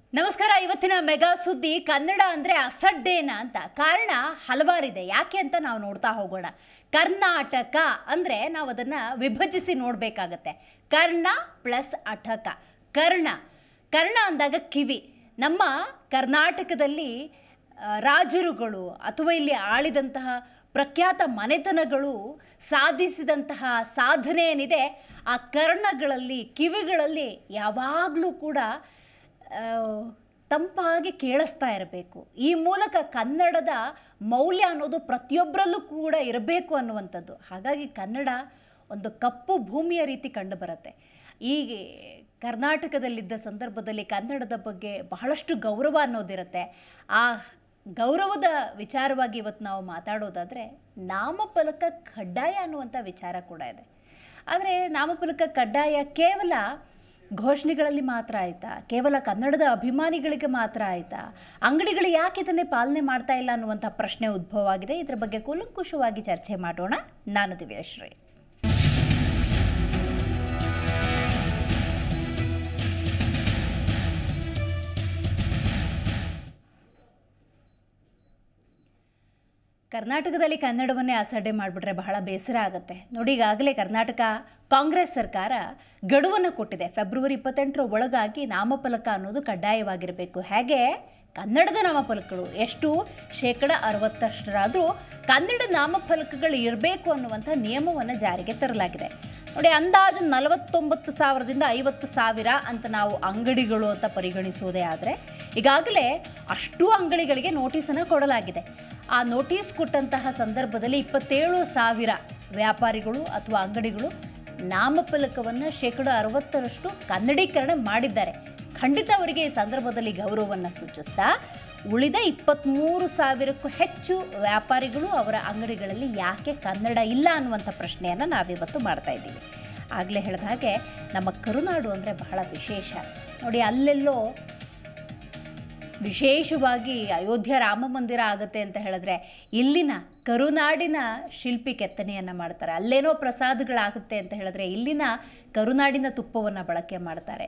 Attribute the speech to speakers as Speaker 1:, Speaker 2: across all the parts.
Speaker 1: ನಮಸ್ಕಾರ ಇವತ್ತಿನ ಮೆಗಾ ಸುದ್ದಿ ಕನ್ನಡ ಅಂದರೆ ಅಸಡ್ಡೇನ ಅಂತ ಕಾರಣ ಹಲವಾರಿದೆ ಯಾಕೆ ಅಂತ ನಾವು ನೋಡ್ತಾ ಹೋಗೋಣ ಕರ್ನಾಟಕ ಅಂದರೆ ನಾವು ಅದನ್ನು ವಿಭಜಿಸಿ ನೋಡಬೇಕಾಗತ್ತೆ ಕರ್ಣ ಪ್ಲಸ್ ಅಠಕ ಕರ್ಣ ಕರ್ಣ ಅಂದಾಗ ಕಿವಿ ನಮ್ಮ ಕರ್ನಾಟಕದಲ್ಲಿ ಆ, ರಾಜರುಗಳು ಅಥವಾ ಇಲ್ಲಿ ಆಳಿದಂತಹ ಪ್ರಖ್ಯಾತ ಮನೆತನಗಳು ಸಾಧಿಸಿದಂತಹ ಸಾಧನೆ ಏನಿದೆ ಆ ಕರ್ಣಗಳಲ್ಲಿ ಕಿವಿಗಳಲ್ಲಿ ಯಾವಾಗಲೂ ಕೂಡ ಆ, ತಂಪಾಗಿ ಕೇಳಿಸ್ತಾ ಇರಬೇಕು ಈ ಮೂಲಕ ಕನ್ನಡದ ಮೌಲ್ಯ ಅನ್ನೋದು ಪ್ರತಿಯೊಬ್ಬರಲ್ಲೂ ಕೂಡ ಇರಬೇಕು ಅನ್ನುವಂಥದ್ದು ಹಾಗಾಗಿ ಕನ್ನಡ ಒಂದು ಕಪ್ಪು ಭೂಮಿಯ ರೀತಿ ಕಂಡುಬರುತ್ತೆ ಈ ಕರ್ನಾಟಕದಲ್ಲಿದ್ದ ಸಂದರ್ಭದಲ್ಲಿ ಕನ್ನಡದ ಬಗ್ಗೆ ಬಹಳಷ್ಟು ಗೌರವ ಅನ್ನೋದಿರುತ್ತೆ ಆ ಗೌರವದ ವಿಚಾರವಾಗಿ ಇವತ್ತು ನಾವು ಮಾತಾಡೋದಾದರೆ ನಾಮಫಲಕ ಕಡ್ಡಾಯ ಅನ್ನುವಂಥ ವಿಚಾರ ಕೂಡ ಇದೆ ಆದರೆ ನಾಮಫಲಕ ಕಡ್ಡಾಯ ಕೇವಲ ಘೋಷಣೆಗಳಲ್ಲಿ ಮಾತ್ರ ಆಯಿತಾ ಕೇವಲ ಕನ್ನಡದ ಅಭಿಮಾನಿಗಳಿಗೆ ಮಾತ್ರ ಆಯಿತಾ ಅಂಗಡಿಗಳು ಯಾಕೆ ಇದನ್ನೇ ಪಾಲನೆ ಮಾಡ್ತಾ ಇಲ್ಲ ಅನ್ನುವಂಥ ಪ್ರಶ್ನೆ ಉದ್ಭವ ಆಗಿದೆ ಇದರ ಬಗ್ಗೆ ಕೂಲಂಕುಷವಾಗಿ ಚರ್ಚೆ ಮಾಡೋಣ ನಾನು ದಿವ್ಯಶ್ರೀ ಕರ್ನಾಟಕದಲ್ಲಿ ಕನ್ನಡವನ್ನೇ ಅಸಡ್ಡೆ ಮಾಡಿಬಿಟ್ರೆ ಬಹಳ ಬೇಸರ ಆಗುತ್ತೆ ನೋಡಿ ಈಗಾಗಲೇ ಕರ್ನಾಟಕ ಕಾಂಗ್ರೆಸ್ ಸರ್ಕಾರ ಗಡುವನ್ನು ಕೊಟ್ಟಿದೆ ಫೆಬ್ರವರಿ ಇಪ್ಪತ್ತೆಂಟರ ಒಳಗಾಗಿ ನಾಮಫಲಕ ಅನ್ನೋದು ಕಡ್ಡಾಯವಾಗಿರಬೇಕು ಹೇಗೆ ಕನ್ನಡದ ನಾಮಫಲಕಗಳು ಎಷ್ಟು ಶೇಕಡ ಅರವತ್ತಷ್ಟರಾದರೂ ಕನ್ನಡ ನಾಮಫಲಕಗಳು ಇರಬೇಕು ಅನ್ನುವಂಥ ನಿಯಮವನ್ನು ಜಾರಿಗೆ ತರಲಾಗಿದೆ ನೋಡಿ ಅಂದಾಜು ನಲವತ್ತೊಂಬತ್ತು ಸಾವಿರದಿಂದ ಐವತ್ತು ಸಾವಿರ ಅಂತ ನಾವು ಅಂಗಡಿಗಳು ಅಂತ ಪರಿಗಣಿಸೋದೇ ಆದರೆ ಈಗಾಗಲೇ ಅಷ್ಟು ಅಂಗಡಿಗಳಿಗೆ ನೋಟಿಸನ್ನು ಕೊಡಲಾಗಿದೆ ಆ ನೋಟಿಸ್ ಕೊಟ್ಟಂತಹ ಸಂದರ್ಭದಲ್ಲಿ ಇಪ್ಪತ್ತೇಳು ಸಾವಿರ ವ್ಯಾಪಾರಿಗಳು ಅಥವಾ ಅಂಗಡಿಗಳು ನಾಮಫಲಕವನ್ನು ಶೇಕಡ ಅರವತ್ತರಷ್ಟು ಕನ್ನಡೀಕರಣ ಮಾಡಿದ್ದಾರೆ ಖಂಡಿತ ಅವರಿಗೆ ಈ ಸಂದರ್ಭದಲ್ಲಿ ಗೌರವವನ್ನು ಸೂಚಿಸ್ತಾ ಉಳಿದ ಇಪ್ಪತ್ತ್ಮೂರು ಸಾವಿರಕ್ಕೂ ಹೆಚ್ಚು ವ್ಯಾಪಾರಿಗಳು ಅವರ ಅಂಗಡಿಗಳಲ್ಲಿ ಯಾಕೆ ಕನ್ನಡ ಇಲ್ಲ ಅನ್ನುವಂಥ ಪ್ರಶ್ನೆಯನ್ನು ನಾವಿವತ್ತು ಮಾಡ್ತಾ ಇದ್ದೀವಿ ಆಗಲೇ ಹೇಳಿದ ಹಾಗೆ ನಮ್ಮ ಕರುನಾಡು ಅಂದರೆ ಬಹಳ ವಿಶೇಷ ನೋಡಿ ಅಲ್ಲೆಲ್ಲೋ ವಿಶೇಷವಾಗಿ ಅಯೋಧ್ಯ ರಾಮ ಮಂದಿರ ಆಗುತ್ತೆ ಅಂತ ಹೇಳಿದ್ರೆ ಇಲ್ಲಿನ ಕರುನಾಡಿನ ಶಿಲ್ಪಿ ಕೆತ್ತನೆಯನ್ನು ಮಾಡ್ತಾರೆ ಅಲ್ಲೇನೋ ಪ್ರಸಾದಗಳಾಗುತ್ತೆ ಅಂತ ಹೇಳಿದ್ರೆ ಇಲ್ಲಿನ ಕರುನಾಡಿನ ತುಪ್ಪವನ್ನು ಬಳಕೆ ಮಾಡ್ತಾರೆ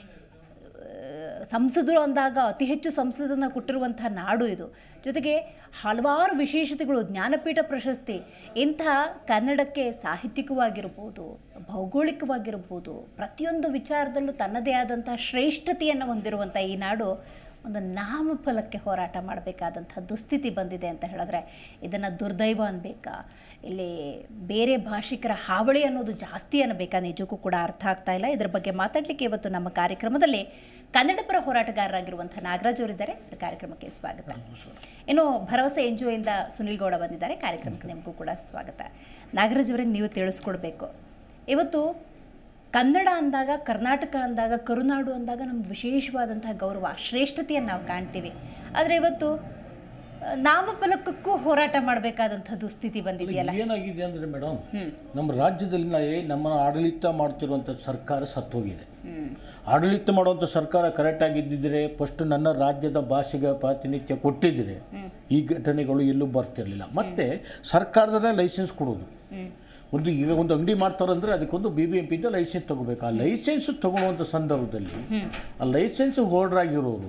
Speaker 1: ಸಂಸದರು ಅಂದಾಗ ಅತಿ ಹೆಚ್ಚು ಸಂಸದನ್ನು ಕೊಟ್ಟಿರುವಂಥ ನಾಡು ಇದು ಜೊತೆಗೆ ಹಲವಾರು ವಿಶೇಷತೆಗಳು ಜ್ಞಾನಪೀಠ ಪ್ರಶಸ್ತಿ ಇಂಥ ಕನ್ನಡಕ್ಕೆ ಸಾಹಿತ್ಯಿಕವಾಗಿರ್ಬೋದು ಭೌಗೋಳಿಕವಾಗಿರ್ಬೋದು ಪ್ರತಿಯೊಂದು ವಿಚಾರದಲ್ಲೂ ತನ್ನದೇ ಆದಂಥ ಶ್ರೇಷ್ಠತೆಯನ್ನು ಹೊಂದಿರುವಂಥ ಈ ನಾಡು ಒಂದು ನಾಮಫಲಕ್ಕೆ ಹೋರಾಟ ಮಾಡಬೇಕಾದಂಥ ದುಸ್ಥಿತಿ ಬಂದಿದೆ ಅಂತ ಹೇಳಿದ್ರೆ ಇದನ್ನು ದುರ್ದೈವ ಅನ್ಬೇಕಾ ಇಲ್ಲಿ ಬೇರೆ ಭಾಷಿಕರ ಹಾವಳಿ ಅನ್ನೋದು ಜಾಸ್ತಿ ಅನ್ನಬೇಕಾ ನಿಜಕ್ಕೂ ಕೂಡ ಅರ್ಥ ಆಗ್ತಾ ಇಲ್ಲ ಇದ್ರ ಬಗ್ಗೆ ಮಾತಾಡಲಿಕ್ಕೆ ಇವತ್ತು ನಮ್ಮ ಕಾರ್ಯಕ್ರಮದಲ್ಲಿ ಕನ್ನಡ ಪರ ಹೋರಾಟಗಾರರಾಗಿರುವಂಥ ನಾಗರಾಜ್ ಅವರಿದ್ದಾರೆ ಸರ್ ಕಾರ್ಯಕ್ರಮಕ್ಕೆ ಸ್ವಾಗತ ಇನ್ನು ಭರವಸೆ ಎನ್ ಜಿ ಒಯಿಂದ ಸುನಿಲ್ ಗೌಡ ಬಂದಿದ್ದಾರೆ ಕಾರ್ಯಕ್ರಮಕ್ಕೆ ನಿಮಗೂ ಕೂಡ ಸ್ವಾಗತ ನಾಗರಾಜ್ ಅವರಿಗೆ ನೀವು ತಿಳಿಸ್ಕೊಡ್ಬೇಕು ಇವತ್ತು ಕನ್ನಡ ಅಂದಾಗ ಕರ್ನಾಟಕ ಅಂದಾಗ ಕರುನಾಡು ಅಂದಾಗ ನಮ್ಗೆ ವಿಶೇಷವಾದಂತಹ ಗೌರವ ಶ್ರೇಷ್ಠತೆಯನ್ನು ನಾವು ಕಾಣ್ತೀವಿ ಆದರೆ ಇವತ್ತು ಆ, ನಾಮಫಲಕಕ್ಕೂ ಹೋರಾಟ ಮಾಡಬೇಕಾದಂಥ ದುಸ್ಥಿತಿ ಬಂದಿದೆಯಲ್ಲ
Speaker 2: ಏನಾಗಿದೆ ಅಂದರೆ ಮೇಡಮ್ ನಮ್ಮ ರಾಜ್ಯದಲ್ಲಿ ನಾ- ನಮ್ಮ ಆಡಳಿತ ಮಾಡ್ತಿರುವಂಥ ಸರ್ಕಾರ ಸತ್ತೋಗಿದೆ ಆಡಳಿತ ಮಾಡುವಂಥ ಸರ್ಕಾರ ಕರೆಕ್ಟಾಗಿ ಇದ್ದಿದ್ರೆ ಫಸ್ಟ್ ನನ್ನ ರಾಜ್ಯದ ಭಾಷೆಗೆ ಪ್ರಾತಿನಿಧ್ಯ ಕೊಟ್ಟಿದ್ದರೆ ಈ ಘಟನೆಗಳು ಎಲ್ಲೂ ಬರ್ತಿರಲಿಲ್ಲ ಮತ್ತು ಸರ್ಕಾರದ ಲೈಸೆನ್ಸ್ ಕೊಡೋದು ಒಂದು ಈಗ ಒಂದು ಅಂಗಡಿ ಮಾಡ್ತಾರಂದ್ರೆ ಅದಕ್ಕೊಂದು ಬಿ ಬಿ ಎಂ ಪಿಯಿಂದ ಲೈಸೆನ್ಸ್ ತಗೋಬೇಕು ಆ ಲೈಸೆನ್ಸ್ ತಗೊಳ್ಳುವಂಥ ಸಂದರ್ಭದಲ್ಲಿ ಆ ಲೈಸೆನ್ಸ್ ಹೋಲ್ಡರ್ ಆಗಿರೋರು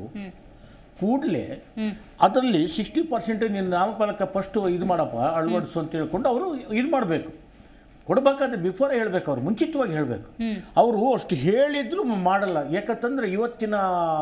Speaker 2: ಕೂಡಲೇ ಅದರಲ್ಲಿ ಸಿಕ್ಸ್ಟಿ ಪರ್ಸೆಂಟ್ ನಿನ್ನ ನಾಮಫಲಕ ಫಸ್ಟು ಇದು ಮಾಡಪ್ಪ ಅಳವಡಿಸು ಅಂತ ಹೇಳ್ಕೊಂಡು ಅವರು ಇದು ಮಾಡಬೇಕು ಕೊಡಬೇಕಾದ್ರೆ ಬಿಫೋರೇ ಹೇಳಬೇಕು ಅವ್ರು ಮುಂಚಿತವಾಗಿ ಹೇಳಬೇಕು ಅವರು ಅಷ್ಟು ಹೇಳಿದ್ರು ಮಾಡಲ್ಲ ಯಾಕಂತಂದ್ರೆ ಇವತ್ತಿನ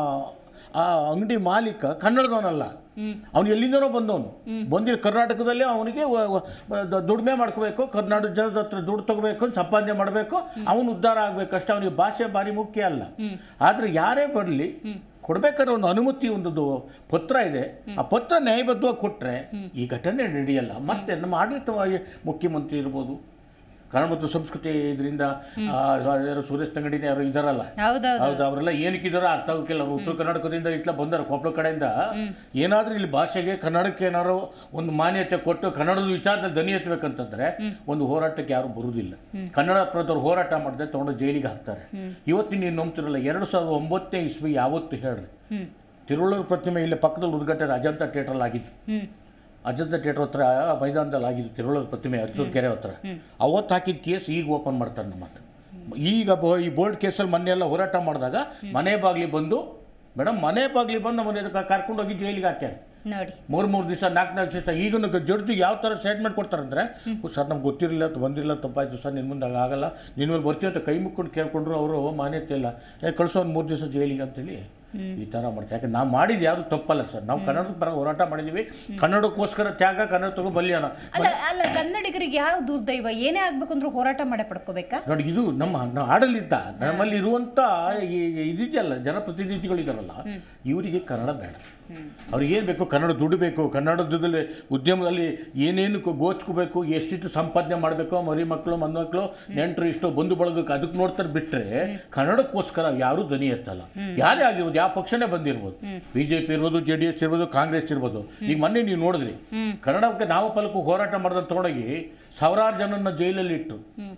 Speaker 2: ಆ ಅಂಗಡಿ ಮಾಲೀಕ ಕನ್ನಡದವನಲ್ಲ ಅವನು ಎಲ್ಲಿಂದನೋ ಬಂದವನು ಬಂದಿಲ್ಲ ಕರ್ನಾಟಕದಲ್ಲೇ ಅವನಿಗೆ ವ- ವ- ದ- ದುಡಿಮೆ ಮಾಡ್ಕೋಬೇಕು ಕರ್ನಾಟಕ ಜನದ ಹತ್ರ ದುಡ್ಡು ತಗೋಬೇಕು ಸಂಪಾದನೆ ಮಾಡಬೇಕು ಅವನು ಉದ್ಧಾರ ಆಗಬೇಕು ಅಷ್ಟೇ ಅವನಿಗೆ ಭಾಷೆ ಭಾರಿ ಮುಖ್ಯ ಅಲ್ಲ ಆದರೆ ಯಾರೇ ಬರಲಿ ಕೊಡ್ಬೇಕಾದ್ರೆ ಒಂದು ಅನುಮತಿ ಒಂದು ದು- ಪತ್ರ ಇದೆ ಆ ಪತ್ರ ನ್ಯಾಯಬದ್ಧವಾಗಿ ಕೊಟ್ಟರೆ ಈ ಘಟನೆ ನಡೆಯಲ್ಲ ಮತ್ತೆ ನಮ್ಮ ಆಡಳಿತವಾಗಿ ಮುಖ್ಯಮಂತ್ರಿ ಇರ್ಬೋದು ಕನ್ನಡ ಮತ್ತು ಸಂಸ್ಕೃತಿ ಇದರಿಂದ ಯಾರು ಸುರೇಶ್ ತಂಗಡಿನ ಯಾರು ಇದಾರಲ್ಲ
Speaker 1: ಹೌದೌದು
Speaker 2: ಹೌದು ಅವರೆಲ್ಲ ಏನಕ್ಕಿದಾರೋ ಅರ್ಥ ಆಗೋಕ್ಕಿಲ್ಲ ಅವ್ರು ಉತ್ತರ ಕರ್ನಾಟಕದಿಂದ ಇಟ್ಲ ಬಂದಾರೆ ಕೊಪ್ಪಳ ಕಡೆಯಿಂದ ಏನಾದ್ರೂ ಇಲ್ಲಿ ಭಾಷೆಗೆ ಕನ್ನಡಕ್ಕೆ ಏನಾರು ಒಂದು ಮಾನ್ಯತೆ ಕೊಟ್ಟು ಕನ್ನಡದ ವಿಚಾರದಲ್ಲಿ ದನಿ ಎತ್ತಬೇಕಂತಂದ್ರೆ ಒಂದು ಹೋರಾಟಕ್ಕೆ ಯಾರು ಬರುವುದಿಲ್ಲ ಕನ್ನಡ ಪ್ರದವ್ರು ಹೋರಾಟ ಮಾಡಿದ್ರೆ ತಗೊಂಡು ಜೈಲಿಗೆ ಹಾಕ್ತಾರೆ ಇವತ್ತು ನೀವು ನಂಬ್ತಿರಲ್ಲ ಎರಡು ಸಾವಿರದ ಒಂಬತ್ತನೇ ಇಸ್ವಿ ಯಾವತ್ತು ಹೇಳ್ರಿ ತಿರುವಳ್ಳೂರು ಪ್ರತಿಮೆ ಇಲ್ಲೇ ಪಕ್ಕದಲ್ಲಿ ಉದ್ಘಾಟನೆ ಅಜಂತ ಥಿಯೇಟ್ರಲ್ಲಿ ಆಗಿದ್ದು
Speaker 1: ಹ್ಮ್
Speaker 2: ಅಜಂತ ಥಿಯೇಟರ್ ಹತ್ರ ಮೈದಾನದಲ್ಲಿ ಆಗಿದ್ದು ತಿರುವಳ್ಳೂರು ಪ್ರತಿಮೆ ಅರ್ಜುನ್ ಕೆರೆ ಹತ್ರ ಅವತ್ತು ಹಾಕಿದ ಕೇಸ್ ಈಗ ಓಪನ್ ಮಾಡ್ತಾರೆ ನಮ್ಮ ಹತ್ರ. ಈಗ ಬ- ಈ ಬೋಲ್ಡ್ ಕೇಸಲ್ಲಿ ಮೊನ್ನೆ ಎಲ್ಲ ಹೋರಾಟ ಮಾಡಿದಾಗ ಮನೆ ಬಾಗಿಲಿ ಬಂದು ಮೇಡಮ್ ಮನೆ ಬಾಗ್ಲಿ ಬಂದು ನಮ್ಮನ್ನ ಕರ್ಕೊಂಡೋಗಿ ಜೈಲಿಗೆ ಹಾಕ್ಯಾರ
Speaker 1: ನೋಡಿ
Speaker 2: ಮೂರು ಮೂರು ದಿವಸ ನಾಲ್ಕು ನಾಲ್ಕು ದಿವಸ ಈಗಿನ ಜಡ್ಜ್ ಯಾವ ಥರ ಸ್ಟೇಟ್ಮೆಂಟ್ ಕೊಡ್ತಾರಂದ್ರೆ ಸರ್ ನಮ್ಗೆ ಗೊತ್ತಿರಲಿಲ್ಲ ಬಂದಿರಲಿಲ್ಲ ತಪ್ಪಾಯ್ತು ಸರ್ ನಿನ್ನ ಮುಂದೆ ಆಗಲ್ಲ ನಿನ್ನ ಮೇಲೆ ಬರ್ತೀವಿ ಅಂತ ಕೈ ಮುಕ್ಕೊಂಡು ಕೇಳ್ಕೊಂಡ್ರು ಅವರು ಮಾನ್ಯತೆ ಇಲ್ಲ ಏ ಕಳಿಸೋ ಒಂದು ಮೂರು ದಿವಸ ಜೈಲಿಗೆ ಅಂತೇಳಿ ಈ ಥರ ಮಾಡ್ತಾರೆ ಯಾಕೆ ನಾವು ಮಾಡಿದ್ದು ಯಾವುದು ತಪ್ಪಲ್ಲ ಸರ್ ನಾವು ಕನ್ನಡದ ಪರ ಹೋರಾಟ ಮಾಡಿದ್ದೀವಿ ಕನ್ನಡಕ್ಕೋಸ್ಕರ ತ್ಯಾಗ ಕನ್ನಡ ತಗೋ ಬಲಿಯಾನ
Speaker 1: ಅಲ್ಲ ಅಲ್ಲ ಕನ್ನಡಿಗರಿಗೆ ಯಾವ ದುರ್ದೈವ ಏನೇ ಆಗ್ಬೇಕು ಅಂದ್ರೂ ಹೋರಾಟ ಮಾಡೇ ಪಡ್ಕೋಬೇಕಾ
Speaker 2: ನೋಡಿ ಇದು ನಮ್ಮ ನಮ್ಮ ಆಡಳಿತ ನಮ್ಮಲ್ಲಿ ಇರುವಂಥ ಈ ಇದಿದೆಯಲ್ಲ ಜನಪ್ರತಿನಿಧಿಗಳಿದಾರಲ್ಲ ಇವರಿಗೆ ಕನ್ನಡ ಬೇಡ ಅವ್ರಿಗೆ ಏನು ಬೇಕು ಕನ್ನಡ ದುಡ್ಡು ಬೇಕು ಕನ್ನಡದಲ್ಲಿ ಉದ್ಯಮದಲ್ಲಿ ಏನೇನು ಕೊ- ಗೋಚ್ಕೋಬೇಕು ಎಷ್ಟಿಷ್ಟು ಸಂಪಾದನೆ ಮಾಡಬೇಕು ಮರಿ ಮಕ್ಕಳು ಮಕ್ಕಳು ನೆಂಟರು ಇಷ್ಟು ಬಂಧು ಬಳಗಕ್ಕೆ ಅದಕ್ಕೆ ನೋಡ್ತಾರೆ ಬಿಟ್ಟರೆ ಕನ್ನಡಕ್ಕೋಸ್ಕರ ಯಾರೂ ಧ್ವನಿ ಎತ್ತಲ್ಲ ಯಾರೇ ಆಗಿರ್ಬೋದು ಯಾವ ಪಕ್ಷನೇ ಬಂದಿರ್ಬೋದು ಬಿ ಜೆ ಪಿ ಇರ್ಬೋದು ಜೆ ಡಿ ಎಸ್ ಇರ್ಬೋದು ಕಾಂಗ್ರೆಸ್ ಇರ್ಬೋದು ಈಗ ಮೊನ್ನೆ ನೀವು ನೋಡಿದ್ರಿ ಕನ್ನಡಕ್ಕೆ ನಾಮಫಲಕ್ಕೂ ಹೋರಾಟ ಮಾಡ್ದಂತ ತೊಗೊಂಡೋಗಿ ಸಾವಿರಾರು ಜನನ ಜೈಲಲ್ಲಿ ಇಟ್ಟು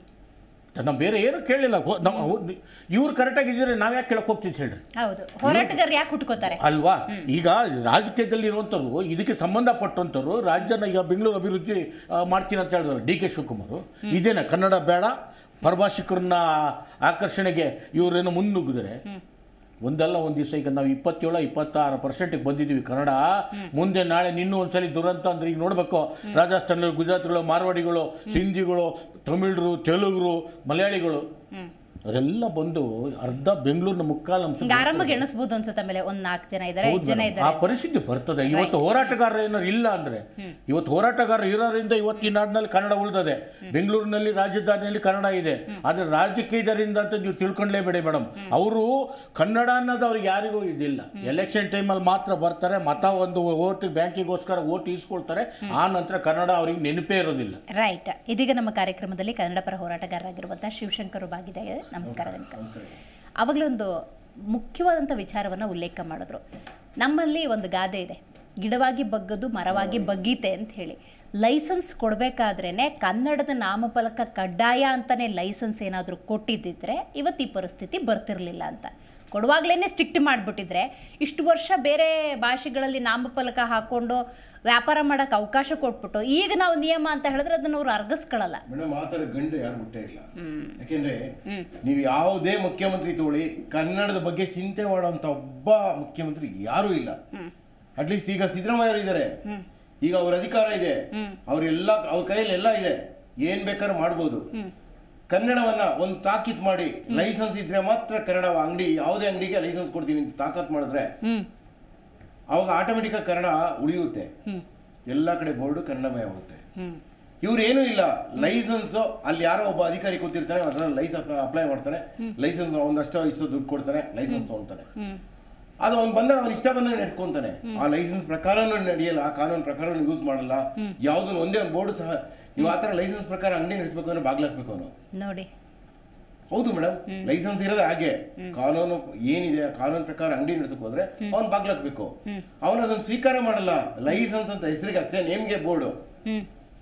Speaker 2: ನಾವು ಬೇರೆ ಏನು ಕೇಳಲಿಲ್ಲ ನಾವು ಇವ್ರು ಕರೆಕ್ಟಾಗಿ ಇದ್ದರೆ ನಾವು ಯಾಕೆ ಕೇಳಕ್ಕೆ ಹೋಗ್ತಿದ್ದು ಹೇಳ್ರಿ
Speaker 1: ಹೌದು ಹೋರಾಟಗಾರರು ಯಾಕೆ ಹುಟ್ಕೋತಾರೆ
Speaker 2: ಅಲ್ವಾ ಈಗ ರಾಜಕೀಯದಲ್ಲಿ ಇರುವಂಥವ್ರು ಇದಕ್ಕೆ ಸಂಬಂಧಪಟ್ಟಂಥವ್ರು ರಾಜ್ಯನ ಈಗ ಬೆಂಗಳೂರು ಅಭಿವೃದ್ಧಿ ಆ, ಮಾಡ್ತೀನಿ ಅಂತ ಹೇಳಿದ್ರು ಡಿ ಕೆ ಶಿವಕುಮಾರ್ ಇದೇನ ಕನ್ನಡ ಬೇಡ ಪರಭಾಷಿಕರನ್ನ ಆಕರ್ಷಣೆಗೆ ಇವರೇನು ಮುನ್ನುಗ್ಗಿದ್ರೆ ಒಂದಲ್ಲ ಒಂದು ದಿವಸ ಈಗ ನಾವು ಇಪ್ಪತ್ತೇಳು ಇಪ್ಪತ್ತಾರು ಪರ್ಸೆಂಟಿಗೆ ಬಂದಿದ್ದೀವಿ ಕನ್ನಡ ಮುಂದೆ ನಾಳೆ ನಿನ್ನೂ ಒಂದ್ಸಲಿ ದುರಂತ ಅಂದ್ರೆ ಈಗ ನೋಡಬೇಕು ರಾಜಸ್ಥಾನಗಳು ಗುಜರಾತ್ಗಳು ಮಾರ್ವಾಡಿಗಳು ಸಿಂಧಿಗಳು ತಮಿಳರು ತೆಲುಗರು ಮಲಯಾಳಿಗಳು ಅವರೆಲ್ಲ ಬಂದು ಅರ್ಧ ಬೆಂಗಳೂರಿನ ಮುಕ್ಕಾಲು ಅಂಶ
Speaker 1: ಈಗ ಆರಾಮಾಗಿ ಎಣಿಸ್ಬೋದು ಅನ್ಸುತ್ತೆ ಆಮೇಲೆ ಒಂದ್ ನಾಲ್ಕು ಜನ ಇದಾರೆ ಐದು ಜನ
Speaker 2: ಆ
Speaker 1: ಇದ್ದಾರೆ
Speaker 2: ಪರಿಸ್ಥಿತಿ ಬರ್ತದೆ ಇವತ್ತು ಹೋರಾಟಗಾರರು ಏನಾರು ಇಲ್ಲ ಅಂದ್ರೆ ಇವತ್ತು ಹೋರಾಟಗಾರರು ಇರೋದ್ರಿಂದ ಇವತ್ತು ಈ ನಾಡಿನಲ್ಲಿ ಕನ್ನಡ ಉಳಿದದೆ ಬೆಂಗಳೂರಿನಲ್ಲಿ ರಾಜಧಾನಿಯಲ್ಲಿ ಕನ್ನಡ ಇದೆ ಆದರೆ ರಾಜಕೀಯದರಿಂದ ಅಂತ ನೀವು ತಿಳ್ಕೊಂಡ್ಲೇಬೇಡಿ ಮೇಡಮ್ ಅವರು ಕನ್ನಡ ಅನ್ನೋದು ಅವ್ರಿಗೆ ಯಾರಿಗೂ ಇದಿಲ್ಲ ಎಲೆಕ್ಷನ್ ಟೈಮಲ್ಲಿ ಮಾತ್ರ ಬರ್ತಾರೆ ಮತ ಒಂದು ಓಟ್ ಬ್ಯಾಂಕಿಗೋಸ್ಕರ ಓಟ್ ಈಸ್ಕೊಳ್ತಾರೆ ಆ ನಂತರ ಕನ್ನಡ ಅವ್ರಿಗೆ ನೆನಪೇ ಇರೋದಿಲ್ಲ
Speaker 1: ರೈಟ್ ಇದೀಗ ನಮ್ಮ ಕಾರ್ಯಕ್ರಮದಲ್ಲಿ ಕನ್ನಡ ಪರ ಹೋರಾಟಗಾರರಾಗಿರುವಂತಹ ಶಿವಶಂಕರ್ ಬಾಗಿದೆ ನಮಸ್ಕಾರ ಅಂಕಲ್ ಅವಾಗಲೇ ಒಂದು ಮುಖ್ಯವಾದಂಥ ವಿಚಾರವನ್ನು ಉಲ್ಲೇಖ ಮಾಡಿದ್ರು ನಮ್ಮಲ್ಲಿ ಒಂದು ಗಾದೆ ಇದೆ ಗಿಡವಾಗಿ ಬಗ್ಗದು ಮರವಾಗಿ ಬಗ್ಗೀತೆ ಅಂತ ಹೇಳಿ ಲೈಸೆನ್ಸ್ ಕೊಡಬೇಕಾದ್ರೇ ಕನ್ನಡದ ನಾಮಫಲಕ ಕಡ್ಡಾಯ ಅಂತಲೇ ಲೈಸೆನ್ಸ್ ಏನಾದರೂ ಕೊಟ್ಟಿದ್ದಿದ್ರೆ ಇವತ್ತು ಈ ಪರಿಸ್ಥಿತಿ ಬರ್ತಿರಲಿಲ್ಲ ಅಂತ ಕೊಡುವಾಗಲೇ ಸ್ಟ್ರಿಕ್ಟ್ ಮಾಡಿಬಿಟ್ಟಿದ್ರೆ ಇಷ್ಟು ವರ್ಷ ಬೇರೆ ಭಾಷೆಗಳಲ್ಲಿ ನಾಮಫಲಕ ಹಾಕ್ಕೊಂಡು ವ್ಯಾಪಾರ ಮಾಡೋಕ್ಕೆ ಅವಕಾಶ ಕೊಟ್ಬಿಟ್ಟು ಈಗ ನಾವು ನಿಯಮ ಅಂತ ಹೇಳಿದ್ರೆ ಅದನ್ನು ಅವ್ರು ಅರ್ಗಿಸ್ಕೊಳ್ಳಲ್ಲ
Speaker 3: ಮೇಡಮ್ ಆ ಥರ ಗಂಡು ಯಾರು ಹುಟ್ಟೇ ಇಲ್ಲ ಯಾಕೆಂದ್ರೆ ನೀವು ಯಾವುದೇ ಮುಖ್ಯಮಂತ್ರಿ ತಗೊಳ್ಳಿ ಕನ್ನಡದ ಬಗ್ಗೆ ಚಿಂತೆ ಮಾಡುವಂತ ಒಬ್ಬ ಮುಖ್ಯಮಂತ್ರಿ ಯಾರೂ ಇಲ್ಲ ಅಟ್ಲೀಸ್ಟ್ ಈಗ ಸಿದ್ದರಾಮಯ್ಯ ಇದ್ದಾರೆ ಈಗ ಅವ್ರ ಅಧಿಕಾರ ಇದೆ ಅವ್ರೆಲ್ಲ ಅವ್ರ ಕೈಯಲ್ಲಿ ಎಲ್ಲ ಇದೆ ಏನ್ ಬೇಕಾದ್ರೂ ಮಾಡ್ಬೋದು ಕನ್ನಡವನ್ನ ಒಂದು ತಾಕೀತ್ ಮಾಡಿ ಲೈಸೆನ್ಸ್ ಇದ್ರೆ ಮಾತ್ರ ಕನ್ನಡ ಅಂಗಡಿ ಯಾವುದೇ ಅಂಗಡಿಗೆ ಲೈಸೆನ್ಸ್ ಕೊಡ್ತೀನಿ ಅಂತ ತಾಕತ್ ಮಾಡಿದ್ರೆ ಅವಾಗ ಆಟೋಮೆಟಿಕ್ ಕನ್ನಡ ಉಳಿಯುತ್ತೆ ಎಲ್ಲ ಕಡೆ ಬೋರ್ಡು ಕನ್ನಡಮಯ ಆಗುತ್ತೆ ಇವ್ರು ಏನೂ ಇಲ್ಲ ಲೈಸೆನ್ಸ್ ಅಲ್ಲಿ ಯಾರೋ ಒಬ್ಬ ಅಧಿಕಾರಿ ಕೂತಿರ್ತಾನೆ ಅದನ್ನ ಲೈಸೆನ್ಸ್ ಅಪ್ಲೈ ಮಾಡ್ತಾನೆ ಲೈಸೆನ್ಸ್ ಒಂದಷ್ಟೋ ಇಷ್ಟೋ ದುಡ್ಡು ಕೊಡ್ತಾನೆ ಲೈಸೆನ್ಸ್ ತಗೊಂತಾನೆ ಅದು ಅವ್ನು ಬಂದಾಗ ಅವ್ನು ಇಷ್ಟ ಬಂದಾಗ ನಡೆಸ್ಕೊಂತಾನೆ ಆ ಲೈಸೆನ್ಸ್ ಪ್ರಕಾರನೂ ನಡೆಯಲ್ಲ ಆ ಕಾನೂನು ಪ್ರಕಾರ ಯೂಸ್ ಮಾಡಲ್ಲ ಯಾವ್ದನ್ನು ಒಂದೇ ಒಂದು ಬೋರ್ಡ್ ಸಹ ನೀವು ಆ ಥರ ಲೈಸೆನ್ಸ್ ಪ್ರಕಾರ ಅಂಗಡಿ ನಡೆಸಬೇಕು ಅಂದ್ರೆ ಬಾಗ್ಲಾಕ್ಬೇಕು ಅವನು
Speaker 1: ನೋಡಿ
Speaker 3: ಹೌದು ಮೇಡಮ್ ಲೈಸೆನ್ಸ್ ಇರೋದೇ ಹಾಗೆ ಕಾನೂನು ಏನಿದೆ ಆ ಕಾನೂನು ಪ್ರಕಾರ ಅಂಗಡಿ ನಡೆಸಕ್ ಹೋದ್ರೆ ಅವ್ನು ಬಾಗ್ಲಾಕ್ಬೇಕು ಅವನು ಅದನ್ನ ಸ್ವೀಕಾರ ಮಾಡಲ್ಲ ಲೈಸೆನ್ಸ್ ಅಂತ ಹೆಸರಿಗೆ ಅಷ್ಟೇ ನೇಮ್ಗೆ ಬೋರ್ಡು
Speaker 1: ಹ್ಞೂ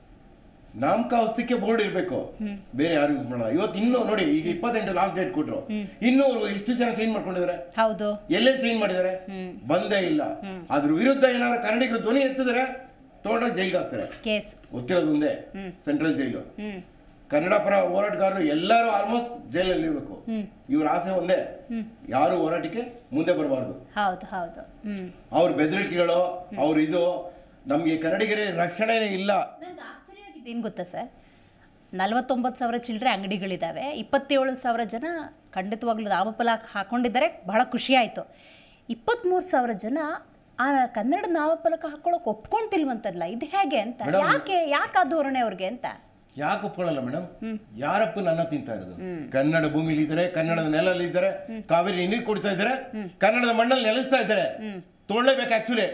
Speaker 3: ನಾಮಕ ವಸ್ತುಕ್ಕೆ ಬೋರ್ಡ್ ಇರಬೇಕು ಬೇರೆ ಯಾರು ಯೂಸ್ ಮಾಡಲ್ಲ ಇವತ್ತು ಇನ್ನೂ ನೋಡಿ ಈಗ ಇಪ್ಪತ್ತೆಂಟು ಲಾಸ್ಟ್ ಡೇಟ್ ಕೊಟ್ರು ಇನ್ನೂ ಅವ್ರು ಎಷ್ಟು ಜನ ಚೇಂಜ್ ಮಾಡ್ಕೊಂಡಿದ್ದಾರೆ
Speaker 1: ಹೌದು
Speaker 3: ಎಲ್ಲೆಲ್ಲಿ ಚೇಂಜ್ ಮಾಡಿದ್ದಾರೆ ಬಂದೇ ಇಲ್ಲ ಅದ್ರ ವಿರುದ್ಧ ಏನಾದ್ರು ಕನ್ನಡಿಗರು ಧ್ವನಿ ಎತ್ತಿದ್ರೆ ತಗೊಂಡೋಗಿ ಜೈಲ್ಗೆ ಹಾಕ್ತಾರೆ
Speaker 1: ಕೇಸ್
Speaker 3: ಗೊತ್ತಿರೋದು ಒಂದೇ ಸೆಂಟ್ರಲ್ ಜೈಲು
Speaker 1: ಹ್ಞೂ
Speaker 3: ಕನ್ನಡ ಪರ ಹೋರಾಟಗಾರರು ಎಲ್ಲರೂ ಆಲ್ಮೋಸ್ಟ್ ಜೈಲಲ್ಲಿ ಇರಬೇಕು ಇವ್ರ ಆಸೆ ಒಂದೇ ಯಾರು ಹೋರಾಟಕ್ಕೆ ಮುಂದೆ ಬರಬಾರ್ದು
Speaker 1: ಹೌದು ಹೌದು ಹ್ಞೂ
Speaker 3: ಅವ್ರ ಬೆದರಿಕೆಗಳು ಅವ್ರ ಇದು ನಮಗೆ ಕನ್ನಡಿಗರ ರಕ್ಷಣೆನೇ ಇಲ್ಲ
Speaker 1: ನನಗೆ ಆಶ್ಚರ್ಯ ಆಗಿದ್ದು ಏನು ಗೊತ್ತಾ ಸರ್ ನಲವತ್ತೊಂಬತ್ತು ಸಾವಿರ ಚಿಲ್ಲರೆ ಅಂಗಡಿಗಳಿದ್ದಾವೆ ಇಪ್ಪತ್ತೇಳು ಸಾವಿರ ಜನ ಖಂಡಿತವಾಗ್ಲೂ ನಾಮಫಲಕ ಹಾಕೊಂಡಿದ್ದಾರೆ ಬಹಳ ಖುಷಿ ಆಯಿತು ಇಪ್ಪತ್ತ್ಮೂರು ಸಾವಿರ ಜನ ಆ ಕನ್ನಡ ನಾಮಫಲಕ ಹಾಕೊಳ್ಳೋಕೆ ಒಪ್ಕೊಂತಿಲ್ವಂತಲ್ಲ ಇದು ಹೇಗೆ ಅಂತ
Speaker 3: Madam,
Speaker 1: ಯಾಕೆ ಯಾಕೆ ಆ ಧೋರಣೆ ಅವ್ರಿಗೆ ಅಂತ
Speaker 3: ಯಾಕೆ ಒಪ್ಕೊಳ್ಳಲ್ಲ ಮೇಡಮ್ ಯಾರಪ್ಪ ನನ್ನ ತಿಂತಾ ಇರೋದು ಕನ್ನಡ ಭೂಮಿಲಿ ಇದ್ದಾರೆ ಕನ್ನಡದ ನೆಲಲ್ಲಿ ಇದ್ದಾರೆ ಕಾವೇರಿ ನೀರು ಕೊಡ್ತಾ ಇದ್ದಾರೆ ಕನ್ನಡದ ಮಣ್ಣಲ್ಲಿ ನೆಲೆಸ್ತಾ ಇದ್ದಾರೆ ತೊಗೊಳ್ಳೇಬೇಕು ಆಕ್ಚುಲಿ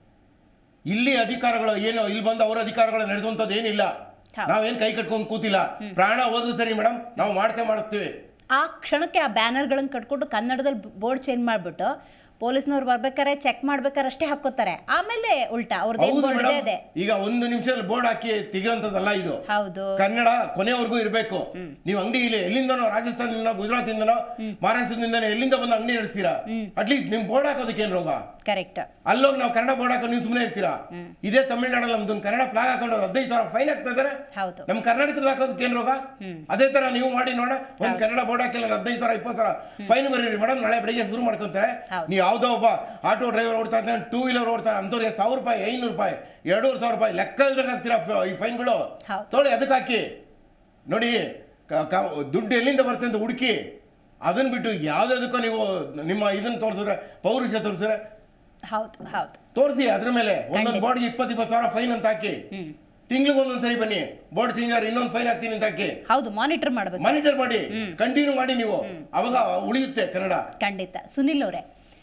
Speaker 3: ಇಲ್ಲಿ ಅಧಿಕಾರಗಳು ಏನು ಇಲ್ಲಿ ಬಂದು ಅವರ ಅಧಿಕಾರಗಳು ನಡೆಸುವಂಥದ್ದು ಏನಿಲ್ಲ
Speaker 1: ಹೌದು.
Speaker 3: ನಾವೇನ್ ಕೈ ಕಟ್ಕೊಂಡು ಕೂತಿಲ್ಲ ಪ್ರಾಣ ಹೋದ್ರು ಸರಿ ಮೇಡಮ್ ನಾವು ಮಾಡ್ತೇ ಮಾಡ್ತೀವಿ
Speaker 1: ಆ ಕ್ಷಣಕ್ಕೆ ಆ ಬ್ಯಾನರ್ಗಳನ್ನು ಕಟ್ಕೊಂಡು ಕನ್ನಡದಲ್ಲಿ ಬೋರ್ಡ್ ಚೇಂಜ್ ಮಾಡಿಬಿಟ್ಟು ಪೊಲೀಸ್ನವ್ರು ಬರ್ಬೇಕಾರೆ ಚೆಕ್ ಮಾಡ್ಬೇಕಾರೆ ಅಷ್ಟೇ ಹಾಕೋತಾರೆ ಆಮೇಲೆ ಉಲ್ಟಾ ಅವ್ರದ್ದು
Speaker 3: ಹೌದು
Speaker 1: ಬೋರ್ಡ್
Speaker 3: ಮೇಡಮ್
Speaker 1: ಇದೆ
Speaker 3: ಈಗ ಒಂದು ನಿಮಿಷದಲ್ಲಿ ಬೋರ್ಡ್ ಹಾಕಿ ತೆಗೆಯುವಂಥದ್ದಲ್ಲ ಇದು
Speaker 1: ಹೌದು
Speaker 3: ಕನ್ನಡ ಕೊನೆವರೆಗೂ ಇರಬೇಕು ನೀವು ಅಂಗಡಿ ಇಲ್ಲಿ ಎಲ್ಲಿಂದನೋ ರಾಜಸ್ಥಾನದಿಂದ ಗುಜರಾತಿಂದನೋ ಮಹಾರಾಷ್ಟ್ರದಿಂದನೋ ಎಲ್ಲಿಂದ ಬಂದು ಅಂಗಡಿ ನಡೆಸ್ತೀರಾ ಅಟ್ಲೀಸ್ಟ್ ನಿಮ್ ಬೋರ್ಡ್ ಹಾಕೋದಕ್ಕೆ ಏನ್ ರೋಗ
Speaker 1: ಕರೆಕ್ಟ್
Speaker 3: ಅಲ್ಲೋಗಿ ನಾವು ಕನ್ನಡ ಬೋರ್ಡ್ ಹಾಕೊಂಡು ನೀವು ಸುಮ್ಮನೆ ಇರ್ತೀರಾ ಇದೇ ತಮಿಳ್ನಾಡಲ್ಲಿ ನಮ್ದು ಕನ್ನಡ ಫ್ಲಾಗ್ ಹಾಕೊಂಡು ಅವ್ರು ಹದಿನೈದು ಸಾವಿರ ಫೈನ್ ಹಾಕ್ತಾ ಇದಾರೆ
Speaker 1: ಹೌದು
Speaker 3: ನಮ್ ಕರ್ನಾಟಕದಲ್ಲಿ ಹಾಕೋದಕ್ಕೆ ಏನ್ ರೋಗ ಅದೇ ತರ ನೀವು ಮಾಡಿ ನೋಡ ಒಂದ್ ಕನ್ನಡ ಬೋರ್ಡ್ ಹಾಕಿಲ್ಲ ಹದಿನೈದು ಸಾವಿರ ಇಪ್ಪತ್ತು ಸಾವಿರ ಫೈನ್ ಬರೀರಿ ಮೇಡಮ್ ನಾಳೆ ಬೆಳಿಗ್ಗೆ ಶುರು ಮಾಡ್ಕೊಂತಾರೆ
Speaker 1: ಹೌದು.
Speaker 3: ನೀವು ಯಾವುದೋ ಒಬ್ಬ ಆಟೋ ಡ್ರೈವರ್ ಓಡ್ತಾ ಇದ್ದಾನೆ ಟೂ ವೀಲರ್ ಓಡ್ತಾರೆ ಅಂಥವ್ರಿಗೆ ಸಾವಿರ ರೂಪಾಯಿ ಐನೂರು ರೂಪಾಯಿ ಎರಡೂವರೆ ಸಾವಿರ ರೂಪಾಯಿ ಲೆಕ್ಕ ಇಲ್ದಂಗೆ ಹಾಕ್ತೀರಾ ಫ- ಈ ಫೈನ್ಗಳು
Speaker 1: ಹೌದು.
Speaker 3: ತೊಗೊಳ್ಳಿ ಅದಕ್ಕೆ ಹಾಕಿ ನೋಡಿ ಕ- ಕ- ದುಡ್ಡು ಎಲ್ಲಿಂದ ಬರುತ್ತೆ ಅಂತ ಹುಡುಕಿ ಅದನ್ನ ಬಿಟ್ಟು ಯಾವುದಕ್ಕೂ ನೀವು ನಿಮ್ಮ ಇದನ್ನ ತೋರಿಸಿದ್ರೆ ಪೌರುಷ ತೋರಿಸಿದ್ರೆ
Speaker 1: ಹೌದು ಹೌದು
Speaker 3: ತೋರಿಸಿ ಅದ್ರ ಮೇಲೆ ಒಂದೊಂದು ಬೋರ್ಡ್ಗೆ ಇಪ್ಪತ್ತು ಇಪ್ಪತ್ತು ಸಾವಿರ ಫೈನ್ ಅಂತ ಹಾಕಿ ತಿಂಗ್ಳಿಗೆ ಒಂದೊಂದು ಸರಿ ಬನ್ನಿ ಬೋರ್ಡ್ ಚೇಂಜ್ ಆದ್ರೆ ಇನ್ನೊಂದು ಫೈನ್ ಹಾಕ್ತೀನಿ ಅಂತ ಹಾಕಿ
Speaker 1: ಹೌದು ಮಾನಿಟರ್ ಮಾಡಬೇಕು
Speaker 3: ಮಾನಿಟರ್ ಮಾಡಿ ಕಂಟಿನ್ಯೂ ಮಾಡಿ ನೀವು ಅವಾಗ ಉಳಿಯುತ್ತೆ ಕನ್ನಡ
Speaker 1: ಖಂಡಿತ ಸುನಿಲ್ ಅವರೇ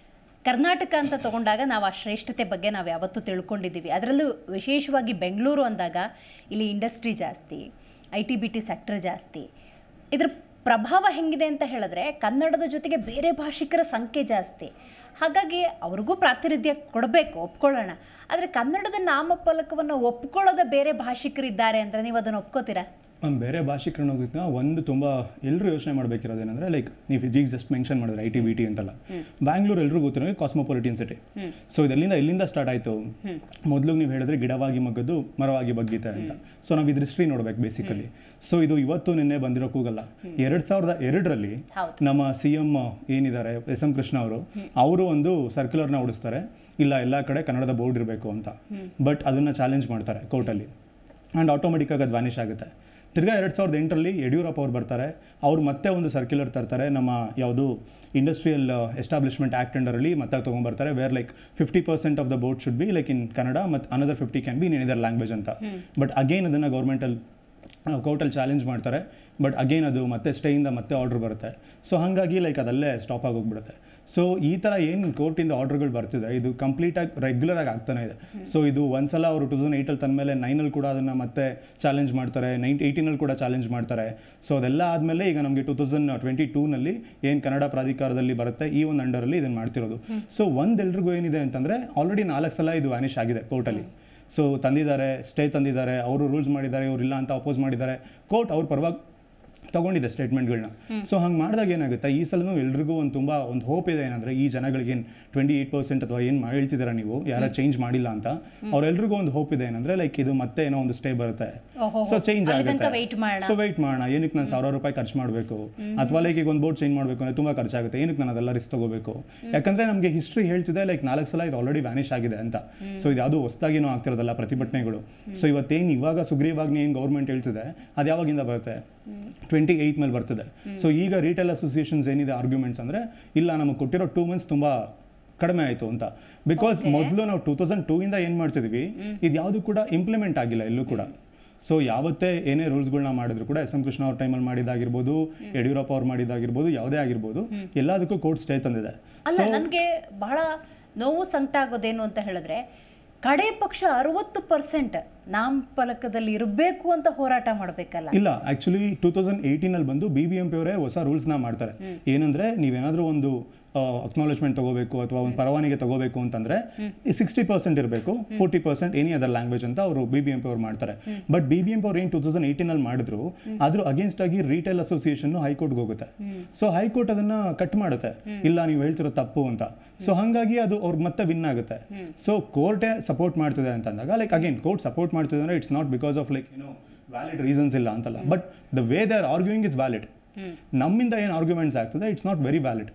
Speaker 1: ಕರ್ನಾಟಕ ಅಂತ ತಗೊಂಡಾಗ ನಾವು ಆ ಶ್ರೇಷ್ಠತೆ ಬಗ್ಗೆ ನಾವು ಯಾವತ್ತೂ ತಿಳ್ಕೊಂಡಿದ್ದೀವಿ ಅದರಲ್ಲೂ ವಿಶೇಷವಾಗಿ ಬೆಂಗಳೂರು ಅಂದಾಗ ಇಲ್ಲಿ ಇಂಡಸ್ಟ್ರಿ ಜಾಸ್ತಿ I T B T sector ಜಾಸ್ತಿ ಇದ್ರ ಪ್ರಭಾವ ಹೆಂಗಿದೆ ಅಂತ ಹೇಳಿದ್ರೆ ಕನ್ನಡದ ಜೊತೆಗೆ ಬೇರೆ ಭಾಷಿಕರ ಸಂಖ್ಯೆ ಜಾಸ್ತಿ ಹಾಗಾಗಿ ಅವ್ರಿಗೂ ಪ್ರಾತಿನಿಧ್ಯ ಕೊಡಬೇಕು ಒಪ್ಕೊಳ್ಳೋಣ ಆದರೆ ಕನ್ನಡದ ನಾಮಫಲಕವನ್ನು ಒಪ್ಕೊಳ್ಳೋದ ಬೇರೆ ಭಾಷಿಕರಿದ್ದಾರೆ ಅಂದರೆ ನೀವು ಅದನ್ನು ಒಪ್ಕೋತೀರಾ
Speaker 4: ಮ್ಯಾಮ್ ಬೇರೆ ಭಾಷಿಕರನ್ನೋಗಿಂತ ಒಂದು ತುಂಬ ಎಲ್ಲರೂ ಯೋಚನೆ ಮಾಡಬೇಕಿರೋದೇನೆಂದರೆ ಲೈಕ್ ನೀವು ಈಗ ಜಸ್ಟ್ ಮೆನ್ಷನ್ ಮಾಡಿದ್ರೆ ಐ ಟಿ ಬಿ ಟಿ ಅಂತಲ್ಲ ಬ್ಯಾಂಗ್ಳೂರ್ ಎಲ್ಲರೂ ಗೊತ್ತಿರೋ ಕಾಸ್ಮೋಪಾಲಿಟಿಯನ್ ಸಿಟಿ ಸೊ ಇದೆಲ್ಲಿಂದ ಎಲ್ಲಿಂದ ಸ್ಟಾರ್ಟ್ ಆಯಿತು ಮೊದಲು ನೀವು ಹೇಳಿದ್ರೆ ಗಿಡವಾಗಿ ಮಗ್ಗದ್ದು ಮರವಾಗಿ ಬಗ್ಗೀತೆ ಅಂತ ಸೊ ನಾವು ಇದ್ರ ಹಿಸ್ಟ್ರಿ ನೋಡ್ಬೇಕು ಬೇಸಿಕಲಿ ಸೊ ಇದು ಇವತ್ತು ನಿನ್ನೆ ಬಂದಿರೋ ಕೂಗಲ್ಲ ಎರಡ್ ಸಾವಿರದ ಎರಡರಲ್ಲಿ
Speaker 1: ಹೌದು.
Speaker 4: ನಮ್ಮ ಸಿ ಎಂ ಏನಿದ್ದಾರೆ ಎಸ್ ಎಂ ಕೃಷ್ಣ ಅವರು ಅವರು ಒಂದು ಸರ್ಕ್ಯುಲರ್ನ ಓಡಿಸ್ತಾರೆ ಇಲ್ಲ ಎಲ್ಲ ಕಡೆ ಕನ್ನಡದ ಬೋರ್ಡ್ ಇರಬೇಕು ಅಂತ ಬಟ್ ಅದನ್ನ ಚಾಲೆಂಜ್ ಮಾಡ್ತಾರೆ ಕೋರ್ಟಲ್ಲಿ ಆ್ಯಂಡ್ ಆಟೋಮೆಟಿಕ್ಕಾಗಿ ಅದು ವ್ಯಾನಿಷ್ ಆಗುತ್ತೆ ತಿರ್ಗಾ ಎರಡು ಸಾವಿರದ ಎಂಟರಲ್ಲಿ ಯಡಿಯೂರಪ್ಪ ಅವ್ರು ಬರ್ತಾರೆ ಅವ್ರು ಮತ್ತೆ ಒಂದು ಸರ್ಕ್ಯುಲರ್ ತರ್ತಾರೆ ನಮ್ಮ ಯಾವುದು ಇಂಡಸ್ಟ್ರಿಯಲ್ ಎಸ್ಟಾಬ್ಲಿಷ್ಮೆಂಟ್ ಆ್ಯಕ್ಟ್ ಅಂಡರಲ್ಲಿ ಮತ್ತೆ ತೊಗೊಂಬರ್ತಾರೆ where like fifty percent of the board should be like in Kannada ಮತ್ತು another fifty can be in any other language ಅಂತ ಬಟ್ ಅಗೇನ್ ಅದನ್ನು ಗೌರ್ಮೆಂಟಲ್ಲಿ ಕೋರ್ಟಲ್ಲಿ ಚಾಲೆಂಜ್ ಮಾಡ್ತಾರೆ ಬಟ್ ಅಗೇನ್ ಅದು ಮತ್ತೆ ಸ್ಟೇಯಿಂದ ಮತ್ತೆ ಆರ್ಡರ್ ಬರುತ್ತೆ ಸೊ ಹಾಗಾಗಿ ಲೈಕ್ ಅದಲ್ಲೇ ಸ್ಟಾಪ್ ಆಗೋಗ್ಬಿಡುತ್ತೆ ಸೊ ಈ ಥರ ಏನು ಕೋರ್ಟಿಂದ ಆರ್ಡರ್ಗಳು ಬರ್ತಿದೆ ಇದು ಕಂಪ್ಲೀಟಾಗಿ ರೆಗ್ಯುಲರ್ ಆಗಿ ಆಗ್ತಾನೆ ಇದೆ ಸೊ ಇದು ಒಂದ್ಸಲ ಅವರು ಟೂ ತೌಸಂಡ್ ಏಯ್ಟಲ್ಲಿ ತಂದಮೇಲೆ ನೈನಲ್ಲಿ ಕೂಡ ಅದನ್ನು ಮತ್ತೆ ಚಾಲೆಂಜ್ ಮಾಡ್ತಾರೆ ನೈನ್ ಏಯ್ಟೀನಲ್ಲಿ ಕೂಡ ಚಾಲೆಂಜ್ ಮಾಡ್ತಾರೆ ಸೊ ಅದೆಲ್ಲ ಆದಮೇಲೆ ಈಗ ನಮಗೆ ಟೂ ತೌಸಂಡ್ ಟ್ವೆಂಟಿ ಟೂನಲ್ಲಿ ಏನು ಕನ್ನಡ ಪ್ರಾಧಿಕಾರದಲ್ಲಿ ಬರುತ್ತೆ ಈ ಒಂದು ಅಂಡರಲ್ಲಿ ಇದನ್ನು ಮಾಡ್ತಿರೋದು ಸೊ ಒಂದೆಲ್ರಿಗೂ ಏನಿದೆ ಅಂತಂದರೆ ಆಲ್ರೆಡಿ ನಾಲ್ಕು ಸಲ ಇದು ವ್ಯಾನಿಷ್ ಆಗಿದೆ ಕೋರ್ಟಲ್ಲಿ ಸೊ ತಂದಿದ್ದಾರೆ ಸ್ಟೇ ತಂದಿದ್ದಾರೆ ಅವರು ರೂಲ್ಸ್ ಮಾಡಿದ್ದಾರೆ ಇವ್ರು ಇಲ್ಲ ಅಂತ ಅಪೋಸ್ ಮಾಡಿದ್ದಾರೆ ಕೋರ್ಟ್ ಅವ್ರ ಪರವಾಗಿ ತಗೊಂಡಿದೆ ಸ್ಟೇಟ್ಮೆಂಟ್ಗಳನ್ನ ಸೊ ಹಂಗೆ ಮಾಡಿದಾಗ ಏನಾಗುತ್ತೆ ಈ ಸಲನೂ ಎಲ್ರಿಗೂ ಒಂದು ತುಂಬ ಒಂದು ಹೋಪ್ ಇದೆ ಏನಂದರೆ ಈ ಜನಗಳಿಗೆ ಟ್ವೆಂಟಿ ಏಯ್ಟ್ ಪರ್ಸೆಂಟ್ ಅಥವಾ ಏನು ಹೇಳ್ತಿದ್ದೀರಾ ನೀವು ಯಾರ ಚೇಂಜ್ ಮಾಡಿಲ್ಲ ಅಂತ ಅವ್ರೆಲ್ರಿಗೂ ಒಂದು ಹೋಪ್ ಇದೆ ಏನಂದರೆ ಲೈಕ್ ಇದು ಮತ್ತೆ ಏನೋ ಒಂದು ಸ್ಟೇ ಬರುತ್ತೆ
Speaker 1: ಓಹೋ.
Speaker 4: ಸೊ ಚೇಂಜ್
Speaker 1: ಅಲ್ಲಿ ತನಕ
Speaker 4: ಆಗುತ್ತೆ
Speaker 1: wait ಮಾಡೋಣ.
Speaker 4: ಸೊ ವೆಯ್ಟ್ ಮಾಡೋಣ ಏನಕ್ಕೆ ನಾನು ಸಾವಿರ ರೂಪಾಯಿ ಖರ್ಚು ಮಾಡಬೇಕು ಅಥವಾ ಲೈಕ್ ಈಗ ಒಂದು ಬೋರ್ಡ್ ಚೇಂಜ್ ಮಾಡಬೇಕು ಅಂದರೆ ತುಂಬ ಖರ್ಚಾಗುತ್ತೆ ಏನಕ್ಕೆ ನಾನು ಅದೆಲ್ಲ ರಿಸ್ಕ್ ತಗೋಬೇಕು ಯಾಕಂದರೆ ನಮಗೆ ಹಿಸ್ಟ್ರಿ ಹೇಳ್ತಿದೆ ಲೈಕ್ ನಾಲ್ಕು ಸಲ ಇದು ಆಲ್ರೆಡಿ ವ್ಯಾನಿಷ್ ಆಗಿದೆ ಅಂತ ಸೊ ಇದು ಯಾವುದು ಹೊಸದಾಗಿನೂ ಆಗ್ತಿರೋದಲ್ಲ ಪ್ರತಿಭಟನೆಗಳು ಸೊ ಇವತ್ತೇನು ಇವಾಗ ಸುಗ್ರೀವಾಜ್ಞೆ ಏನು ಗೌರ್ಮೆಂಟ್ ಹೇಳ್ತಿದೆ ಅದು ಯಾವಾಗಿಂದ ಬರುತ್ತೆ ಟ್ವೆಂಟಿ ಏಯ್ಟ್ ಮೇಲೆ ಬರ್ತದೆ ಸೊ ಈಗ ರಿಟೇಲ್ ಅಸೋಸಿಯೇಷನ್ಸ್ ಏನಿದೆ ಆರ್ಗ್ಯುಮೆಂಟ್ಸ್ ಅಂದರೆ ಇಲ್ಲ ನಮಗೆ ಕೊಟ್ಟಿರೋ ಟೂ ಮಂತ್ಸ್ ತುಂಬ ಕಡಿಮೆ ಆಯಿತು ಅಂತ ಬಿಕಾಸ್ ಮೊದಲು ನಾವು ಟೂ ತೌಸಂಡ್ ಟೂ ಇಂದ ಏನು ಮಾಡ್ತಿದ್ವಿ ಇದು ಯಾವುದು ಕೂಡ ಇಂಪ್ಲಿಮೆಂಟ್ ಆಗಿಲ್ಲ ಎಲ್ಲೂ ಕೂಡ ಸೊ ಯಾವತ್ತೇ ಏನೇ ರೂಲ್ಸ್ಗಳನ್ನ ಮಾಡಿದ್ರು ಕೂಡ ಎಸ್ ಎಂ ಕೃಷ್ಣ ಅವ್ರ ಟೈಮಲ್ಲಿ ಮಾಡಿದ್ದಾಗಿರ್ಬೋದು ಯಡಿಯೂರಪ್ಪ ಅವ್ರು ಮಾಡಿದ್ದಾಗಿರ್ಬೋದು ಯಾವುದೇ ಆಗಿರ್ಬೋದು ಎಲ್ಲದಕ್ಕೂ ಕೋರ್ಟ್ ಸ್ಟೇ ತಂದಿದೆ
Speaker 1: ಅಲ್ಲ ನನಗೆ ಬಹಳ ನೋವು ಸಂಕಟ ಆಗೋದೇನು ಅಂತ ಹೇಳಿದ್ರೆ ಕಡೆ ಪಕ್ಷ ಅರವತ್ತು ಪರ್ಸೆಂಟ್ ನಾಮಫಲಕದಲ್ಲಿ ಇರಬೇಕು ಅಂತ ಹೋರಾಟ ಮಾಡಬೇಕಲ್ಲ
Speaker 4: ಇಲ್ಲ ಆಕ್ಚುಲಿ ಟೂ ತೌಸಂಡ್ ಏಯ್ಟೀನಲ್ಲಿ ಬಂದು ಬಿ ಬಿ ಎಂ ಪಿ ಅವರೇ ಹೊಸ ರೂಲ್ಸ್ನ ಮಾಡ್ತಾರೆ ಏನಂದ್ರೆ ನೀವೇನಾದ್ರೂ ಒಂದು ಅಕ್ನಾಲೇಜ್ಮೆಂಟ್ ತಗೋಬೇಕು ಅಥವಾ ಒಂದು ಪರವಾನಿಗೆ ತಗೋಬೇಕು ಅಂತಂದ್ರೆ ಸಿಕ್ಸ್ಟಿ ಪರ್ಸೆಂಟ್ ಇರಬೇಕು forty percent any other language ಅಂತ ಅವರು ಬಿ ಬಿ ಎಂ ಪಿ ಅವ್ರು ಮಾಡ್ತಾರೆ but B B M P ಅವ್ರು ಏನು ಟೂ ತೌಸಂಡ್ ಏಯ್ಟೀನಲ್ಲಿ ಮಾಡಿದ್ರು ಅದ್ರ ಅಗೇನ್ಸ್ಟ್ ಆಗಿ ರಿಟೇಲ್ ಅಸೋಸಿಯೇಷನ್ ಹೈಕೋರ್ಟ್ಗೆ ಹೋಗುತ್ತೆ ಸೊ ಹೈಕೋರ್ಟ್ ಅದನ್ನ ಕಟ್ ಮಾಡುತ್ತೆ ಇಲ್ಲ ನೀವು ಹೇಳ್ತಿರೋ ತಪ್ಪು ಅಂತ ಸೊ ಹಾಗಾಗಿ ಅದು ಅವ್ರಿಗೆ ಮತ್ತೆ ವಿನ್ ಆಗುತ್ತೆ ಸೊ ಕೋರ್ಟೇ ಸಪೋರ್ಟ್ ಮಾಡ್ತಿದೆ ಅಂತ ಅಂದಾಗ ಲೈಕ್ ಅಗೇನ್ ಕೋರ್ಟ್ ಸಪೋರ್ಟ್ ಮಾಡ್ತಿದೆ ಅಂದ್ರೆ it's not because of like ಏನೋ ವ್ಯಾಲಿಡ್ ರೀಸನ್ಸ್ ಇಲ್ಲ ಅಂತಲ್ಲ but the way they are arguing is valid ನಮ್ಮಿಂದ ಏನು ಆರ್ಗ್ಯುಮೆಂಟ್ಸ್ ಆಗ್ತದೆ it's not very valid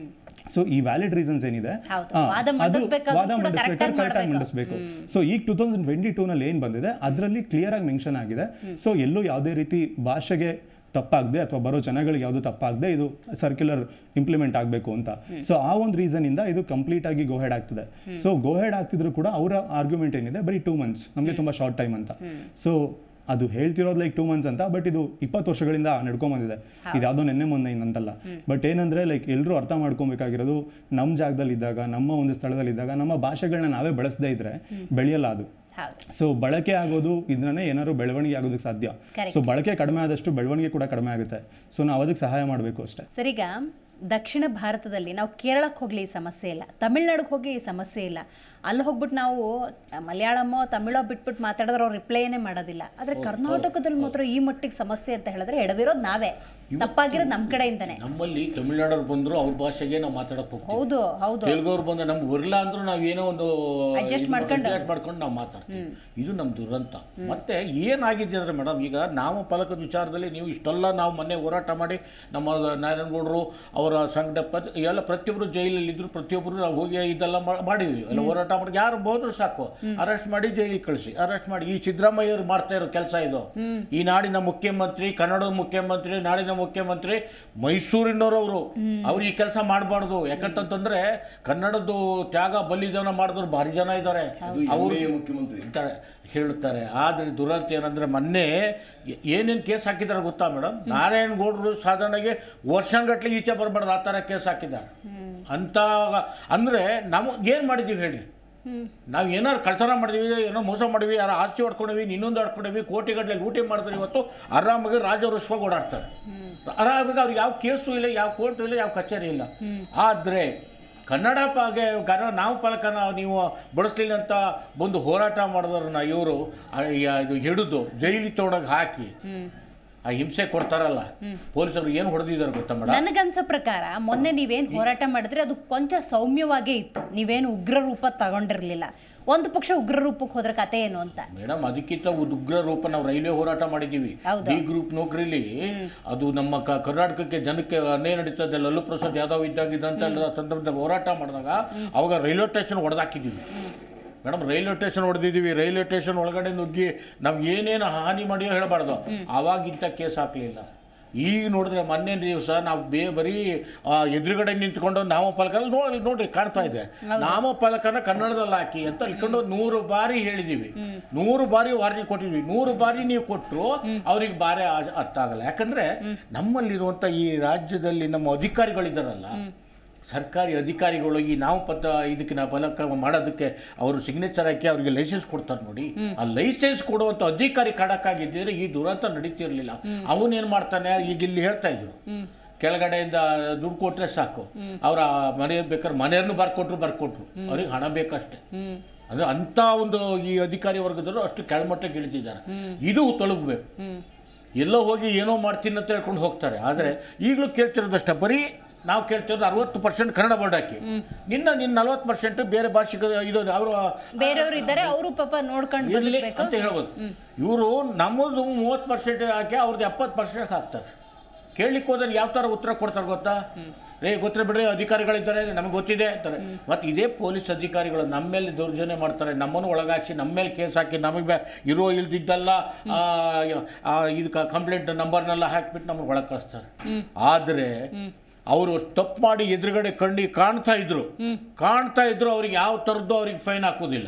Speaker 4: so ಈ ವ್ಯಾಲಿಡ್ ರೀಸನ್ಸ್ ಏನಿದೆ
Speaker 1: ಹೌದು.
Speaker 4: ಆ,
Speaker 1: ವಾದ
Speaker 4: ಅದು
Speaker 1: ಮಂಡಿಸ್ಬೇಕಾದ್ರೂ
Speaker 4: ವಾದ
Speaker 1: ಕೂಡ
Speaker 4: ಮಂಡಿಸ್ಬೇಕಾದ್ರೆ
Speaker 1: correct ಆಗಿ
Speaker 4: ಕರೆಕ್ಟಾಗಿ
Speaker 1: ಮಾಡ್ಬೇಕು.
Speaker 4: ಮಂಡಿಸ್ಬೇಕು ಸೊ ಈಗ ಟೂ ತೌಸಂಡ್ ಟ್ವೆಂಟಿ ಟೂನಲ್ಲಿ ಏನು ಬಂದಿದೆ ಅದರಲ್ಲಿ ಕ್ಲಿಯರ್ ಆಗಿ ಮೆನ್ಷನ್ ಆಗಿದೆ ಸೊ ಎಲ್ಲೂ ಯಾವುದೇ ರೀತಿ ಭಾಷೆಗೆ ತಪ್ಪಾಗದೆ ಅಥವಾ ಬರೋ ಜನಗಳಿಗೆ ಯಾವುದು ತಪ್ಪಾಗದೆ ಇದು ಸರ್ಕ್ಯುಲರ್ ಇಂಪ್ಲಿಮೆಂಟ್ ಆಗಬೇಕು ಅಂತ ಸೊ ಆ ಒಂದು ರೀಸನ್ ಇಂದ ಇದು ಕಂಪ್ಲೀಟ್ ಆಗಿ ಗೋಹೆಡ್ ಆಗ್ತದೆ ಸೊ ಗೋಹೆಡ್ ಆಗ್ತಿದ್ರು ಕೂಡ ಅವರ ಆರ್ಗ್ಯುಮೆಂಟ್ ಏನಿದೆ ಬರೀ ಟೂ ಮಂತ್ಸ್ ನಮಗೆ ತುಂಬಾ ಶಾರ್ಟ್ ಟೈಮ್ ಅಂತ ಸೊ ಅದು ಹೇಳ್ತಿರೋದು ಲೈಕ್ ಟೂ ಮಂತ್ಸ್ ಅಂತ ಬಟ್ ಇದು ಇಪ್ಪತ್ತು ವರ್ಷಗಳಿಂದ ನಡ್ಕೊಂಬಂದಿದೆ ಇದು ಯಾವುದೋ ನೆನ್ನೆ ಮೊನ್ನೆ ಅಂತಲ್ಲ ಬಟ್ ಏನಂದ್ರೆ ಲೈಕ್ ಎಲ್ಲರೂ ಅರ್ಥ ಮಾಡ್ಕೊಬೇಕಾಗಿರೋದು ನಮ್ಮ ಜಾಗದಲ್ಲಿ ಇದ್ದಾಗ ನಮ್ಮ ಒಂದು ಸ್ಥಳದಲ್ಲಿ ಇದ್ದಾಗ ನಮ್ಮ ಭಾಷೆಗಳನ್ನ ನಾವೇ ಬಳಸದೇ ಇದ್ರೆ ಬೆಳೆಯಲ್ಲ ಅದು
Speaker 1: ಹೌದು
Speaker 4: ಸೊ ಬಳಕೆ ಆಗೋದು ಇದನ್ನೇ ಏನಾದ್ರು ಬೆಳವಣಿಗೆ ಆಗೋದಕ್ಕೆ ಸಾಧ್ಯ
Speaker 1: Correct.
Speaker 4: ಸೊ ಬಳಕೆ ಕಡಿಮೆ ಆದಷ್ಟು ಬೆಳವಣಿಗೆ ಕೂಡ ಕಡಿಮೆ ಆಗುತ್ತೆ ಸೊ ನಾವು ಅದಕ್ಕೆ ಸಹಾಯ ಮಾಡಬೇಕು ಅಷ್ಟೇ
Speaker 1: ಸರಿಗ ದಕ್ಷಿಣ ಭಾರತದಲ್ಲಿ ನಾವು ಕೇರಳಕ್ಕೆ ಹೋಗ್ಲಿ ಈ ಸಮಸ್ಯೆ ಇಲ್ಲ ತಮಿಳ್ನಾಡಿಗೆ ಹೋಗಿ ಈ ಸಮಸ್ಯೆ ಇಲ್ಲ ಅಲ್ಲಿ ಹೋಗ್ಬಿಟ್ಟು ನಾವು ಮಲಯಾಳಮೋ ತಮಿಳೋ ಬಿಟ್ಬಿಟ್ಟು ಮಾತಾಡಿದ್ರೆ ಅವ್ರು ರಿಪ್ಲೈನೇ ಮಾಡೋದಿಲ್ಲ ಆದರೆ ಕರ್ನಾಟಕದಲ್ಲಿ ಮಾತ್ರ ಈ ಮಟ್ಟಿಗೆ ಸಮಸ್ಯೆ ಅಂತ ಹೇಳಿದ್ರೆ ಎಡವಿರೋದು ನಾವೇ ತಪ್ಪಾಗಿರೋದು ನಮ್ಮ ಕಡೆಯಿಂದನೇ
Speaker 2: ನಮ್ಮಲ್ಲಿ ತಮಿಳ್ನಾಡವ್ರು ಬಂದ್ರು ಅವ್ರ ಭಾಷೆಗೆ ನಾವು ಮಾತಾಡಕ್ ಹೋಗ್ತೀವಿ
Speaker 1: ಹೌದು ಹೌದು
Speaker 2: ತೆಲುಗವ್ರು ಬಂದ್ರೆ ನಮ್ಗೆ ಬರಲ್ಲ ಅಂದ್ರೂ ನಾವು ಏನೋ ಒಂದು
Speaker 1: Adjust ಮಾಡ್ಕೊಂಡು.
Speaker 2: adjust ಮಾಡ್ಕೊಂಡು ನಾವು ಮಾತಾಡ್ತೀವಿ ಇದು ನಮ್ಮ ದುರಂತ ಮತ್ತೆ ಏನಾಗಿದೆ ಅಂದ್ರೆ ಮೇಡಮ್ ಈಗ ನಾವು ಫಲಕದ ವಿಚಾರದಲ್ಲಿ ನೀವು ಇಷ್ಟೆಲ್ಲ ನಾವು ಮೊನ್ನೆ ಹೋರಾಟ ಮಾಡಿ ನಮ್ಮ ನಾರಾಯಣಗೌಡರು ಅವರ ಸಂಘಟ ಪ್ರತಿ ಎಲ್ಲ ಪ್ರತಿಯೊಬ್ಬರು ಜೈಲಲ್ಲಿ ಇದ್ರು ಪ್ರತಿಯೊಬ್ಬರು ನಾವು ಹೋಗಿ ಇದೆಲ್ಲ ಮಾ- ಮಾಡಿದ್ವಿ ಎಲ್ಲ ಹೋರಾಟ ಮಾಡಿ ಯಾರು ಹೋದ್ರು ಸಾಕು ಅರೆಸ್ಟ್ ಮಾಡಿ ಜೈಲಿಗೆ ಕಳಿಸಿ ಅರೆಸ್ಟ್ ಮಾಡಿ ಈ ಸಿದ್ದರಾಮಯ್ಯವ್ರು ಮಾಡ್ತಾ ಇರೋ ಕೆಲಸ ಇದು ಈ ನಾಡಿನ ಮುಖ್ಯಮಂತ್ರಿ ಕನ್ನಡದ ಮುಖ್ಯಮಂತ್ರಿ ನಾಡಿನ ಮುಖ್ಯಮಂತ್ರಿ ಮೈಸೂರಿನವರು ಅವ್ರು ಈ ಕೆಲಸ ಮಾಡಬಾರ್ದು ಯಾಕಂತಂದ್ರೆ ಕನ್ನಡದ್ದು ತ್ಯಾಗ ಬಲಿದಾನ ಮಾಡಿದ್ರು ಭಾರಿ ಜನ ಇದ್ದಾರೆ
Speaker 3: ಅದು
Speaker 2: ಅವರು
Speaker 3: ಹೆಮ್ಮೆಯ ಮುಖ್ಯಮಂತ್ರಿ
Speaker 2: ಇರ್ತಾರೆ ಹೇಳುತ್ತಾರೆ ಆದರೆ ದುರಂತ ಏನಂದ್ರೆ ಮೊನ್ನೆ ಏನೇನು ಕೇಸ್ ಹಾಕಿದ್ದಾರೆ ಗೊತ್ತಾ ಮೇಡಮ್ ನಾರಾಯಣಗೌಡರು ಸಾಧಾರಣಗೆ ವರ್ಷಗಟ್ಟಲೆ ಈಚೆ ಬರಬಾರ್ದು ಆ ಥರ ಕೇಸ್ ಹಾಕಿದ್ದಾರೆ ಅಂತ ಅಂದರೆ ನಾವು ಏನು ಮಾಡಿದ್ದೀವಿ ಹೇಳಿ ನಾವು ಏನಾರು ಕಳ್ತನ ಮಾಡಿದ್ವಿ ಏನೋ ಮೋಸ ಮಾಡಿದ್ವಿ ಯಾರೋ ಆಸ್ತಿ ಹೊಡ್ಕೊಂಡಿವಿ ಇನ್ನೊಂದು ಹೊಡ್ಕೊಂಡಿವಿ ಕೋಟಿಗಟ್ಟಲೆ ಲೂಟಿ ಮಾಡಿದ್ರೆ ಇವತ್ತು ಆರಾಮಾಗಿ ರಾಜವೃಷ್ವಾಗಿ ಓಡಾಡ್ತಾರೆ ಆರಾಮಾಗಿ ಅವ್ರಿಗೆ ಯಾವ ಕೇಸು ಇಲ್ಲ ಯಾವ ಕೋರ್ಟು ಇಲ್ಲ ಯಾವ ಕಚೇರಿ ಇಲ್ಲ ಆದರೆ ಕನ್ನಡ ಪಾಗೆ ಕನ್ನಡ ನಾವು ಫಲಕನ ನೀವು ಬಳಸಲಿಲ್ಲ ಅಂತ ಬಂದು ಹೋರಾಟ ಮಾಡಿದವ್ರನ್ನ ಇವರು ಇದು ಹಿಡಿದು ಜೈಲಿಗೆ ತೊಗೊಂಡೋಗಿ ಹಾಕಿ ಆ ಹಿಂಸೆ ಕೊಡ್ತಾರಲ್ಲ ಪೊಲೀಸರು ಏನು ಹೊಡೆದಿದ್ದಾರೆ ಗೊತ್ತಾ ಮೇಡಮ್
Speaker 1: ನನಗನ್ಸೋ ಪ್ರಕಾರ ಮೊನ್ನೆ ನೀವೇನು ಹೋರಾಟ ಮಾಡಿದ್ರೆ ಅದು ಕೊಂಚ ಸೌಮ್ಯವಾಗೇ ಇತ್ತು ನೀವೇನು ಉಗ್ರ ರೂಪ ತಗೊಂಡಿರ್ಲಿಲ್ಲ ಒಂದು ಪಕ್ಷ ಉಗ್ರ ರೂಪಕ್ಕೆ ಹೋದ್ರೆ ಕತೆ ಏನು ಅಂತ
Speaker 2: ಮೇಡಮ್ ಅದಕ್ಕಿಂತ ಒಂದು ಉಗ್ರ ರೂಪ ನಾವು ರೈಲ್ವೆ ಹೋರಾಟ ಮಾಡಿದ್ದೀವಿ
Speaker 1: ಹೌದಾ?
Speaker 2: ಡಿ ಗ್ರೂಪ್ ನೌಕರಿಲಿ ಅದು ನಮ್ಮ ಕ- ಕರ್ನಾಟಕಕ್ಕೆ ಜನಕ್ಕೆ ಅನ್ಯಾಯ ನಡೀತದೆ ಲಲ್ಲು ಪ್ರಸಾದ್ ಯಾದವ್ ಇದ್ದಾಗಿದ್ದಂತ ಸಂದರ್ಭದಲ್ಲಿ ಹೋರಾಟ ಮಾಡಿದಾಗ ಅವಾಗ ರೈಲ್ವೆ ಸ್ಟೇಷನ್ ಹೊಡೆದಾಕಿದ್ದೀವಿ ಮೇಡಮ್ ರೈಲ್ವೆ ಸ್ಟೇಷನ್ ಹೊಡೆದಿದ್ದೀವಿ ರೈಲ್ವೆ ಸ್ಟೇಷನ್ ಒಳಗಡೆ ನುಗ್ಗಿ ನಾವು ಏನೇನು ಹಾನಿ ಮಾಡಿಯೋ ಹೇಳಬಾರ್ದು ಆವಾಗಿಂತ ಕೇಸ್ ಹಾಕಲಿಲ್ಲ ಈಗ ನೋಡಿದ್ರೆ ಮೊನ್ನೆ ದಿವಸ ನಾವು ಬೇ ಬರೀ ಆ, ಎದುರುಗಡೆ ನಿಂತ್ಕೊಂಡು ನಾಮಫಲಕ ನೋಡಿ ನೋಡ್ರಿ ಕಾಣ್ತಾ ಇದೆ ನಾಮಫಲಕನ ಕನ್ನಡದಲ್ಲಿ ಹಾಕಿ ಅಂತ ಇಟ್ಕೊಂಡು ನೂರು ಬಾರಿ ಹೇಳಿದೀವಿ ನೂರು ಬಾರಿ ವಾರ್ನಿಂಗ್ ಕೊಟ್ಟಿದ್ವಿ ನೂರು ಬಾರಿ ನೀವು ಕೊಟ್ಟರು ಅವ್ರಿಗೆ ಬಾರಿ ಆ- ಅರ್ಥ ಆಗಲ್ಲ ಯಾಕಂದ್ರೆ ನಮ್ಮಲ್ಲಿರುವಂಥ ಈ ರಾಜ್ಯದಲ್ಲಿ ನಮ್ಮ ಅಧಿಕಾರಿಗಳಿದ್ದಾರಲ್ಲ ಸರ್ಕಾರಿ ಅಧಿಕಾರಿಗಳು ಈ ನಾವು ಪತ್ರ ಇದಕ್ಕೆ ನಾವು ಫಲಕ ಮಾಡೋದಕ್ಕೆ ಅವರು ಸಿಗ್ನೇಚರ್ ಹಾಕಿ ಅವರಿಗೆ ಲೈಸೆನ್ಸ್ ಕೊಡ್ತಾರೆ ನೋಡಿ ಆ ಲೈಸೆನ್ಸ್ ಕೊಡುವಂಥ ಅಧಿಕಾರಿ ಖಡಕ್ಕಾಗಿದ್ದರೆ ಈ ದುರಂತ ನಡೀತಿರ್ಲಿಲ್ಲ ಅವನೇನು ಮಾಡ್ತಾನೆ ಈಗ ಇಲ್ಲಿ ಹೇಳ್ತಾ ಇದ್ರು ಕೆಳಗಡೆಯಿಂದ ದುಡ್ಡು ಕೊಟ್ರೆ ಸಾಕು ಅವರ ಮನೆ ಬೇಕಾದ್ರೆ ಮನೆಯನ್ನು ಬರ್ಕೊಟ್ರು ಬರ್ಕೊಟ್ರು ಅವ್ರಿಗೆ ಹಣ ಬೇಕಷ್ಟೇ ಅಂದ್ರೆ ಅಂತ ಒಂದು ಈ ಅಧಿಕಾರಿ ವರ್ಗದವರು ಅಷ್ಟು ಕೆಳಮಟ್ಟಕ್ಕೆ ಇಳಿದಿದ್ದಾರೆ ಇದು ತೊಲಗಬೇಕು ಎಲ್ಲೋ ಹೋಗಿ ಏನೋ ಮಾಡ್ತೀನಿ ಅಂತ ಹೇಳ್ಕೊಂಡು ಹೋಗ್ತಾರೆ ಆದರೆ ಈಗಲೂ ಕೇಳ್ತಿರೋದಷ್ಟೇ ಬರೀ ನಾವು ಕೇಳ್ತಿರೋದು ಅರವತ್ತು ಪರ್ಸೆಂಟ್ ಕನ್ನಡ ಬೋರ್ಡ್ ಹಾಕಿ ನಿನ್ನ ನಿನ್ನ ನಲ್ವತ್ತು ಪರ್ಸೆಂಟ್ ಬೇರೆ ಭಾಷಿಕ ಇದು ಅವರು
Speaker 1: ಬೇರೆಯವ್ರು ಇದ್ದಾರೆ ಅವರು ಪಾಪ ನೋಡ್ಕೊಂಡು
Speaker 2: ಇರಲಿ
Speaker 1: ಬದುಕಬೇಕು
Speaker 2: ಅಂತ ಹೇಳ್ಬೋದು ಇವರು ನಮ್ಮದು ಮೂವತ್ತು ಪರ್ಸೆಂಟ್ ಹಾಕಿ ಅವ್ರದ್ದು ಎಪ್ಪತ್ತು ಪರ್ಸೆಂಟ್ ಹಾಕ್ತಾರೆ ಕೇಳಲಿಕ್ಕೆ ಹೋದ್ರೆ ಯಾವ ಥರ ಉತ್ತರ ಕೊಡ್ತಾರೆ ಗೊತ್ತಾ ರೇ ಗೊತ್ತಿರ ಬಿಡ್ರಿ ಅಧಿಕಾರಿಗಳಿದ್ದಾರೆ ನಮಗೆ ಗೊತ್ತಿದೆ ಅಂತಾರೆ ಮತ್ತು ಇದೇ ಪೊಲೀಸ್ ಅಧಿಕಾರಿಗಳು ನಮ್ಮ ಮೇಲೆ ದೌರ್ಜನ್ಯ ಮಾಡ್ತಾರೆ ನಮ್ಮನ್ನು ಒಳಗಾಕಿ ನಮ್ಮ ಮೇಲೆ ಕೇಸ್ ಹಾಕಿ ನಮಗೆ ಬೆ- ಇರೋ ಇಲ್ದಿದ್ದೆಲ್ಲ ಆ, ಆ, ಇದು ಕಂಪ್ಲೇಂಟ್ ನಂಬರ್ನೆಲ್ಲ ಹಾಕ್ಬಿಟ್ಟು ನಮಗೆ ಒಳಗೆ ಕಳಿಸ್ತಾರೆ ಆದರೆ ಅವರು ತಪ್ಪು ಮಾಡಿ ಎದುರುಗಡೆ ಕಣ್ಣಿ ಕಾಣ್ತಾ ಇದ್ರು ಕಾಣ್ತಾ ಇದ್ರು ಅವ್ರಿಗೆ ಯಾವ ಥರದ್ದು ಅವ್ರಿಗೆ ಫೈನ್ ಹಾಕೋದಿಲ್ಲ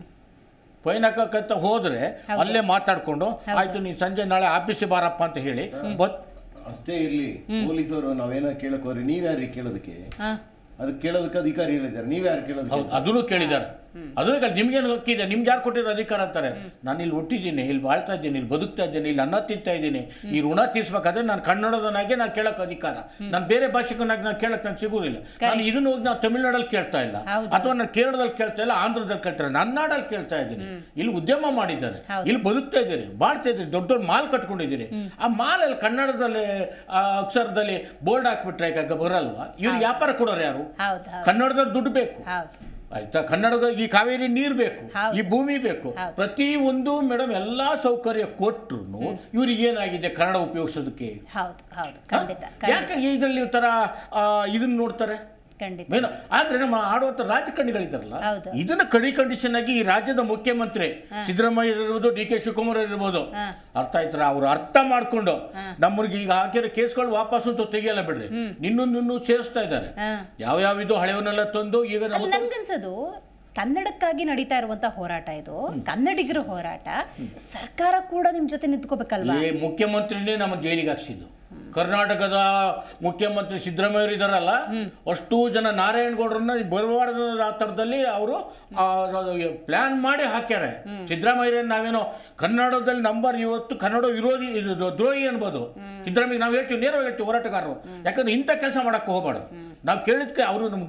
Speaker 2: ಫೈನ್ ಹಾಕಕ್ಕಂತ ಹೋದ್ರೆ ಅಲ್ಲೇ ಮಾತಾಡ್ಕೊಂಡು ಆಯ್ತು ನೀನು ಸಂಜೆ ನಾಳೆ ಆಫೀಸಿಗೆ ಬಾರಪ್ಪ ಅಂತ ಹೇಳಿ ಬತ್
Speaker 3: ಅಷ್ಟೇ ಇರ್ಲಿ ಪೊಲೀಸರು ನಾವೇನಾರು ಕೇಳಕ್ ಹೋದ್ರೆ ನೀವ್ಯಾರಿ ಕೇಳೋದಕ್ಕೆ
Speaker 1: ಹಾ
Speaker 3: ಅದಕ್ಕೆ ಕೇಳೋದಕ್ಕೆ ಅಧಿಕಾರಿಗಳಿದ್ದಾರೆ ನೀವ್ಯಾರು ಕೇಳೋದಕ್ಕೆ
Speaker 2: ಹೌದು ಅದನ್ನು ಕೇಳಿದ್ದಾರೆ ಅದನ್ನು ಕೇಳಿ ನಿಮ್ಗೇನು ಹಕ್ಕಿದೆ ನಿಮ್ಗೆ ಯಾರು ಕೊಟ್ಟಿರೋ ಅಧಿಕಾರ ಅಂತಾರೆ ನಾನು ಇಲ್ಲಿ ಹುಟ್ಟಿದ್ದೀನಿ ಇಲ್ಲಿ ಬಾಳ್ತಾ ಇದ್ದೀನಿ ಇಲ್ಲಿ ಬದುಕ್ತಾ ಇದ್ದೀನಿ ಇಲ್ಲಿ ಅನ್ನ ತಿಂತಾ ಇದ್ದೀನಿ ಈ ಋಣ ತೀರ್ಸ್ಬೇಕಾದ್ರೆ ನಾನು ಕನ್ನಡದನಾಗೆ ನಾನು ಕೇಳಕ್ಕೆ ಅಧಿಕಾರ ನಾನು ಬೇರೆ ಭಾಷೆಗನಾಗಿ ನಾನು ಕೇಳಕ್ಕೆ ನಂಗೆ ಸಿಗುವುದಿಲ್ಲ ನಾನು ಇದನ್ನ ಹೋಗಿ ನಾವು ತಮಿಳ್ನಾಡಲ್ಲಿ ಕೇಳ್ತಾ ಇಲ್ಲ
Speaker 1: ಹೌದು.
Speaker 2: ಅಥವಾ ನಾನು ಕೇರಳದಲ್ಲಿ ಕೇಳ್ತಾ ಇಲ್ಲ ಆಂಧ್ರದಲ್ಲಿ ಕೇಳ್ತಾರೆ ನನ್ನ ನಾಡಲ್ಲಿ ಕೇಳ್ತಾ ಇದ್ದೀನಿ ಇಲ್ಲಿ ಉದ್ಯಮ ಮಾಡಿದ್ದಾರೆ
Speaker 1: ಹೌದು.
Speaker 2: ಇಲ್ಲಿ ಬದುಕ್ತಾ ಇದ್ದೀರಿ ಬಾಳ್ತಾ ಇದ್ದೀರಿ ದೊಡ್ಡ ದೊಡ್ಡ ಮಾಲ್ ಕಟ್ಕೊಂಡಿದ್ದೀರಿ ಆ ಮಾಲಲ್ಲಿ ಕನ್ನಡದಲ್ಲಿ ಆ, ಅಕ್ಷರದಲ್ಲಿ ಬೋರ್ಡ್ ಹಾಕ್ಬಿಟ್ರೆ ಈಗ ಬರಲ್ವಾ ಇವ್ರು ವ್ಯಾಪಾರ ಕೊಡೋರು ಯಾರು
Speaker 1: ಹೌದು ಹೌದು
Speaker 2: ಕನ್ನಡದಲ್ಲಿ ದುಡ್ಡು ಬೇಕು
Speaker 1: ಹೌದು
Speaker 2: ಆಯ್ತಾ ಕನ್ನಡದ ಈ ಕಾವೇರಿ ನೀರು ಬೇಕು
Speaker 1: ಹೌದು.
Speaker 2: ಈ ಭೂಮಿ ಬೇಕು
Speaker 1: ಹೌದು.
Speaker 2: ಪ್ರತಿ ಒಂದು ಮೇಡಮ್ ಎಲ್ಲಾ ಸೌಕರ್ಯ ಕೊಟ್ಟರು ಇವ್ರಿಗೆ ಏನಾಗಿದೆ ಕನ್ನಡ ಉಪಯೋಗಿಸೋದಕ್ಕೆ
Speaker 1: ಹೌದು ಹೌದು ಖಂಡಿತ
Speaker 2: ಯಾಕೆ
Speaker 1: ಖಂಡಿತ
Speaker 2: ಇದರಲ್ಲಿ ತರ ಆ, ಇದನ್ನ ನೋಡ್ತಾರೆ
Speaker 1: ಖಂಡಿತ
Speaker 2: ಮೇನ್ ಆದ್ರೆ ನಮ್ಮ ಆಡುವಂತ ರಾಜಕಾರಣಿಗಳಿದ್ದಾರಲ್ಲ
Speaker 1: ಹೌದು.
Speaker 2: ಇದನ್ನ ಕಡಿ ಕಂಡೀಷನ್ ಆಗಿ ಈ ರಾಜ್ಯದ ಮುಖ್ಯಮಂತ್ರಿ ಸಿದ್ದರಾಮಯ್ಯ ಇರ್ಬೋದು ಡಿ ಕೆ ಶಿವಕುಮಾರ್ ಇರ್ಬೋದು
Speaker 1: ಹಾ.
Speaker 2: ಅರ್ಥ ಆಯ್ತರ ಅವ್ರು ಅರ್ಥ ಮಾಡ್ಕೊಂಡು ನಮ್ಮರಿಗೆ ಈಗ ಹಾಕಿರೋ ಕೇಸ್ಗಳು ವಾಪಸ್ ಅಂತೂ ತೆಗಿಯಲ್ಲ ಬಿಡ್ರಿ ನಿನ್ನೂ ನಿನ್ನೂ ಸೇರಿಸ್ತಾ ಇದ್ದಾರೆ
Speaker 1: ಹಾ
Speaker 2: ಯಾವ ಯಾವ ಇದು ಹಳೆಯವನ್ನೆಲ್ಲ ತಂದು ಈಗ
Speaker 1: ಅಲ್ಲಿ
Speaker 2: ನಮ್ಮ
Speaker 1: ನನ್ಗನ್ಸೋದು ಕನ್ನಡಕ್ಕಾಗಿ ನಡೀತಾ ಇರುವಂತ ಹೋರಾಟ ಇದು ಕನ್ನಡಿಗರ ಹೋರಾಟ ಸರ್ಕಾರ ಕೂಡ ನಿಮ್ ಜೊತೆ ನಿಂತ್ಕೋಬೇಕಲ್ವಾ
Speaker 2: ಈ ಮುಖ್ಯಮಂತ್ರಿನೇ ನಮ್ಮ ಜೈಲಿಗೆ ಹಾಕ್ಸಿದ್ದು ಕರ್ನಾಟಕದ ಮುಖ್ಯಮಂತ್ರಿ ಸಿದ್ದರಾಮಯ್ಯ ಇದಾರಲ್ಲ ಅಷ್ಟು ಜನ ನಾರಾಯಣಗೌಡರನ್ನ ಬರವಾಡದ ಥರದಲ್ಲಿ ಅವರು ಪ್ಲಾನ್ ಮಾಡಿ ಹಾಕ್ಯಾರೆ ಸಿದ್ದರಾಮಯ್ಯ ನಾವೇನೋ ಕನ್ನಡದಲ್ಲಿ ನಂಬರ್ ಇವತ್ತು ಕನ್ನಡ ವಿರೋಧಿ ಇದು ದ್ರೋಹಿ ಅನ್ಬೋದು ಸಿದ್ದರಾಮಯ್ಯ ನಾವು ಹೇಳ್ತೀವಿ ನೇರವಾಗಿ ಹೇಳ್ತೀವಿ ಹೋರಾಟಗಾರರು ಯಾಕಂದ್ರೆ ಇಂಥ ಕೆಲಸ ಮಾಡಕ್ಕೆ ಹೋಗಬಾರ್ದು ನಾವು ಕೇಳಿದ್ಕೆ ಅವರು ನಮಗೆ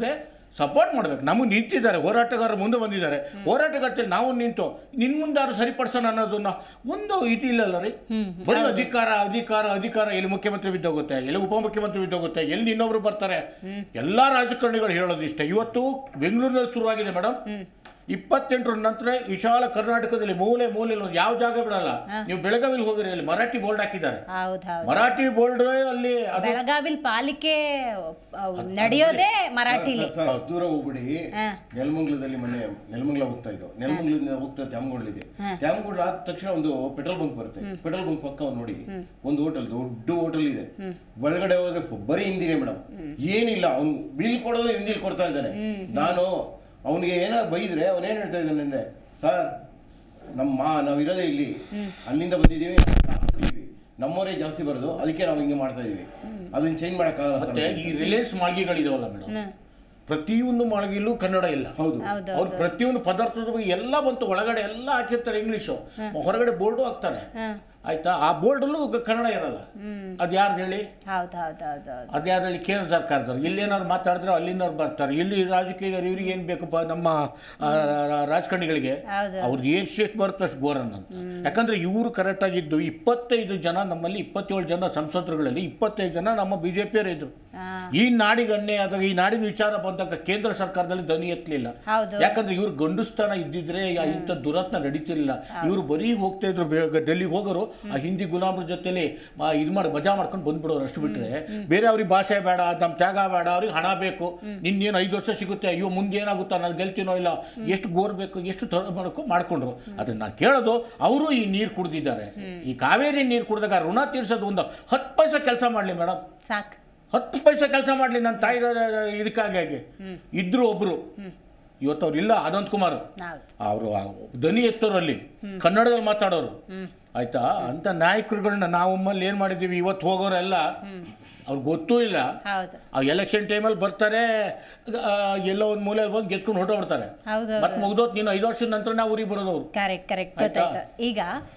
Speaker 2: ಸಪೋರ್ಟ್ ಮಾಡ್ಬೇಕು ನಮಗೆ ನಿಂತಿದ್ದಾರೆ ಹೋರಾಟಗಾರರು ಮುಂದೆ ಬಂದಿದ್ದಾರೆ ಹೋರಾಟಗಾರ್ತಿ ನಾವು ನಿಂತು ನಿನ್ ಮುಂದಾರು ಸರಿಪಡಿಸೋಣ ಅನ್ನೋದನ್ನ ಒಂದು ಇದಿಲ್ಲಲ್ಲ ರೀ ಬರೀ ಅಧಿಕಾರ ಅಧಿಕಾರ ಅಧಿಕಾರ ಎಲ್ಲಿ ಮುಖ್ಯಮಂತ್ರಿ ಬಿದ್ದೋಗುತ್ತೆ ಎಲ್ಲಿ ಉಪಮುಖ್ಯಮಂತ್ರಿ ಬಿದ್ದೋಗುತ್ತೆ ಎಲ್ಲಿ ಇನ್ನೊಬ್ರು ಬರ್ತಾರೆ ಎಲ್ಲಾ ರಾಜಕಾರಣಿಗಳು ಹೇಳೋದು ಇಷ್ಟ ಇವತ್ತು ಬೆಂಗಳೂರಿನಲ್ಲಿ ಶುರುವಾಗಿದೆ ಮೇಡಮ್ ಇಪ್ಪತ್ತೆಂಟರ ನಂತರ ವಿಶಾಲ ಕರ್ನಾಟಕದಲ್ಲಿ ಮೂಲೆ ಮೂಲೆ ಯಾವ ಜಾಗ ಬಿಡಲ್ಲ ನೀವು ಬೆಳಗಾವಿಲಿ ಹೋಗಿರಿ ಅಲ್ಲಿ ಮರಾಠಿ ಬೋರ್ಡ್ ಹಾಕಿದ್ದಾರೆ
Speaker 1: ಹೌದು ಹೌದು
Speaker 2: ಮರಾಠಿ ಬೋರ್ಡ್ ಅಲ್ಲಿ ಅದು
Speaker 1: ಬೆಳಗಾವಿಲ್ ಪಾಲಿಕೆ ಅಹ್, ನಡೆಯೋದೇ ಮರಾಠಿಲಿ
Speaker 3: ಸರ್, ಸರ್, ದೂರ ಹೋಗ್ಬಿಡಿ
Speaker 1: ಹಾ.
Speaker 3: ನೆಲಮಂಗ್ಲದಲ್ಲಿ ಮೊನ್ನೆ ನೆಲಮಂಗ್ಲ ಹೋಗ್ತಾ ಇದ್ದೋ ನೆಲಮಂಗ್ಲದಿಂದ ಹೋಗ್ತಾ ತ್ಯಾಮಗೋಡಲಿದೆ ತ್ಯಾಮಗೋಡ ಆದ ತಕ್ಷಣ ಒಂದು ಪೆಟ್ರೋಲ್ ಬಂಕ್ ಬರುತ್ತೆ ಪೆಟ್ರೋಲ್ ಬಂಕ್ ಪಕ್ಕ ಒಂದ್ ನೋಡಿ ಒಂದು ಹೋಟೆಲ್ ದೊಡ್ಡ ಹೋಟೆಲ್ ಇದೆ ಒಳಗಡೆ ಹೋದ್ರೆ ಫ- ಬರೀ ಹಿಂದಿನೇ ಮೇಡಮ್ ಏನಿಲ್ಲ ಅವ್ನು ಬಿಲ್ ಕೊಡೋದು ಹಿಂದಿಲ್ ಕೊಡ್ತಾ ಇದ್ದಾನೆ ನಾನು ಅವನಿಗೆ ಏನಾದ್ರು ಬೈದ್ರೆ ಅವನೇನ್ ಹೇಳ್ತಾ ಇದ್ದಾನೆ ಅಂದ್ರೆ ಸರ್ ನಮ್ಮ ಮಾ ನಾವು ಇರೋದೇ ಇಲ್ಲಿ ಅಲ್ಲಿಂದ ಬಂದಿದ್ದೀವಿ ಹಾಕೊಂಡಿದೀವಿ. ನಮ್ಮವರೇ ಜಾಸ್ತಿ ಬರೋದು ಅದಕ್ಕೆ ನಾವು ಹಿಂಗೆ ಮಾಡ್ತಾ ಇದೀವಿ ಅದನ್ನ ಚೇಂಜ್ ಮಾಡಕ್ಕಾಗಲ್ಲ ಸರ್
Speaker 2: ಮತ್ತೆ ಈ ರಿಲಯನ್ಸ್ ಮಾಳಿಗೆಗಳಿದಾವಲ್ಲ ಮೇಡಮ್ ಪ್ರತಿಯೊಂದು ಮಾಳಿಗೆಯಲ್ಲೂ ಕನ್ನಡ ಇಲ್ಲ
Speaker 3: ಹೌದು
Speaker 1: ಹೌದು
Speaker 2: ಅವ್ರು ಪ್ರತಿಯೊಂದು ಪದಾರ್ಥದ ಬಗ್ಗೆ ಎಲ್ಲ ಬಂತು ಒಳಗಡೆ ಎಲ್ಲ ಹಾಕಿರ್ತಾರೆ ಇಂಗ್ಲಿಷು ಹೊರಗಡೆ ಬೋರ್ಡು ಹಾಕ್ತಾರೆ ಆಯ್ತಾ ಆ ಬೋರ್ಡಲ್ಲೂ ಕನ್ನಡ ಇರಲ್ಲ ಅದು ಯಾರ್ದು ಹೇಳಿ
Speaker 1: ಹೌದು ಹೌದು ಹೌದು ಹೌದು
Speaker 2: ಅದ್ಯಾವ್ದು ಹೇಳಿ ಕೇಂದ್ರ ಸರ್ಕಾರದವ್ರು ಇಲ್ಲೇನಾದ್ರು ಮಾತಾಡಿದ್ರೆ ಅಲ್ಲಿನವ್ರು ಬರ್ತಾರೆ ಇಲ್ಲಿ ರಾಜಕೀಯದವ್ರು ಇವ್ರಿಗೆ ಏನು ಬೇಕಪ್ಪ ನಮ್ಮ ಆ, ರಾ- ರಾಜಕಾರಣಿಗಳಿಗೆ
Speaker 1: ಹೌದು.
Speaker 2: ಅವ್ರಿಗೆ ಎಷ್ಟು ಬರುತ್ತೋ ಅಷ್ಟು ಗೋರನ್ ಅಂತ ಯಾಕಂದ್ರೆ ಇವರು ಕರೆಕ್ಟ್ ಆಗಿದ್ದು ಇಪ್ಪತ್ತೈದು ಜನ ನಮ್ಮಲ್ಲಿ ಇಪ್ಪತ್ತೇಳು ಜನ ಸಂಸದರುಗಳಲ್ಲಿ ಇಪ್ಪತ್ತೈದು ಜನ ನಮ್ಮ ಬಿ ಜೆ ಪಿಯವರು ಇದ್ರು
Speaker 1: ಹಾ.
Speaker 2: ಈ ನಾಡಿಗೆ ಅನ್ಯಾಯ ಆದಾಗ ಈ ನಾಡಿನ ವಿಚಾರ ಬಂದಾಗ ಕೇಂದ್ರ ಸರ್ಕಾರದಲ್ಲಿ ಧ್ವನಿ ಎತ್ತಲಿಲ್ಲ
Speaker 1: ಹೌದು.
Speaker 2: ಯಾಕಂದ್ರೆ ಇವ್ರು ಗಂಡುಸ್ಥಾನ ಇದ್ದಿದ್ರೆ ಯಾ- ಇಂಥ ದುರತ್ನ ನಡೀತಿರ್ಲಿಲ್ಲ ಇವರು ಬರೀ ಹೋಗ್ತಾ ಇದ್ರು ಬೇ- ಡೆಲ್ಲಿಗೆ ಹೋಗೋರು ಆ ಹಿಂದಿ ಗುಲಾಮರ ಜೊತೆಲಿ ಆ, ಇದು ಮಾಡಿ ಮಜಾ ಮಾಡ್ಕೊಂಡು ಬಂದ್ಬಿಡೋರು ಅಷ್ಟು ಬಿಟ್ರೆ ಬೇರೆ ಅವ್ರಿಗೆ ಭಾಷೆ ಬೇಡ ನಮ್ಮ ತ್ಯಾಗ ಬೇಡ ಅವ್ರಿಗೆ ಹಣ ಬೇಕು ನಿನ್ನೇನು ಐದು ವರ್ಷ ಸಿಗುತ್ತೆ ಅಯ್ಯೋ ಮುಂದೆ ಏನಾಗುತ್ತಾ ನಾನು ಗೆಲ್ತೀನೋ ಇಲ್ಲ ಎಷ್ಟು ಗೋರ್ ಬೇಕು ಎಷ್ಟು ತರ ಮಾಡಬೇಕು ಮಾಡ್ಕೊಂಡ್ರು ಅದನ್ನ ನಾನು ಕೇಳೋದು ಅವರು ಈ ನೀರು ಕುಡ್ದಿದ್ದಾರೆ ಈ ಕಾವೇರಿ ನೀರು ಕುಡಿದಾಗ ಋಣ ತೀರ್ಸೋದು ಒಂದು ಹತ್ತು ಪೈಸೆ ಕೆಲಸ ಮಾಡಲಿ ಮೇಡಮ್
Speaker 1: ಸಾಕು
Speaker 2: ಹತ್ತು ಪೈಸೆ ಕೆಲಸ ಮಾಡಲಿ ನನ್ನ ತಾಯಿ ಇದಕ್ಕಾಗಿ ಇದ್ರು ಒಬ್ರು ಇವತ್ತು ಅವ್ರು ಇಲ್ಲ ಅನಂತ್ ಕುಮಾರ್
Speaker 1: ಹೌದು
Speaker 2: ಅವರು ಧ್ವನಿ ಎತ್ತೋರು ಅಲ್ಲಿ ಕನ್ನಡದಲ್ಲಿ ಮಾತಾಡೋರು ಆಯ್ತಾ ಅಂತ ನಾಯಕರುಗಳನ್ನ ನಾವು ಒಮ್ಮಲ್ಲಿ ಏನು ಮಾಡಿದ್ದೀವಿ ಇವತ್ತು ಹೋಗೋರೆಲ್ಲ ಅವ್ರಿಗೆ ಗೊತ್ತೂ ಇಲ್ಲ
Speaker 1: ಹೌದು
Speaker 2: ಆ ಎಲೆಕ್ಷನ್ ಟೈಮಲ್ಲಿ ಬರ್ತಾರೆ ಆ, ಎಲ್ಲೋ ಒಂದು ಮೂಲೆಯಲ್ಲಿ ಬಂದು ಗೆದ್ಕೊಂಡು ಹೊರಟೋಗ್ಬಿಡ್ತಾರೆ
Speaker 1: ಹೌದು
Speaker 2: ಮತ್ತೆ ಮುಗ್ದೋತ್ ನೀನು ಐದು ವರ್ಷದ ನಂತರ ನಾವು ಊರಿಗೆ ಬರೋದು ಅವ್ರು
Speaker 1: ಕರೆಕ್ಟ್ ಕರೆಕ್ಟ್
Speaker 2: ಆಯ್ತಾ?
Speaker 1: ಗೊತ್ತಾಯ್ತು ಈಗ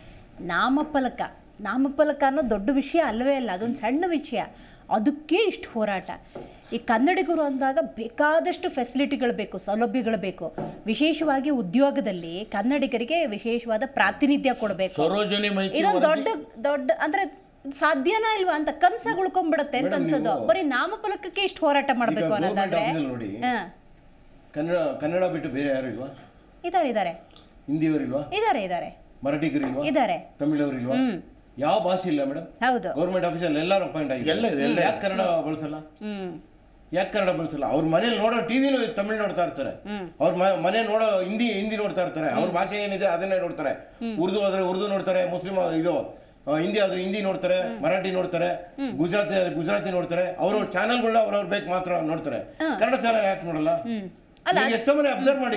Speaker 1: ನಾಮಫಲಕ ನಾಮಫಲಕ ಅನ್ನೋ ದೊಡ್ಡ ವಿಷಯ ಅಲ್ಲವೇ ಅಲ್ಲ ಅದೊಂದು ಸಣ್ಣ ವಿಷಯ ಅದಕ್ಕೆ ಇಷ್ಟು ಹೋರಾಟ ಈ ಕನ್ನಡಿಗರು ಅಂದಾಗ ಬೇಕಾದಷ್ಟು ಫೆಸಿಲಿಟಿಗಳು ಬೇಕು ಸೌಲಭ್ಯಗಳು ಬೇಕು ವಿಶೇಷವಾಗಿ ಉದ್ಯೋಗದಲ್ಲಿ ಕನ್ನಡಿಗರಿಗೆ ವಿಶೇಷವಾದ ಪ್ರಾತಿನಿಧ್ಯ ಕೊಡಬೇಕು
Speaker 2: ಸರೋಜನಿ ಮೈತ್ರಿ
Speaker 1: ಇದೊಂದು
Speaker 2: ವರದಿ-
Speaker 1: ದೊಡ್ಡ ದೊಡ್ಡ ಅಂದ್ರೆ ಸಾಧ್ಯನಾ ಇಲ್ವಾ ಅಂತ ಕನ್ಸಾಗ ಉಳ್ಕೊಂಡ್ಬಿಡತ್ತೆ ಅಂತ
Speaker 3: ಮೇಡಮ್,
Speaker 1: ಅನ್ಸೋದು
Speaker 3: ನೀವು-
Speaker 1: ಬರೀ ನಾಮಫಲಕಕ್ಕೆ ಇಷ್ಟು ಹೋರಾಟ ಮಾಡಬೇಕು
Speaker 3: ಈಗ government
Speaker 1: ಅನ್ನೋದಾದ್ರೆ
Speaker 3: office ಅಲ್ಲಿ ನೋಡಿ.
Speaker 1: ಹಾ
Speaker 3: ಕನ್ನಡ ಕನ್ನಡ ಬಿಟ್ಟು ಬೇರೆ ಯಾರು ಇಲ್ವಾ
Speaker 1: ಇದಾರೆ ಇದಾರೆ
Speaker 3: ಹಿಂದಿಯವರಿಲ್ವಾ
Speaker 1: ಇದಾರೆ ಇದಾರೆ
Speaker 3: ಮರಾಠಿಗರಿಲ್ವಾ
Speaker 1: ಇದಾರೆ
Speaker 3: ತಮಿಳವರಿಲ್ವಾ ಯಾವ ಭಾಷೆ ಇಲ್ಲ ಮೇಡಮ್
Speaker 1: ಹೌದು
Speaker 3: ಗೌರ್ಮೆಂಟ್ ಆಫೀಸಲ್ಲಿ ಎಲ್ಲರೂ ಅಪಾಯಿಂಟ್
Speaker 2: ಎಲ್ಲ ಇದೆ,
Speaker 3: ಆಗಿದೆ ಯಾಕೆ ಕನ್ನಡ ಬಳಸಲ್ಲ
Speaker 1: ಹ್ಮ್
Speaker 3: ಯಾಕೆ ಕನ್ನಡ ಬಳಸಲ್ಲ ಅವ್ರ ಮನೇಲಿ ನೋಡೋ ಟಿವಿನೂ ತಮಿಳ್ ನೋಡ್ತಾ ಇರ್ತಾರೆ ಅವ್ರ ಮ- ಮನೆ ನೋಡೋ ಹಿಂದಿ ಹಿಂದಿ ನೋಡ್ತಾ ಇರ್ತಾರೆ ಅವ್ರ ಭಾಷೆ ಏನಿದೆ ಅದನ್ನೇ ನೋಡ್ತಾರೆ ಉರ್ದು ಆದ್ರೆ ಉರ್ದು ನೋಡ್ತಾರೆ ಮುಸ್ಲಿಂ ಇದು ಆ, ಹಿಂದಿ ಆದ್ರೆ ಹಿಂದಿ ನೋಡ್ತಾರೆ ಮರಾಠಿ ನೋಡ್ತಾರೆ ಗುಜರಾತಿ ಆದ್ರೆ ಗುಜರಾತಿ ನೋಡ್ತಾರೆ ಅವ್ರವ್ರ ಚಾನೆಲ್ಗಳನ್ನ ಅವ್ರವ್ರ ಬೇಕು ಮಾತ್ರ ನೋಡ್ತಾರೆ ಕನ್ನಡ ಚಾನೆಲ್ ಯಾಕೆ ನೋಡಲ್ಲ ನೀವು ಎಷ್ಟೋ ಮನೆ ಅಬ್ಸರ್ವ್ ಮಾಡಿ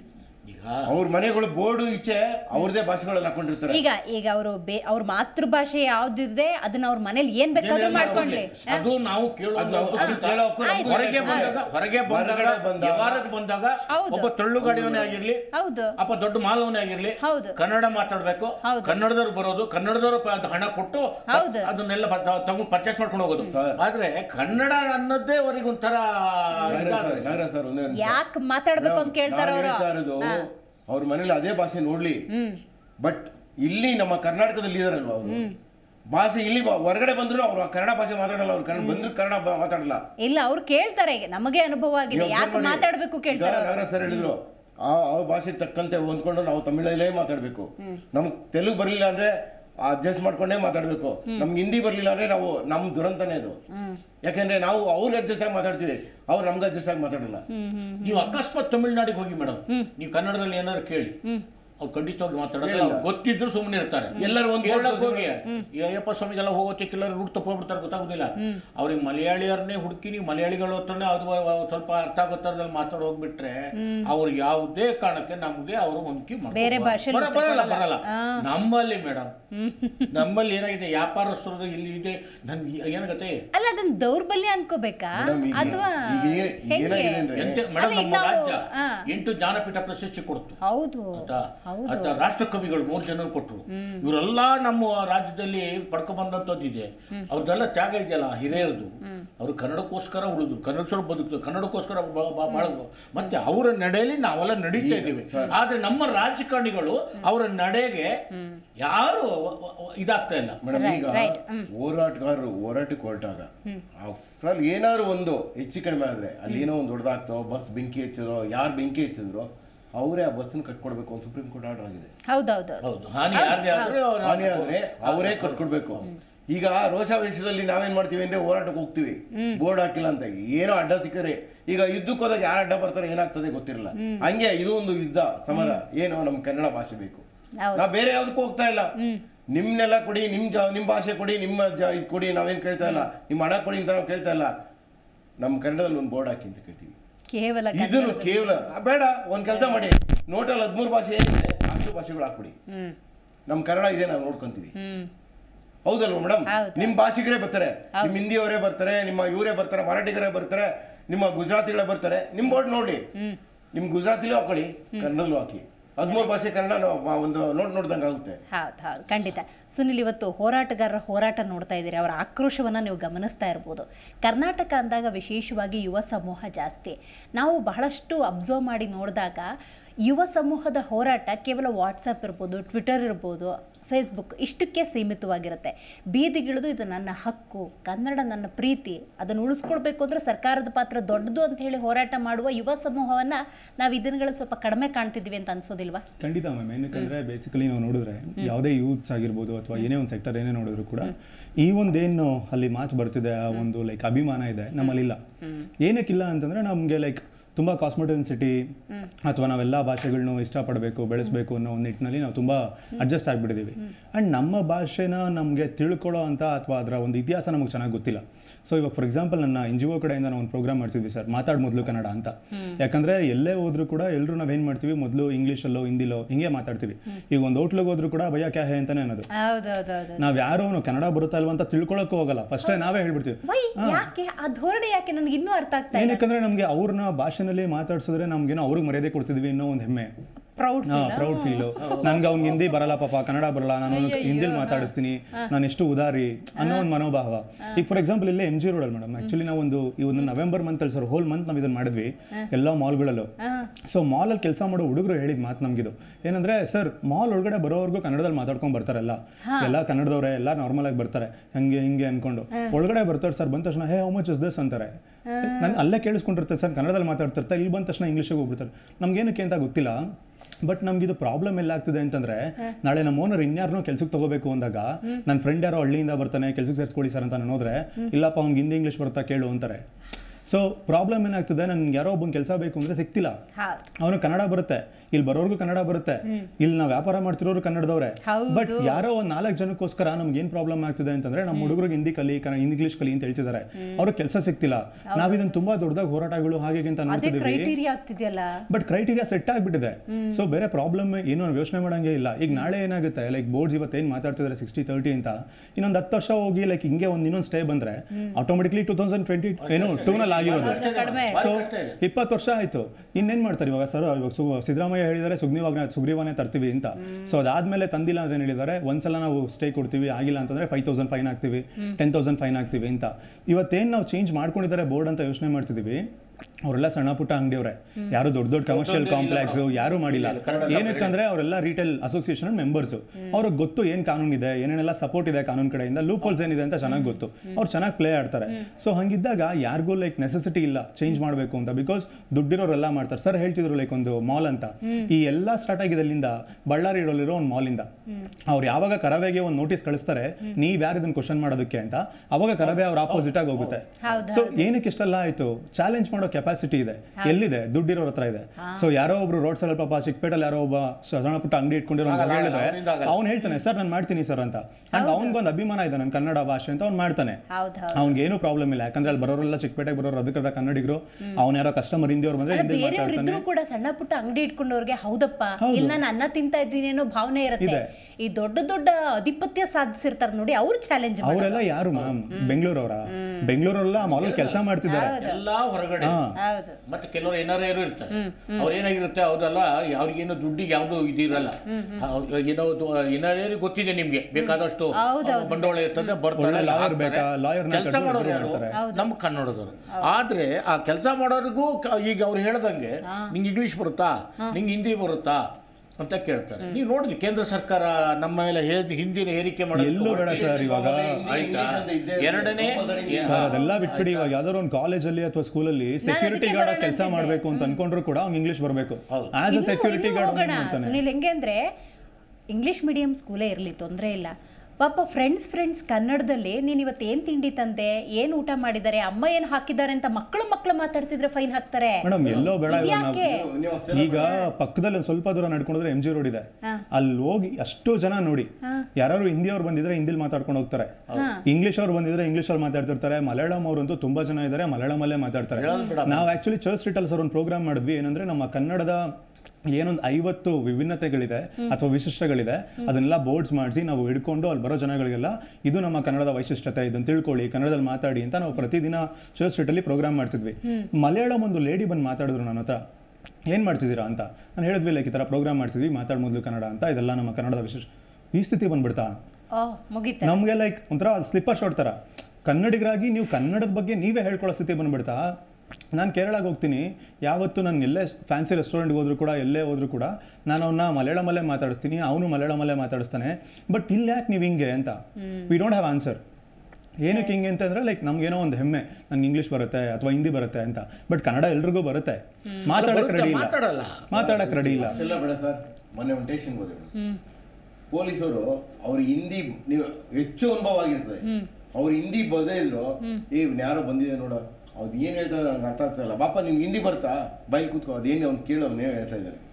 Speaker 2: ಈಗ
Speaker 3: ಅವ್ರ ಮನೆಗಳು ಬೋರ್ಡು ಈಚೆ ಅವ್ರದೇ ಭಾಷೆಗಳಲ್ಲಿ ಹಾಕೊಂಡಿರ್ತಾರೆ
Speaker 1: ಈಗ ಈಗ ಅವರು ಬೇ ಅವ್ರ ಮಾತೃಭಾಷೆ ಯಾವ್ದಿದೆ ಅದನ್ನ ಅವ್ರ ಮನೇಲಿ ಏನ್ ಬೇಕಾದ್ರೂ
Speaker 2: ಏನೆಲ್ಲ
Speaker 1: ಮಾಡ್ಕೊಂಡ್ಲಿ
Speaker 2: ಹೋಗ್ಲಿ. ಅದು ನಾವು ಕೇಳೋದು
Speaker 3: ಅದು ನಾವು- ಅದು
Speaker 2: ಅಂತ
Speaker 3: ಕೇಳೋ ಹಕ್ಕು ನಮಗೂ
Speaker 2: ಹೊರಗೆ
Speaker 3: ಇದೆ.
Speaker 2: ಬಂದಾಗ ಹೊರಗೆ ಬಂದಾಗ
Speaker 3: ಹೊರಗಡೆ ಬಂದಾಗ-
Speaker 2: ವ್ಯವಹಾರಕ್ಕೆ ಬಂದಾಗ
Speaker 1: ಹೌದು.
Speaker 2: ಒಬ್ಬ ತಳ್ಳು ಗಾಡಿಯವನೇ ಆಗಿರ್ಲಿ
Speaker 1: ಹೌದು
Speaker 2: ಅಪ್ಪ ದೊಡ್ಡ ಮಾಲವನೇ ಆಗಿರ್ಲಿ
Speaker 1: ಹೌದು.
Speaker 2: ಕನ್ನಡ ಮಾತಾಡ್ಬೇಕು
Speaker 1: ಹೌದು.
Speaker 2: ಕನ್ನಡದವ್ರು ಬರೋದು ಕನ್ನಡದವ್ರು ಪ- ಅದು ಹಣ ಕೊಟ್ಟು
Speaker 1: ಹೌದು.
Speaker 2: ಅದನ್ನೆಲ್ಲ ತಗೊಂಡು ಪರ್ಚೇಸ್ ಮಾಡ್ಕೊಂಡು ಹೋಗೋದು
Speaker 3: ಸರ್.
Speaker 2: ಆದ್ರೆ ಕನ್ನಡ ಅನ್ನೋದೇ ಅವ್ರಿಗೆ ಒಂಥರ ಇದಾಗಿದೆ.
Speaker 3: ನಾಗರಾಜ್ ಸರ್ ಒಂದೇ ನಿಮಿಷ.
Speaker 1: ಯಾಕೆ ಮಾತಾಡ್ಬೇಕು ಅಂತ ಕೇಳ್ತಾರ
Speaker 3: ನಾನ್
Speaker 1: ಅವರು
Speaker 3: ಹೇಳ್ತಾ ಇರೋದು ಅವ್ರ ಮನೇಲಿ ಅದೇ ಭಾಷೆ ನೋಡ್ಲಿ ಬಟ್ ಇಲ್ಲಿ ನಮ್ಮ ಕರ್ನಾಟಕದಲ್ಲಿ ಇದಾರಲ್ವಾ ಅವರು ಭಾಷೆ ಇಲ್ಲಿ ಬ- ಹೊರಗಡೆ ಬಂದ್ರು ಅವ್ರು ಕನ್ನಡ ಭಾಷೆ ಮಾತಾಡಲ್ಲ ಅವ್ರು ಕನ್ನಡ ಬಂದ್ರು ಕನ್ನಡ ಬ- ಮಾತಾಡಲ್ಲ
Speaker 1: ಇಲ್ಲ ಅವ್ರು ಕೇಳ್ತಾರೆ ಈಗ ನಮಗೆ ಅನುಭವ ಆಗಿದೆ
Speaker 3: ನೀವು
Speaker 1: ಯಾಕೆ
Speaker 3: observe ಮಾಡಿ.
Speaker 1: ಮಾತಾಡ್ಬೇಕು
Speaker 3: ಈಗ
Speaker 1: ಕೇಳ್ತಾರೆ ಅವ್ರು.
Speaker 3: ನಾಗರಾಜ್ ಸರ್ ಹೇಳಿದ್ರು ಆ ಆ ಭಾಷೆ ತಕ್ಕಂತೆ ಹೊಂದ್ಕೊಂಡು ನಾವು ತಮಿಳಲ್ಲೇ ಮಾತಾಡ್ಬೇಕು ನಮ್ಗೆ ತೆಲುಗು ಬರಲಿಲ್ಲ ಅಂದ್ರೆ ಅಡ್ಜಸ್ಟ್ ಮಾಡ್ಕೊಂಡೇ ಮಾತಾಡ್ಬೇಕು ನಮ್ಗೆ ಹಿಂದಿ ಬರ್ಲಿಲ್ಲ ಅಂದ್ರೆ ನಾವು ನಮ್ ದುರಂತನೇ ಅದು ಯಾಕಂದ್ರೆ ನಾವು ಅವ್ರಿಗೆ ಅಡ್ಜಸ್ಟ್ ಆಗಿ ಮಾತಾಡ್ತೀವಿ ಅವ್ರು ನಮ್ಗೆ ಅಡ್ಜಸ್ಟ್ ಆಗಿ ಮಾತಾಡಲ್ಲ
Speaker 2: ನೀವು ಅಕಸ್ಮಾತ್ ತಮಿಳ್ನಾಡಿಗೆ ಹೋಗಿ ಮೇಡಮ್ ನೀವು ಕನ್ನಡದಲ್ಲಿ ಏನಾದ್ರು ಕೇಳಿ ಅವ್ರು ಖಂಡಿತವಾಗಿ ಮಾತಾಡೋದು
Speaker 3: ಹೇಳಿಲ್ಲ.
Speaker 2: ಅವ್ರು ಗೊತ್ತಿದ್ರು ಸುಮ್ಮನೆ ಇರ್ತಾರೆ
Speaker 3: ಎಲ್ಲರೂ ಒಂದ್
Speaker 2: ಕೇರಳಕ್ಕೆ
Speaker 3: ಫೋಟೋ
Speaker 2: ಹೋಗಿ ಈ ಅಯ್ಯಪ್ಪ ಸ್ವಾಮಿಗೆಲ್ಲ ಹೋಗೋತ್ತೆ ಕೆಲವರು ರೂಟ್ ತಪ್ಪಿಬಿಡ್ತಾರೆ ಗೊತ್ತಾಗೋದಿಲ್ಲ ಅವ್ರಿಗೆ ಮಲಯಾಳಿಯರನ್ನೇ ಹುಡುಕಿ ನೀವು ಮಲಯಾಳಿಗಳ ಹತ್ರನೇ ಅದು ಸ್ವಲ್ಪ ಅರ್ಥ ಆಗೋತ್ತರದಲ್ಲಿ ಮಾತಾಡ್ ಹೋಗ್ಬಿಟ್ರೆ ಅವ್ರು ಯಾವುದೇ ಕಾರಣಕ್ಕೆ ನಮ್ಗೆ ಅವರು ಹೊಂದಿಕೆ ಮಾಡ್ಕೊಂಡು
Speaker 1: ಬೇರೆ
Speaker 2: ಬರ-
Speaker 1: ಭಾಷೆಲಿ
Speaker 2: ಬರ- ಬರಲ್ಲ
Speaker 1: ತಗೊಳಲ್ಲ.
Speaker 2: ಬರಲ್ಲ ನಮ್ಮಲ್ಲಿ ಮೇಡಮ್ ನಮ್ಮಲ್ಲಿ ಏನಾಗಿದೆ ವ್ಯಾಪಾರಸ್ಥರು ಇಲ್ಲಿ ಇದೆ ನನ್ಗೆ ಏನಾಗತ್ತೆ
Speaker 1: ಅಲ್ಲ ಅದನ್ನ ದೌರ್ಬಲ್ಯ ಅನ್ಕೋಬೇಕಾ
Speaker 3: ಮೇಡಮ್, ಈಗ-
Speaker 1: ಅಥವಾ
Speaker 3: ಈಗ ಏನ್- ಈಗ ಏನಾಗಿದೆ ಅಂದ್ರೆ-
Speaker 2: ಎಂತ ಮೇಡಮ್
Speaker 1: ಅಲ್ಲ,
Speaker 2: ನಮ್ಮ
Speaker 1: ನಾವು-
Speaker 2: ರಾಜ್ಯ
Speaker 1: ಆ.
Speaker 2: ಎಂಟು ಜ್ಞಾನಪೀಠ ಪ್ರಶಸ್ತಿ ಕೊಡ್ತು
Speaker 1: ಹೌದು
Speaker 2: ಆಯ್ತಾ? ಅಥವಾ ರಾಷ್ಟ್ರ ಕವಿಗಳು ಮೂರು ಜನ ಕೊಟ್ಟರು ಇವರೆಲ್ಲ ನಮ್ಮ ರಾಜ್ಯದಲ್ಲಿ ಪಡ್ಕೊಂಬಂದಂಥದ್ದಿದೆ ಅವ್ರದ್ದೆಲ್ಲ ತ್ಯಾಗ ಇದೆಯಲ್ಲ ಹಿರಿಯರದು ಅವರು ಕನ್ನಡಕ್ಕೋಸ್ಕರ ಉಳಿದ್ರು ಕನ್ನಡಕ್ಕೋಸ್ಕರ ಬದುಕಿದ್ರು ಕನ್ನಡಕ್ಕೋಸ್ಕರ ಬ- ಬ- ಬಾಳಿದ್ರು ಮತ್ತೆ ಅವರ ನಡೆಯಲ್ಲಿ ನಾವೆಲ್ಲ ನಡೀತಾ ಇದ್ದೀವಿ ಆದ್ರೆ ನಮ್ಮ ರಾಜಕಾರಣಿಗಳು ಅವರ ನಡೆಗೆ ಯಾರು ವ- ವ- ಇದಾಗ್ತಾ ಇಲ್ಲ
Speaker 3: ಮೇಡಮ್
Speaker 1: Right,
Speaker 3: ಈಗ
Speaker 1: right. ಹ್ಮ್.
Speaker 3: ಹೋರಾಟಗಾರರು ಹೋರಾಟಕ್ಕೆ ಹೊರಟಾಗ ಆಫ್ಟರ್ ಆಲ್ ಏನಾದ್ರು ಒಂದು ಹೆಚ್ಚು ಕಡಿಮೆ ಆದ್ರೆ ಅಲ್ಲಿ ಏನೋ ಒಂದು ಹೊಡೆದಾಗ್ತೋ ಬಸ್ ಬೆಂಕಿ ಹಚ್ಚಿದ್ರು ಯಾರು ಬೆಂಕಿ ಹಚ್ಚಿದ್ರು ಅವರೇ ಆ ಬಸ್ಸನ್ನು ಕಟ್ಕೊಡ್ಬೇಕು ಅಂತ ಸುಪ್ರೀಂ ಕೋರ್ಟ್ ಆರ್ಡರ್ ಆಗಿದೆ
Speaker 1: ಹೌದೌದು
Speaker 2: ಹೌದು ಹಾನಿ ಯಾರಿಗೆ ಆದ್ರೆ ಅವ್ರು-
Speaker 3: ಹಾನಿ ಆದ್ರೆ ಅವರೇ ಕಟ್ಕೊಡ್ಬೇಕು ಈಗ ರೋಷಾವೇಶದಲ್ಲಿ ನಾವೇನ್ ಮಾಡ್ತೀವಿ ಅಂದ್ರೆ ಹೋರಾಟಕ್ಕೆ ಹೋಗ್ತೀವಿ ಬೋರ್ಡ್ ಹಾಕಿಲ್ಲ ಅಂತ ಏನೋ ಅಡ್ಡ ಸಿಕ್ಕರೆ ಈಗ ಯುದ್ಧಕ್ಕೆ ಹೋದಾಗ ಯಾರು ಅಡ್ಡ ಬರ್ತಾರೆ ಏನಾಗ್ತದೆ ಗೊತ್ತಿರಲ್ಲ ಹಂಗೆ ಇದು ಒಂದು ಯುದ್ಧ ಸಮರ ಏನು ನಮ್ ಕನ್ನಡ ಭಾಷೆ ಬೇಕು
Speaker 1: ಹೌದು.
Speaker 3: ನಾವ್ ಬೇರೆ ಯಾವ್ದಕ್ಕೂ ಹೋಗ್ತಾ ಇಲ್ಲ ನಿಮ್ನೆಲ್ಲ ಕೊಡಿ ನಿಮ್ ಜ ನಿಮ್ ಭಾಷೆ ಕೊಡಿ ನಿಮ್ಮ ಜ ಇದು ಕೊಡಿ ನಾವೇನ್ ಕೇಳ್ತಾ ಇಲ್ಲ ನಿಮ್ಮ ಹಣ ಕೊಡಿ ಅಂತ ನಾವು ಕೇಳ್ತಾ ಇಲ್ಲ ನಮ್ಮ ಕನ್ನಡದಲ್ಲಿ ಒಂದು ಬೋರ್ಡ್ ಹಾಕಿ ಅಂತ ಕೇಳ್ತೀವಿ
Speaker 1: ಕೇವಲ
Speaker 3: ಇದನ್ನು ಕೇವಲ ಆ, ಬೇಡ ಒಂದ್ ಕೆಲಸ ಮಾಡಿ ನೋಟಲ್ಲಿ ಹದಿಮೂರು ಭಾಷೆ ಏನಿದೆ ಅಷ್ಟು ಭಾಷೆಗಳು ಹಾಕ್ಬಿಡಿ
Speaker 1: ಹ್ಮ್
Speaker 3: ನಮ್ಮ ಕನ್ನಡ ಇದೆ ನಾವು ನೋಡ್ಕೊಂತೀವಿ
Speaker 1: ಹ್ಮ್
Speaker 3: ಹೌದಲ್ವ ಮೇಡಮ್
Speaker 1: ಹೌದು.
Speaker 3: ನಿಮ್ ಭಾಷಿಗರೇ ಬರ್ತಾರೆ ನಿಮ್ ಹಿಂದಿಯವರೇ ಬರ್ತಾರೆ ನಿಮ್ಮ ಇವರೇ ಬರ್ತಾರೆ ಮರಾಠಿಗರೇ ಬರ್ತಾರೆ ನಿಮ್ಮ ಗುಜರಾತಿಗಳೇ ಬರ್ತಾರೆ ನಿಮ್ ಬೋರ್ಡ್ ನೋಡಿ ನಿಮ್ ಗುಜರಾತಿಲೂ ಹಾಕೊಳ್ಳಿ ಕನ್ನಡಲ್ಲೂ ಹಾಕಿ ಹದಿಮೂರು ಭಾಷೆ ಕನ್ನಡ ನಾವು ಮ- ಒಂದು ನೋಡ್ ನೋಡ್ದಂಗೆ ಆಗುತ್ತೆ
Speaker 1: ಹೌದು ಹೌದು ಖಂಡಿತ ಸುನಿಲ್ ಇವತ್ತು ಹೋರಾಟಗಾರರ ಹೋರಾಟ ನೋಡ್ತಾ ಇದ್ದೀರಿ ಅವರ ಆಕ್ರೋಶವನ್ನು ನೀವು ಗಮನಿಸ್ತಾ ಇರ್ಬೋದು ಕರ್ನಾಟಕ ಅಂದಾಗ ವಿಶೇಷವಾಗಿ ಯುವ ಸಮೂಹ ಜಾಸ್ತಿ ನಾವು ಬಹಳಷ್ಟು ಅಬ್ಸರ್ವ್ ಮಾಡಿ ನೋಡಿದಾಗ ಯುವ ಸಮೂಹದ ಹೋರಾಟ ಕೇವಲ ವಾಟ್ಸಪ್ ಇರ್ಬೋದು ಟ್ವಿಟರ್ ಇರ್ಬೋದು ಫೇಸ್ಬುಕ್ ಇಷ್ಟಕ್ಕೆ ಸೀಮಿತವಾಗಿರುತ್ತೆ ಬೀದಿಗಿಳಿದು ಇದು ನನ್ನ ಹಕ್ಕು ಕನ್ನಡ ನನ್ನ ಪ್ರೀತಿ ಅದನ್ನು ಉಳಿಸ್ಕೊಳ್ಬೇಕು ಅಂದರೆ ಸರ್ಕಾರದ ಪಾತ್ರ ದೊಡ್ಡದು ಅಂತ ಹೇಳಿ ಹೋರಾಟ ಮಾಡುವ ಯುವ ಸಮೂಹವನ್ನು ನಾವು ಈ ದಿನಗಳಲ್ಲಿ ಸ್ವಲ್ಪ ಕಡಿಮೆ ಕಾಣ್ತಿದ್ವಿ ಅಂತ ಅನ್ಸೋದಿಲ್ವಾ
Speaker 4: ಖಂಡಿತ ಮ್ಯಾಮ್ ಏನಕ್ಕಂದ್ರೆ ಬೇಸಿಕಲಿ ನಾವು ನೋಡಿದ್ರೆ ಯಾವುದೇ ಯೂತ್ಸ್ ಆಗಿರ್ಬೋದು ಅಥವಾ ಏನೇ ಒಂದು ಸೆಕ್ಟರ್ ಏನೇ ನೋಡಿದ್ರು ಕೂಡ ಈ ಒಂದೇನು ಅಲ್ಲಿ ಮಾತು ಬರ್ತಿದೆ ಆ ಒಂದು ಲೈಕ್ ಅಭಿಮಾನ ಇದೆ ನಮ್ಮಲ್ಲಿಲ್ಲ ಏನಕ್ಕಿಲ್ಲ ಅಂತಂದ್ರೆ ನಮಗೆ ಲೈಕ್ ತುಂಬ ಕಾಸ್ಮೋಟೆನ್ಸಿಟಿ ಅಥವಾ ನಾವೆಲ್ಲ ಭಾಷೆಗಳನ್ನೂ ಇಷ್ಟಪಡಬೇಕು ಬೆಳೆಸಬೇಕು ಅನ್ನೋ ಒಂದು ನಿಟ್ಟಿನಲ್ಲಿ ನಾವು ತುಂಬ ಅಡ್ಜಸ್ಟ್ ಆಗಿಬಿಟ್ಟಿದ್ದೀವಿ ಆ್ಯಂಡ್ ನಮ್ಮ ಭಾಷೆನ ನಮಗೆ ತಿಳ್ಕೊಳ್ಳೋ ಅಂತ ಅಥವಾ ಅದರ ಒಂದು ಇತಿಹಾಸ ನಮಗೆ ಚೆನ್ನಾಗಿ ಗೊತ್ತಿಲ್ಲ ಸೊ ಇವಾಗ ಫಾರ್ ಎಕ್ಸಾಂಪಲ್ ನನ್ನ ಎನ್ ಜಿ ಒ ಕಡೆಯಿಂದ ನಾವು ಒಂದು ಪ್ರೋಗ್ರಾಮ್ ಮಾಡ್ತಿದ್ವಿ ಸರ್ ಮಾತಾಡ್ ಮೊದಲು ಕನ್ನಡ ಅಂತ ಯಾಕಂದ್ರೆ ಎಲ್ಲೇ ಹೋದ್ರು ಕೂಡ ಎಲ್ಲರೂ ನಾವೇನು ಮಾಡ್ತೀವಿ ಮೊದಲು ಇಂಗ್ಲೀಷಲ್ಲೋ ಹಿಂದಿಲೋ ಹಿಂಗೆ ಮಾತಾಡ್ತೀವಿ ಈಗ ಒಂದು ಹೋಟ್ಲಿಗೆ ಹೋದ್ರು ಕೂಡ ಭಯ ಕ್ಯಾ ಹೇ ಅಂತಾನೆ ಅನ್ನೋದು
Speaker 1: ಹೌದೌದೌದು
Speaker 4: ನಾವ್ ಯಾರೋ ಅವ್ನು ಕನ್ನಡ ಬರುತ್ತಾ ಇಲ್ವಾ ಅಂತ ತಿಳ್ಕೊಳಕ್ಕೂ ಹೋಗಲ್ಲ ಫಸ್ಟೇ ನಾವೇ ಹೇಳ್ಬಿಡ್ತೀವಿ
Speaker 1: ವೈ ಯಾಕೆ ಆ ಧೋರಣೆ ಯಾಕೆ ನನಗೆ ಇನ್ನೂ ಅರ್ಥ ಆಗ್ತಾ ಇಲ್ಲ
Speaker 4: ಏನಕ್ಕಂದ್ರೆ ನಮ್ಗೆ ಅವ್ರನ್ನ ಭಾಷೆನಲ್ಲಿ ಮಾತಾಡ್ಸಿದ್ರೆ ನಮ್ಗೇನೋ ಅವ್ರಿಗೆ ಮರ್ಯಾದೆ ಕೊಡ್ತಿದ್ವಿ ಅನ್ನೋ ಒಂದು ಹೆಮ್ಮೆ
Speaker 1: ಪ್ರೌಡ್
Speaker 4: ಹಾ ಪ್ರೌಡ್ ಫೀಲು ನನ್ಗೆ ಅವ್ನಿಗೆ ಹಿಂದಿ ಬರಲ್ಲ ಪಾಪ ಕನ್ನಡ ಬರಲ್ಲ ನಾನು ಹಿಂದಿಲ್ ಮಾತಾಡಿಸ್ತೀನಿ ನಾನು ಎಷ್ಟು ಉದಾರಿ ಅನ್ನೋ ಒಂದು ಮನೋಭಾವ ಈಗ ಫಾರ್ ಎಕ್ಸಾಂಪಲ್ ಇಲ್ಲೇ ಎಂ ಜಿ ರೋಡಲ್ಲಿ ಮೇಡಮ್ ಆಕ್ಚುಲಿ ನಾವು ಒಂದು ಈ ಒಂದು ನವೆಂಬರ್ ಮಂತ್ ಅಲ್ಲಿ ಸರ್ ಹೋಲ್ ಮಂತ್ ನಾವು ಇದನ್ನ ಮಾಡಿದ್ವಿ ಎಲ್ಲ ಮಾಲ್ಗಳಲ್ಲೂ ಸೊ ಮಾಲಲ್ಲಿ ಕೆಲಸ ಮಾಡೋ ಹುಡುಗರು ಹೇಳಿದ ಮಾತು ನಮ್ಗಿದು ಏನಂದ್ರೆ ಸರ್ ಮಾಲ್ ಒಳಗಡೆ ಬರೋವರೆಗೂ ಕನ್ನಡದಲ್ಲಿ ಮಾತಾಡ್ಕೊಂಡು ಬರ್ತಾರಲ್ಲ ಎಲ್ಲ ಕನ್ನಡದವ್ರೆ ಎಲ್ಲ ನಾರ್ಮಲ್ ಆಗಿ ಬರ್ತಾರೆ ಹಂಗೆ ಹಿಂಗೆ ಅನ್ಕೊಂಡು ಒಳಗಡೆ ಬರ್ತಾರೆ ಸರ್ ಬಂದ ತಕ್ಷಣ hey how much is this ಅಂತಾರೆ ನಾನು ಅಲ್ಲೇ ಕೇಳಿಸ್ಕೊಂಡಿರ್ತಾರೆ ಸರ್ ಕನ್ನಡದಲ್ಲಿ ಮಾತಾಡ್ತಿರ್ತಾರೆ ಇಲ್ಲಿ ಬಂದ ತಕ್ಷಣ ಇಂಗ್ಲೀಷಿಗೆ ಹೋಗ್ಬಿಡ್ತಾರೆ ನಮ್ಗೇನಕ್ಕೆ ಅಂತ ಗೊತ್ತಿಲ್ಲ ಬಟ್ ನಮ್ಗಿದು ಪ್ರಾಬ್ಲಮ್ ಎಲ್ಲ ಆಗ್ತಿದೆ ಅಂತಂದ್ರೆ ನಾಳೆ ನಮ್ಮ ಓನರ್ ಇನ್ಯಾರನ್ನೋ ಕೆಲ್ಸಕ್ಕೆ ತಗೋಬೇಕು ಅಂದಾಗ ನನ್ನ ಫ್ರೆಂಡ್ ಯಾರೋ ಹಳ್ಳಿಯಿಂದ ಬರ್ತಾನೆ ಕೆಲ್ಸಕ್ಕೆ ಸೇರಿಸ್ಕೊಳ್ಳಿ ಸರ್ ಅಂತ ನಾನು ಹೋದ್ರೆ ಇಲ್ಲಪ್ಪ ಅವ್ನಿಗೆ ಹಿಂದಿ ಇಂಗ್ಲೀಷ್ ಬರ್ತಾ ಕೇಳು ಅಂತಾರೆ ಸೊ ಪ್ರಾಬ್ಲಮ್ ಏನಾಗ್ತದೆ ನನ್ಗೆ ಯಾರೋ ಒಬ್ಬನ ಕೆಲಸ ಬೇಕು ಅಂದ್ರೆ ಸಿಗ್ತಿಲ್ಲ
Speaker 1: ಹೌದು
Speaker 4: ಅವನು ಕನ್ನಡ ಬರುತ್ತೆ ಇಲ್ಲಿ ಬರೋರ್ಗು ಕನ್ನಡ ಬರುತ್ತೆ ಇಲ್ಲಿ ನಾವು ವ್ಯಾಪಾರ ಮಾಡ್ತಿರೋರು ಕನ್ನಡದವ್ರೆ
Speaker 1: ಹೌದು.
Speaker 4: ಬಟ್ ಯಾರೋ ಒಂದ್ ನಾಲ್ಕು ಜನಕ್ಕೋಸ್ಕರ ನಮ್ಗೆ ಏನ್ ಪ್ರಾಬ್ಲಮ್ ಆಗ್ತಿದೆ ಅಂತಂದ್ರೆ ನಮ್ಮ ಹುಡುಗರಿಗೆ ಹಿಂದಿ ಕಲಿ ಕನ್ನಡ ಇಂಗ್ಲೀಷ್ ಕಲಿ ಅಂತ ಹೇಳ್ತಿದ್ದಾರೆ ಅವ್ರಿಗೆ ಕೆಲಸ ಸಿಗ್ತಿಲ್ಲ ನಾವ್ ಇದನ್ನ ತುಂಬಾ ದೊಡ್ಡದಾಗ ಹೋರಾಟಗಳು ಹಾಗೆ ಹೀಗೆ ಅಂತ
Speaker 1: ಅದೇ
Speaker 4: ನೋಡ್ತಿದೀವಿ
Speaker 1: ಕ್ರೈಟೀರಿಯಾ ಆಗ್ತಿದೆಯಲ್ಲ
Speaker 4: ಬಟ್ ಕ್ರೈಟೀರಿಯಾ ಸೆಟ್ ಆಗ್ಬಿಟ್ಟಿದೆ ಸೊ ಬೇರೆ ಪ್ರಾಬ್ಲಮ್ ಏನು ಯೋಚನೆ ಮಾಡಂಗೆ ಇಲ್ಲ ಈಗ ನಾಳೆ ಏನಾಗುತ್ತೆ ಲೈಕ್ ಬೋರ್ಡ್ಸ್ ಇವತ್ತು ಏನು ಮಾತಾಡ್ತಿದ್ದಾರೆ ಸಿಕ್ಸ್ಟಿ ತರ್ಟಿ ಅಂತ ಇನ್ನೊಂದು ಹತ್ತು ವರ್ಷ ಹೋಗಿ ಲೈಕ್ ಹಿಂಗೆ ಒಂದು ಇನ್ನೊಂದು ಸ್ಟೇ ಬಂದ್ರೆ ಆಟೋಮೆಟಿಕ್ಲಿ ಟೂ ತೌಸಂಡ್ ಟ್ವೆಂಟಿ ಏನು ಟೂನಲ್ಲಿ ಆಗಿರೋದು
Speaker 1: ಕಡಿಮೆ
Speaker 4: ಸೊ ಇಪ್ಪತ್ತು ವರ್ಷ ಆಯ್ತು ಇನ್ನೇನ್ ಮಾಡ್ತಾರೆ ಇವಾಗ ಸರ್ ಇವಾಗ ಸು ಸಿದ್ದರಾಮಯ್ಯ ಹೇಳಿದ್ದಾರೆ ಸುಗ್ರೀವಾಗ ಸುಗ್ರೀವಾನೇ ತರ್ತೀವಿ ಅಂತ ಸೊ ಅದಾದ್ಮೇಲೆ ತಂದಿಲ್ಲ ಅಂದ್ರೆ ಏನ್ ಹೇಳಿದ್ದಾರೆ ಒಂದ್ಸಲ ನಾವು ಸ್ಟೇ ಕೊಡ್ತೀವಿ ಆಗಿಲ್ಲ ಅಂತಂದ್ರೆ ಫೈವ್ ತೌಸಂಡ್ ಫೈನ್ ಹಾಕ್ತೀವಿ ಟೆನ್ ತೌಸಂಡ್ ಫೈನ್ ಹಾಕ್ತೀವಿ ಅಂತ ಇವತ್ತೇನ್ ನಾವು ಚೇಂಜ್ ಮಾಡ್ಕೊಂಡಿದ್ದಾರೆ ಬೋರ್ಡ್ ಅಂತ ಯೋಚನೆ ಮಾಡ್ತಿದೀವಿ ಅವರೆಲ್ಲ ಸಣ್ಣ ಪುಟ್ಟ ಅಂಗಡಿಯವ್ರೆ ಯಾರು ದೊಡ್ಡ ದೊಡ್ಡ ಕಮರ್ಷಿಯಲ್ ಕಾಂಪ್ಲೆಕ್ಸ್ ಯಾರು ಮಾಡಿಲ್ಲ ಏನಕ್ಕಂದ್ರೆ ಅವರೆಲ್ಲ ರಿಟೇಲ್ ಅಸೋಸಿಯೇಷನ್ ಮೆಂಬರ್ಸ್ ಅವ್ರಿಗೆ ಗೊತ್ತು ಏನ್ ಕಾನೂನು ಇದೆ ಏನೇನೆಲ್ಲ ಸಪೋರ್ಟ್ ಇದೆ ಕಾನೂನು ಕಡೆಯಿಂದ ಲೂಪ್ ಹೋಲ್ಸ್ ಏನಿದೆ ಅಂತ ಚೆನ್ನಾಗಿ ಗೊತ್ತು ಅವ್ರು ಚೆನ್ನಾಗಿ ಪ್ಲೇ ಆಡ್ತಾರೆ ಸೊ ಹಂಗಿದ್ದಾಗ ಯಾರಿಗೂ ಲೈಕ್ ನೆಸೆಸಿಟಿ ಇಲ್ಲ ಚೇಂಜ್ ಮಾಡಬೇಕು ಅಂತ ಬಿಕಾಸ್ ದುಡ್ಡಿರೋರೆಲ್ಲ ಮಾಡ್ತಾರೆ ಸರ್ ಹೇಳ್ತಿದ್ರು ಲೈಕ್ ಒಂದು ಮಾಲ್ ಅಂತ ಈ ಎಲ್ಲ ಸ್ಟಾರ್ಟ್ ಆಗಿದೆ ಅಲ್ಲಿಂದ ಬಳ್ಳಾರಿ ಇರೋಲಿರೋ ಒಂದು ಮಾಲ್ ಇಂದ ಅವ್ರು ಯಾವಾಗ ಕರವೆಗೆ ಒಂದು ನೋಟಿಸ್ ಕಳಿಸ್ತಾರೆ ನೀವ್ ಯಾರು ಇದನ್ನ ಕ್ವಶನ್ ಮಾಡೋದಕ್ಕೆ ಅಂತ ಅವಾಗ ಕರವೇ ಅವ್ರ ಆಪೋಸಿಟ್ ಆಗಿ ಹೋಗುತ್ತೆ
Speaker 1: ಹೌದು,
Speaker 4: ಸೊ ಏನಕ್ಕೆ ಇಷ್ಟೆಲ್ಲ ಆಯ್ತು ಚಾಲೆಂಜ್ ಮಾಡೋ ಕೆಪಾಸಿಟಿ ಇದೆ ಎಲ್ಲಿದೆ ದುಡ್ಡಿರೋರ ಹತ್ರ ಇದೆ ಸೊ ಯಾರೋ ಒಬ್ರು ರೋಡ್ ಸೈಡ್ ಪಾಪ ಚಿಕ್ಕಪೇಟಲ್ಲಿ ಯಾರೋ ಒಬ್ಬ ಸಣ್ಣ ಪುಟ್ಟ ಅಂಗಡಿ ಇಟ್ಕೊಂಡಿರೋ
Speaker 2: ಆಗಲ್ಲ,
Speaker 4: ಹೇಳಿದ್ರೆ
Speaker 2: ಅವನಿಂದ ಆಗಲ್ಲ.
Speaker 4: ಅವ್ನು ಹೇಳ್ತಾನೆ ಸರ್ ನಾನು ಮಾಡ್ತೀನಿ ಸರ್ ಅಂತ ಅಂಡ್ ಅವ್ನಿಗೊಂದು ಅಭಿಮಾನ ಇದೆ ನನ್ನ ಕನ್ನಡ ಭಾಷೆ ಅಂತ ಅವ್ನು ಮಾಡ್ತಾನೆ
Speaker 1: ಹೌದು ಹೌದು
Speaker 4: ಅವ್ನಿಗೆ ಏನು ಪ್ರಾಬ್ಲಮ್ ಇಲ್ಲ ಯಾಕಂದ್ರೆ ಅಲ್ಲಿ ಬರೋರೆಲ್ಲ ಚಿಕ್ಕಪೇಟೆಗೆ ಬರೋರು ಅದಕ್ಕದ ಕನ್ನಡಿಗರು ಅವ್ನು ಯಾರೋ ಕಸ್ಟಮರ್ ಹಿಂದಿಯವ್ರು ಬಂದ್ರೆ
Speaker 1: ಅಲ್ಲ
Speaker 4: ಹಿಂದಿ
Speaker 1: ಬೇರೆಯವ್ರು
Speaker 4: ಮಾತಾಡ್ತಾನೆ
Speaker 1: ಇದ್ರೂ ಕೂಡ ಸಣ್ಣ ಪುಟ್ಟ ಅಂಗಡಿ ಇಟ್ಕೊಂಡವ್ರಿಗೆ ಹೌದಪ್ಪ
Speaker 4: ಹೌದು.
Speaker 1: ಇಲ್ಲಿ ನಾನು ಅನ್ನ ತಿಂತಾ ಇದ್ದೀನಿ ಅನ್ನೋ ಭಾವನೆ ಇರುತ್ತೆ
Speaker 4: ಇದೆ.
Speaker 1: ಈ ದೊಡ್ಡ ದೊಡ್ಡ ಅಧಿಪತ್ಯ ಸಾಧಿಸಿರ್ತಾರೆ ನೋಡಿ ಅವ್ರು ಚಾಲೆಂಜ್
Speaker 4: ಅವರೆಲ್ಲ ಯಾರು ಮ್ಯಾಮ್ ಬೆಂಗಳೂರವರ ಬೆಂಗಳೂರಲ್ಲ ಮಾಲಲ್ಲಿ ಕೆಲಸ ಮಾಡ್ತಿದ್ದಾರೆ
Speaker 2: ಎಲ್ಲ ಹೊರಗಡೆ
Speaker 4: ಹಾ
Speaker 1: ಹೌದು
Speaker 2: ಮತ್ತೆ ಕೆಲವರು ಏನಾರು ಏನೋ ಇರ್ತಾರೆ ಅವ್ರು ಏನಾಗಿರುತ್ತೆ ಅವ್ರಲ್ಲ ಅವ್ರಿಗೇನು ದುಡ್ಡಿಗೆ ಯಾವುದು ಇದಿರಲ್ಲ ಅವ್ರ್ ಏನೋ ಏನಾರು ಗೊತ್ತಿದೆ ನಿಮ್ಗೆ ಬೇಕಾದಷ್ಟು ಬಂಡವಾಳ ಇರ್ತದೆ
Speaker 4: ಒಳ್ಳೆ lawyer ಬೇಕಾ? lawyer ನ
Speaker 2: ಕೆಲಸ
Speaker 4: ಕರ್ಕೊಂಡು
Speaker 2: ಮಾಡೋರು ಯಾರು
Speaker 4: ಮಾಡ್ತಾರೆ.
Speaker 2: ನಮ್ಮ ಕನ್ನಡದವರು ಆದ್ರೆ ಆ ಕೆಲಸ ಮಾಡೋರಿಗೂ ಕ- ಈಗ ಅವ್ರು ಹೇಳ್ದಂಗೆ ನಿಂಗೆ ಇಂಗ್ಲಿಷ್ ಬರುತ್ತಾ ನಿಂಗೆ ಹಿಂದಿ ಬರುತ್ತಾ ಅಂತ ಕೇಳ್ತಾರೆ ನೀವು ನೋಡಿದ್ರಿ ಕೇಂದ್ರ ಸರ್ಕಾರ ನಮ್ಮ ಮೇಲೆ ಹೇ- ಹಿಂದಿನ ಹೇರಿಕೆ
Speaker 4: ಎಲ್ಲೂ ಬೇಡ
Speaker 2: ಮಾಡೋದು
Speaker 4: ಸರ್ ಇವಾಗ
Speaker 2: ಆಯ್ತಾ? ಎರಡನೇ
Speaker 4: ಸರ್ ಅದೆಲ್ಲ ಬಿಟ್ಬಿಡಿ ಇವಾಗ ಯಾವ್ದಾದ್ರು ಒಂದು ಕಾಲೇಜಲ್ಲಿ ಅಥವಾ ಸ್ಕೂಲಲ್ಲಿ ಸೆಕ್ಯೂರಿಟಿ
Speaker 1: ಅದಕ್ಕೆ
Speaker 4: ಗಾರ್ಡ್
Speaker 1: ಬರೋಣ
Speaker 4: ಕೆಲಸ
Speaker 1: ಅಂತಿದ್ದೆ.
Speaker 4: ಮಾಡಬೇಕು ಅಂತ ಅನ್ಕೊಂಡ್ರು ಕೂಡ ಅವ್ನು ಇಂಗ್ಲಿಷ್ ಬರಬೇಕು ಆಸ್ ಅ
Speaker 1: ಇನ್ನೂ-
Speaker 4: ಸೆಕ್ಯೂರಿಟಿ
Speaker 1: ಇನ್ನೂ
Speaker 4: ಗಾರ್ಡ್
Speaker 1: ಹೋಗೋಣ
Speaker 4: ಮಾಡ್ತಾನೆ
Speaker 1: ಸುನಿಲ್ ಹೆಂಗೆ ಅಂದ್ರೆ ಇಂಗ್ಲಿಷ್ ಮೀಡಿಯಂ ಸ್ಕೂಲೇ ಇರಲಿ ತೊಂದರೆ ಇಲ್ಲ ಪಾಪ ಫ್ರೆಂಡ್ಸ್ ಫ್ರೆಂಡ್ಸ್ ಕನ್ನಡದಲ್ಲಿ ನೀನು ಇವತ್ತು ಏನು ತಿಂಡಿ ತಂದೆ ಏನು ಊಟ ಮಾಡಿದ್ದಾರೆ ಅಮ್ಮ ಏನು ಹಾಕಿದ್ದಾರೆ ಅಂತ ಮಕ್ಕಳು ಮಕ್ಕಳು ಮಾತಾಡ್ತಿದ್ರೆ ಫೈನ್ ಹಾಕ್ತಾರೆ
Speaker 4: ಮೇಡಮ್ ಎಲ್ಲೋ ಬೇಡ ಇವಾಗ ನಾವು
Speaker 1: ಇದ್ಯಾಕೆ?
Speaker 3: ನೀವು ಅಷ್ಟೆಲ್ಲ
Speaker 4: ಈಗ ಪಕ್ಕದಲ್ಲಿ ಒಂದ್ ಸ್ವಲ್ಪ ದೂರ ನಡ್ಕೊಂಡ್ರೆ ಎಂ ಜಿ ರೋಡ್ ಇದೆ ಅಲ್ಲಿ ಹೋಗಿ ಅಷ್ಟು ಜನ ನೋಡಿ ಯಾರು ಹಿಂದಿ ಅವ್ರು ಬಂದಿದ್ರೆ ಹಿಂದಿಲಿ ಮಾತಾಡ್ಕೊಂಡು ಹೋಗ್ತಾರೆ ಇಂಗ್ಲಿಷ್ ಅವ್ರು ಬಂದಿದ್ರೆ ಇಂಗ್ಲಿಷ್ ಅವ್ರು ಮಾತಾಡ್ತಿರ್ತಾರೆ ಮಲಯಾಳಂ ಅವರಂತೂ ತುಂಬಾ ಜನ ಇದ್ದಾರೆ ಮಲಯಾಳಮಲ್ಲೇ ಮಾತಾಡ್ತಾರೆ ನಾವು ಆಕ್ಚುಲಿ ಚರ್ಚ್ ಸ್ಟ್ರೀಟ್ ಅಲ್ಲಿ ಸರ್ ಒಂದು ಪ್ರೋಗ್ರಾಮ್ ಮಾಡಿದ್ವಿ ಏನಂದ್ರೆ ನಮ್ಮ ಕನ್ನಡದ ಏನೊಂದು ಐವತ್ತು ವಿಭಿನ್ನತೆಗಳಿದೆ ಅಥವಾ ವಿಶಿಷ್ಟಗಳಿದೆ ಅದನ್ನೆಲ್ಲ ಬೋರ್ಡ್ಸ್ ಮಾಡಿಸಿ ನಾವು ಹಿಡ್ಕೊಂಡು ಅಲ್ಲಿ ಬರೋ ಜನಗಳಿಗೆಲ್ಲ ಇದು ನಮ್ಮ ಕನ್ನಡದ ವೈಶಿಷ್ಟ್ಯತೆ ಇದನ್ನು ತಿಳ್ಕೊಳ್ಳಿ ಕನ್ನಡದಲ್ಲಿ ಮಾತಾಡಿ ಅಂತ ನಾವು ಪ್ರತಿದಿನ ಚರ್ಚ್ ಸ್ಟ್ರೀಟಲ್ಲಿ ಪ್ರೋಗ್ರಾಮ್ ಮಾಡ್ತಿದ್ವಿ ಮಲಯಾಳಂ ಒಂದು ಲೇಡಿ ಬಂದು ಮಾತಾಡಿದ್ರು ನನ್ನ ಹತ್ರ ಏನು ಮಾಡ್ತಿದ್ದೀರಾ ಅಂತ ನಾನು ಹೇಳಿದ್ವಿ ಲೈಕ್ ಈ ಥರ ಪ್ರೋಗ್ರಾಮ್ ಮಾಡ್ತಿದ್ವಿ ಮಾತಾಡ್ ಮೊದಲು ಕನ್ನಡ ಅಂತ ಇದೆಲ್ಲ ನಮ್ಮ ಕನ್ನಡದ ವಿಶೇಷ ಈ ಸ್ಥಿತಿ ಬಂದ್ಬಿಡ್ತಾ
Speaker 1: ಓ ಮುಗೀತ
Speaker 4: ನಮಗೆ ಲೈಕ್ ಒಂಥರ ಸ್ಲಿಪ್ಪರ್ ಶಾರ್ಟ್ ಥರ ಕನ್ನಡಿಗರಾಗಿ ನೀವು ಕನ್ನಡದ ಬಗ್ಗೆ ನೀವೇ ಹೇಳ್ಕೊಳ್ಳೋ ಸ್ಥಿತಿ ಬಂದ್ಬಿಡ್ತಾ ನಾನು ಕೇರಳಕ್ಕೆ ಹೋಗ್ತೀನಿ ಯಾವತ್ತು ನಾನು ಎಲ್ಲೇ ಫ್ಯಾನ್ಸಿ ರೆಸ್ಟೋರೆಂಟ್ಗೆ ಹೋದ್ರು ಕೂಡ ಎಲ್ಲೇ ಹೋದ್ರು ಕೂಡ ನಾನು ಅವನ್ನ ಮಲಯಾಳಮಲ್ಲೇ ಮಾತಾಡಿಸ್ತೀನಿ ಅವನು ಮಲಯಾಳಮಲ್ಲೇ ಮಾತಾಡಿಸ್ತಾನೆ ಬಟ್ ಇಲ್ಲಿ ಯಾಕೆ ನೀವು ಹಿಂಗೆ ಅಂತ ವಿ ಡೋಂಟ್ ಹ್ಯಾವ್ ಆನ್ಸರ್ ಏನಕ್ಕೆ ಹಿಂಗೆ ಅಂತಂದ್ರೆ ಲೈಕ್ ನಮ್ಗೇನೋ ಒಂದು ಹೆಮ್ಮೆ ನಂಗೆ ಇಂಗ್ಲೀಷ್ ಬರುತ್ತೆ ಅಥವಾ ಹಿಂದಿ ಬರುತ್ತೆ ಅಂತ ಬಟ್ ಕನ್ನಡ ಎಲ್ರಿಗೂ ಬರುತ್ತೆ ಮಾತಾಡಕ್ಕೆ ರೆಡಿ ಇಲ್ಲ
Speaker 2: ಮಾತಾಡಲ್ಲ
Speaker 4: ಮಾತಾಡಕ್ಕೆ ರೆಡಿ ಇಲ್ಲ
Speaker 3: ಅಷ್ಟೆಲ್ಲ ಬೇಡ ಸರ್ ಮೊನ್ನೆ ಒಂದು ಸ್ಟೇಷನ್ ಹೋದೆ ಪೊಲೀಸರು ಅವ್ರ ಹಿಂದಿ ನೀವು ಹೆಚ್ಚು ಅನುಭವ ಆಗಿರ್ತದೆ ಅವ್ರ ಹಿಂದಿ ಬರದೇ ಇದ್ರು ಏ ಇವ್ನು ಯಾರೋ ಬಂದಿದೆ ನೋಡ ಅವ್ದು ಏನು ಹೇಳ್ತಾರೆ ನನಗೆ ಅರ್ಥ ಆಗ್ತಾ ಇಲ್ಲ ಬಾಪ ನಿಮ್ಗೆ ಹಿಂದಿ ಬರ್ತಾ ಬೈಲ್ ಕೂತ್ಕೋ ಅದೇನು ಅವ್ನು ಕೇಳು ಅವ್ನು ಏನು ಹೇಳ್ತಾ ಇದ್ದಾರೆ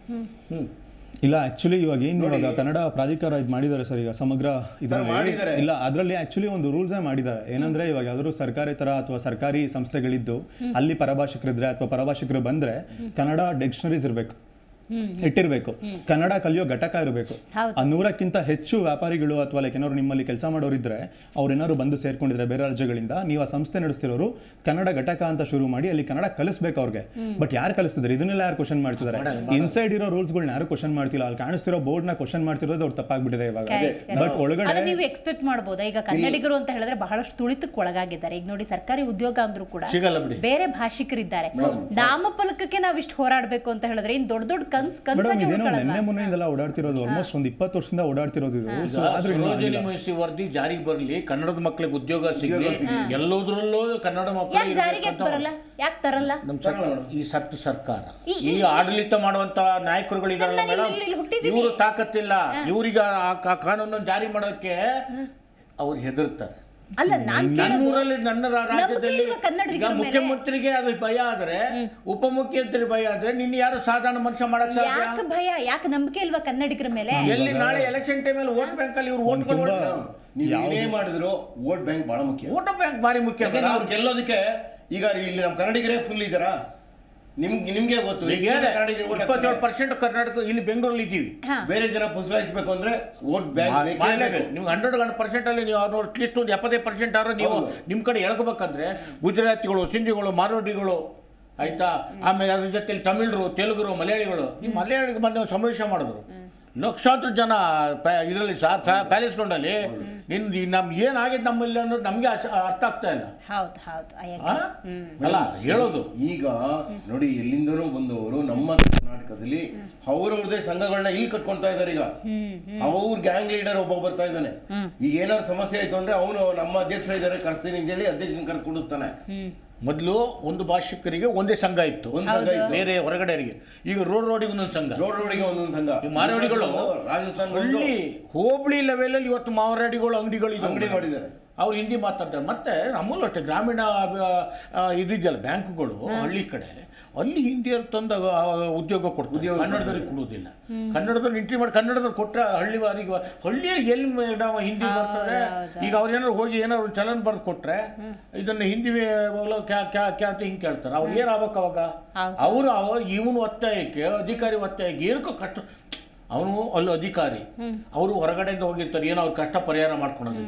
Speaker 4: ಇಲ್ಲ ಆಕ್ಚುಲಿ ಇವಾಗ ಏನು ಇವಾಗ ಕನ್ನಡ ಪ್ರಾಧಿಕಾರ ಇದು ಮಾಡಿದ್ದಾರೆ ಸರ್ ಈಗ ಸಮಗ್ರ ಇದರಲ್ಲಿ
Speaker 3: ಮಾಡಿದ್ದಾರೆ.
Speaker 4: ಇಲ್ಲ ಅದರಲ್ಲಿ ಆಕ್ಚುಲಿ ಒಂದು ರೂಲ್ಸೇ ಮಾಡಿದ್ದಾರೆ ಏನಂದ್ರೆ ಇವಾಗ ಯಾವ್ದಾದ್ರು ಸರ್ಕಾರಿ ತರ ಅಥವಾ ಸರ್ಕಾರಿ ಸಂಸ್ಥೆಗಳಿದ್ದು ಅಲ್ಲಿ ಪರಭಾಷಿಕರಿದ್ರೆ ಅಥವಾ ಪರಭಾಷಿಕರು ಬಂದ್ರೆ ಕನ್ನಡ ಡಿಕ್ಷನರೀಸ್ ಇರಬೇಕು ಇಟ್ಟಿರ್ಬೇಕು ಕನ್ನಡ ಕಲಿಯೋ ಘಟಕ ಇರಬೇಕು
Speaker 1: ಹೌದು.
Speaker 4: ಆ ನೂರಕ್ಕಿಂತ ಹೆಚ್ಚು ವ್ಯಾಪಾರಿಗಳು ಅಥವಾ ಲೈಕ್ ಏನಾದ್ರು ನಿಮ್ಮಲ್ಲಿ ಕೆಲಸ ಮಾಡೋರಿದ್ರೆ ಅವ್ರು ಏನಾದ್ರು ಬಂದು ಸೇರ್ಕೊಂಡಿದ್ರೆ ಬೇರೆ ರಾಜ್ಯಗಳಿಂದ ನೀವು ಆ ಸಂಸ್ಥೆ ನಡೆಸ್ತಿರೋರು ಕನ್ನಡ ಘಟಕ ಅಂತ ಶುರು ಮಾಡಿ ಅಲ್ಲಿ ಕನ್ನಡ ಕಲಿಸ್ಬೇಕು ಅವ್ರಿಗೆ ಬಟ್ ಯಾರು ಕಲಿಸ್ತಿದ್ದಾರೆ ಇದನ್ನೆಲ್ಲ ಯಾರು ಕ್ವಶನ್ ಮಾಡ್ತಿದ್ದಾರೆ ಇನ್ಸೈಡ್ ಇರೋ ರೂಲ್ಸ್ಗಳನ್ನ ಯಾರು ಕ್ವಶನ್ ಮಾಡ್ತಿಲ್ಲ ಅಲ್ಲಿ ಕಾಣಿಸ್ತಿರೋ ಬೋರ್ಡ್ ನ ಕ್ವಶನ್ ಮಾಡ್ತಿರೋದು ಅವ್ರು ತಪ್ಪಾಗ್ಬಿಟ್ಟಿದೆ ಇವಾಗ ಬಟ್ ಒಳಗಡೆ
Speaker 1: ಅದು ನೀವು ಎಕ್ಸ್ಪೆಕ್ಟ್ ಮಾಡ್ಬೋದಾ ಈಗ ಕನ್ನಡಿಗರು ಅಂತ ಹೇಳಿದ್ರೆ ಬಹಳಷ್ಟು ತುಳಿತಕ್ಕೆ ಒಳಗಾಗಿದ್ದಾರೆ ಈಗ ನೋಡಿ ಸರ್ಕಾರಿ ಉದ್ಯೋಗ ಅಂದ್ರೂ ಕೂಡ
Speaker 2: ಸಿಗಲ್ಲ ಬಿಡಿ
Speaker 1: ಬೇರೆ ಭಾಷಿಕರಿದ್ದಾರೆ ನಾಮಫಲಕಕ್ಕೆ ನಾವ್ ಇಷ್ಟು ಹೋರಾಡ್ಬೇಕು ಅಂತ ಹೇಳಿದ್ರೆ ಇನ್ ದೊಡ್ಡ ದೊಡ್ಡ ಕನ್ಸ್
Speaker 4: ಮೇಡಮ್
Speaker 1: ಕನ್ಸಾಗಿ
Speaker 4: ಇದೇನೋ
Speaker 1: ಉಳ್ಕೊಳಲ್ವಾ
Speaker 4: ನಿನ್ನೆ ಮೊನ್ನೆಯಿಂದೆಲ್ಲ ಓಡಾಡ್ತಿರೋದು ಆಲ್ಮೋಸ್ಟ್ ಒಂದು ಇಪ್ಪತ್ತು ವರ್ಷದಿಂದ ಓಡಾಡ್ತಿರೋದು ಇದು ಸೊ ಆದ್ರೂ ಇನ್ನೂ
Speaker 2: ಸರೋಜಿನಿ
Speaker 4: ಆಗಿಲ್ಲ.
Speaker 2: ಮುನ್ಸಿ ವರದಿ ಜಾರಿಗೆ ಬರಲಿ ಕನ್ನಡದ ಮಕ್ಕಳಿಗೆ ಉದ್ಯೋಗ ಸಿಗಲಿ ಎಲ್ಲೋದ್ರಲ್ಲೂ ಕನ್ನಡ ಮಕ್ಕಳು
Speaker 1: ಯಾಕೆ ಜಾರಿಗೆ ಯಾಕ್ ಬರಲ್ಲ ಯಾಕೆ ತರಲ್ಲ
Speaker 2: ನಮ್ಮ ಸರ್ಕಾರ ಈ ಸತ್ತು ಸರ್ಕಾರ
Speaker 1: ಈ-
Speaker 2: ಈ ಆಡಳಿತ ಮಾಡುವಂತ ನಾಯಕರುಗಳಿದಾರಲ್ಲ
Speaker 1: ಸರ್, ನಾನು
Speaker 2: ಮೇಡಮ್
Speaker 1: ಇಲ್ಲಿ- ಇಲ್ಲಿ ಹುಟ್ಟಿದ್ದೀನಿ.
Speaker 2: ಇವರು ತಾಕತ್ತಿಲ್ಲ ಇವರಿಗೆ ಆ ಕಾ- ಕಾನೂನನ್ನು ಜಾರಿ ಮಾಡೋಕ್ಕೆ ಅವ್ರು ಹೆದರ್ತಾರೆ
Speaker 1: ಅಲ್ಲ ನಾನ್
Speaker 2: ನನ್ನ
Speaker 1: ಕೇಳೋದು
Speaker 2: ಊರಲ್ಲಿ ನನ್ನ ರಾ- ರಾಜ್ಯದಲ್ಲಿ
Speaker 1: ಇಲ್ವಾ ಕನ್ನಡಿಗರ
Speaker 2: ಈಗ
Speaker 1: ಮೇಲೆ?
Speaker 2: ಮುಖ್ಯಮಂತ್ರಿಗೆ ಅದು ಭಯ ಆದ್ರೆ ಉಪಮುಖ್ಯಮಂತ್ರಿ ಭಯ ಆದ್ರೆ ನಿನ್ನ ಯಾರು ಸಾಧಾರಣ ಮನುಷ್ಯ ಮಾಡಕ್ ಸಾಧ್ಯ
Speaker 1: ಯಾಕೆ ಭಯ ಯಾಕೆ ನಂಬಿಕೆ ಇಲ್ವಾ ಕನ್ನಡಿಗರ ಮೇಲೆ
Speaker 2: ಎಲ್ಲಿ ನಾಳೆ ಎಲೆಕ್ಷನ್ ಟೈಮಲ್ಲಿ ವೋಟ್ ಬ್ಯಾಂಕ್ ಅಲ್ಲಿ ಇವ್ರು ವೋಟ್
Speaker 4: ತುಂಬಾ
Speaker 3: ನೀವು ಏನೇ ಮಾಡಿದ್ರು ವೋಟ್ ಬ್ಯಾಂಕ್ ಬಹಳ ಮುಖ್ಯ
Speaker 2: ವೋಟ್ ಬ್ಯಾಂಕ್ ಬಾರಿ ಮುಖ್ಯ
Speaker 3: ಯಾಕಂದ್ರೆ ಅವ್ರು ಗೆಲ್ಲೋದಕ್ಕೆ ಈಗ ಇಲ್ಲಿ ನಮ್ಮ ಕನ್ನಡಿಗರೇ ಫುಲ್ ಇದ್ದಾರಾ ನಿಮ್ಗೆ ನಿಮ್ಗೆ ಗೊತ್ತು ಎಷ್ಟು ಜನ ಕನ್ನಡಿಗರು vote
Speaker 2: ಇಪ್ಪತ್ತೇಳು
Speaker 3: ಹಾಕ್ತಾರೆ?
Speaker 2: ಪರ್ಸೆಂಟ್ ಕರ್ನಾಟಕ ಇಲ್ಲಿ ಬೆಂಗಳೂರಲ್ಲಿ ಇದ್ದೀವಿ
Speaker 3: ಬೇರೆ ಜನ ಪುಸಲಾಯಿಸಬೇಕು ಅಂದ್ರೆ ವೋಟ್ ಬ್ಯಾಂಕ್ ಬೇಕೇ
Speaker 2: ಮಾಡಲೇಬೇಕು
Speaker 3: ಬೇಕು
Speaker 2: ನೀವು ಹಂಡ್ರೆಡ್ ಗಂಟೆ ಪರ್ಸೆಂಟ್ ಅಲ್ಲಿ ನೀವು ಅವ್ರು ಅಟ್ಲೀಸ್ಟ್ ಒಂದು ಎಪ್ಪತ್ತೈದು ಪರ್ಸೆಂಟ್ ಆದ್ರೂ ನೀವು
Speaker 3: ಹೌದು.
Speaker 2: ನಿಮ್ಮ ಕಡೆ ಎಳ್ಕೋಬೇಕಂದ್ರೆ ಗುಜರಾತಿಗಳು ಸಿಂಧಿಗಳು ಮಾರೋಡಿಗಳು ಆಯ್ತಾ ಆಮೇಲೆ ಅದ್ರ ಜೊತೆಲಿ ತಮಿಳರು ತೆಲುಗರು ಮಲಯಾಳಿಗಳು ನೀವು ಮಲಯಾಳಿಗೆ ಬಂದು ಸಮಾವೇಶ ಮಾಡಿದ್ರು ಲಕ್ಷಾಂತರ ಜನ ಇದರಲ್ಲಿ ಸರ್ ಪ್ಯಾಲೇಸ್ ಗ್ರೌಂಡಲ್ಲಿ ನಿನ್ ನಮ್ಗೆ ಏನಾಗಿದೆ ನಮ್ಮಲ್ಲಿ ಅನ್ನೋದು ನಮಗೆ ಅರ್ಥ ಆಗ್ತಾ ಇಲ್ಲ
Speaker 1: ಹೌದು ಹೌದು I
Speaker 2: ಆ?
Speaker 1: agree.
Speaker 2: ಅಲ್ಲ ಹೇಳೋದು
Speaker 3: ಈಗ ನೋಡಿ ಎಲ್ಲಿಂದನೂ ಬಂದವರು ನಮ್ಮ ಕರ್ನಾಟಕದಲ್ಲಿ ಅವ್ರವ್ರದೇ ಸಂಘಗಳನ್ನ ಇಲ್ಲಿ ಕಟ್ಕೊಂತಾ ಇದಾರೆ ಈಗ ಅವ್ರ ಗ್ಯಾಂಗ್ ಲೀಡರ್ ಒಬ್ಬ ಬರ್ತಾ ಇದ್ದಾನೆ ಈಗ ಏನಾದ್ರು ಸಮಸ್ಯೆ ಆಯ್ತು ಅಂದ್ರೆ ಅವನು ನಮ್ಮ ಅಧ್ಯಕ್ಷ ಇದ್ದಾರೆ ಕರ್ಸ್ತೀನಿ ಅಂತ ಹೇಳಿ ಅಧ್ಯಕ್ಷನ ಕರ್ಸ್ ಕುಡಿಸ್ತಾನೆ
Speaker 2: ಮೊದಲು ಒಂದು ಭಾಷಿಕರಿಗೆ ಒಂದೇ ಸಂಘ ಇತ್ತು
Speaker 3: ಒಂದ್ ಸಂಘ ಇತ್ತು
Speaker 2: ಬೇರೆ ಹೊರಗಡೆಯವರಿಗೆ ಈಗ ರೋಡ್ ರೋಡಿಗೆ ಒಂದೊಂದು ಸಂಘ
Speaker 3: ರೋಡ್ ರೋಡಿಗೆ ಒಂದೊಂದು ಸಂಘ
Speaker 2: ಈ ಮಾರವಾಡಿಗಳು
Speaker 3: ರಾಜಸ್ಥಾನ
Speaker 2: ಹಳ್ಳಿ ಹೋಬಳಿ ಲೆವೆಲಲ್ಲಿ ಇವತ್ತು ಮಾರವಾಡಿಗಳು ಅಂಗಡಿಗಳು ಇದಾವೆ.
Speaker 3: ಅಂಗಡಿ ಮಾಡಿದ್ದಾರೆ
Speaker 2: ಅವ್ರು ಹಿಂದಿ ಮಾತಾಡ್ತಾರೆ ಮತ್ತೆ ನಮ್ಮಲ್ಲೂ ಅಷ್ಟೇ ಗ್ರಾಮೀಣ ಆ, ಇದಿದೆಯಲ್ಲ ಬ್ಯಾಂಕುಗಳು ಹಳ್ಳಿ ಕಡೆ ಅಲ್ಲಿ ಹಿಂದಿಯವ್ರು ತಂದ ಆ, ಉದ್ಯೋಗ ಕೊಡ್ತಾರೆ
Speaker 3: ಉದ್ಯೋಗ
Speaker 2: ಕನ್ನಡದವ್ರಿಗೆ ಕೊಡುವುದಿಲ್ಲ ಕನ್ನಡದಲ್ಲಿ ಎಂಟ್ರಿ ಮಾಡಿ ಕನ್ನಡದಲ್ಲಿ ಕೊಟ್ಟರೆ ಹಳ್ಳಿ ವಾರಿಗೆ ಹಳ್ಳಿಯರಿಗೆ ಎಲ್ಲಿ ಮೇಡಮ್ ಹಿಂದಿ ಬರ್ತದೆ ಈಗ ಅವ್ರು ಏನಾದ್ರು ಹೋಗಿ ಏನಾದ್ರು ಒಂದು ಚಲನ್ ಬರೆದು ಕೊಟ್ರೆ ಇದನ್ನ ಹಿಂದಿ ಮೊದಲು ಕ್ಯಾ ಕ್ಯಾ ಕ್ಯಾ ಅಂತ ಹಿಂಗೆ ಕೇಳ್ತಾರೆ ಅವ್ರು ಏನಾಗ್ಬೇಕು ಅವಾಗ ಅವರು ಅವ ಇವನು ಒತ್ತಾಯಕ್ಕೆ ಅಧಿಕಾರಿ ಒತ್ತಾಯಕ್ಕೆ ಏನಕ್ಕೂ ಕಷ್ಟ ಅವನು ಅಲ್ಲಿ ಅಧಿಕಾರಿ ಅವರು ಹೊರಗಡೆಯಿಂದ ಹೋಗಿರ್ತಾರೆ ಏನೋ ಅವ್ರ ಕಷ್ಟ ಪರಿಹಾರ ಮಾಡ್ಕೊಳೋದಕ್ಕೆ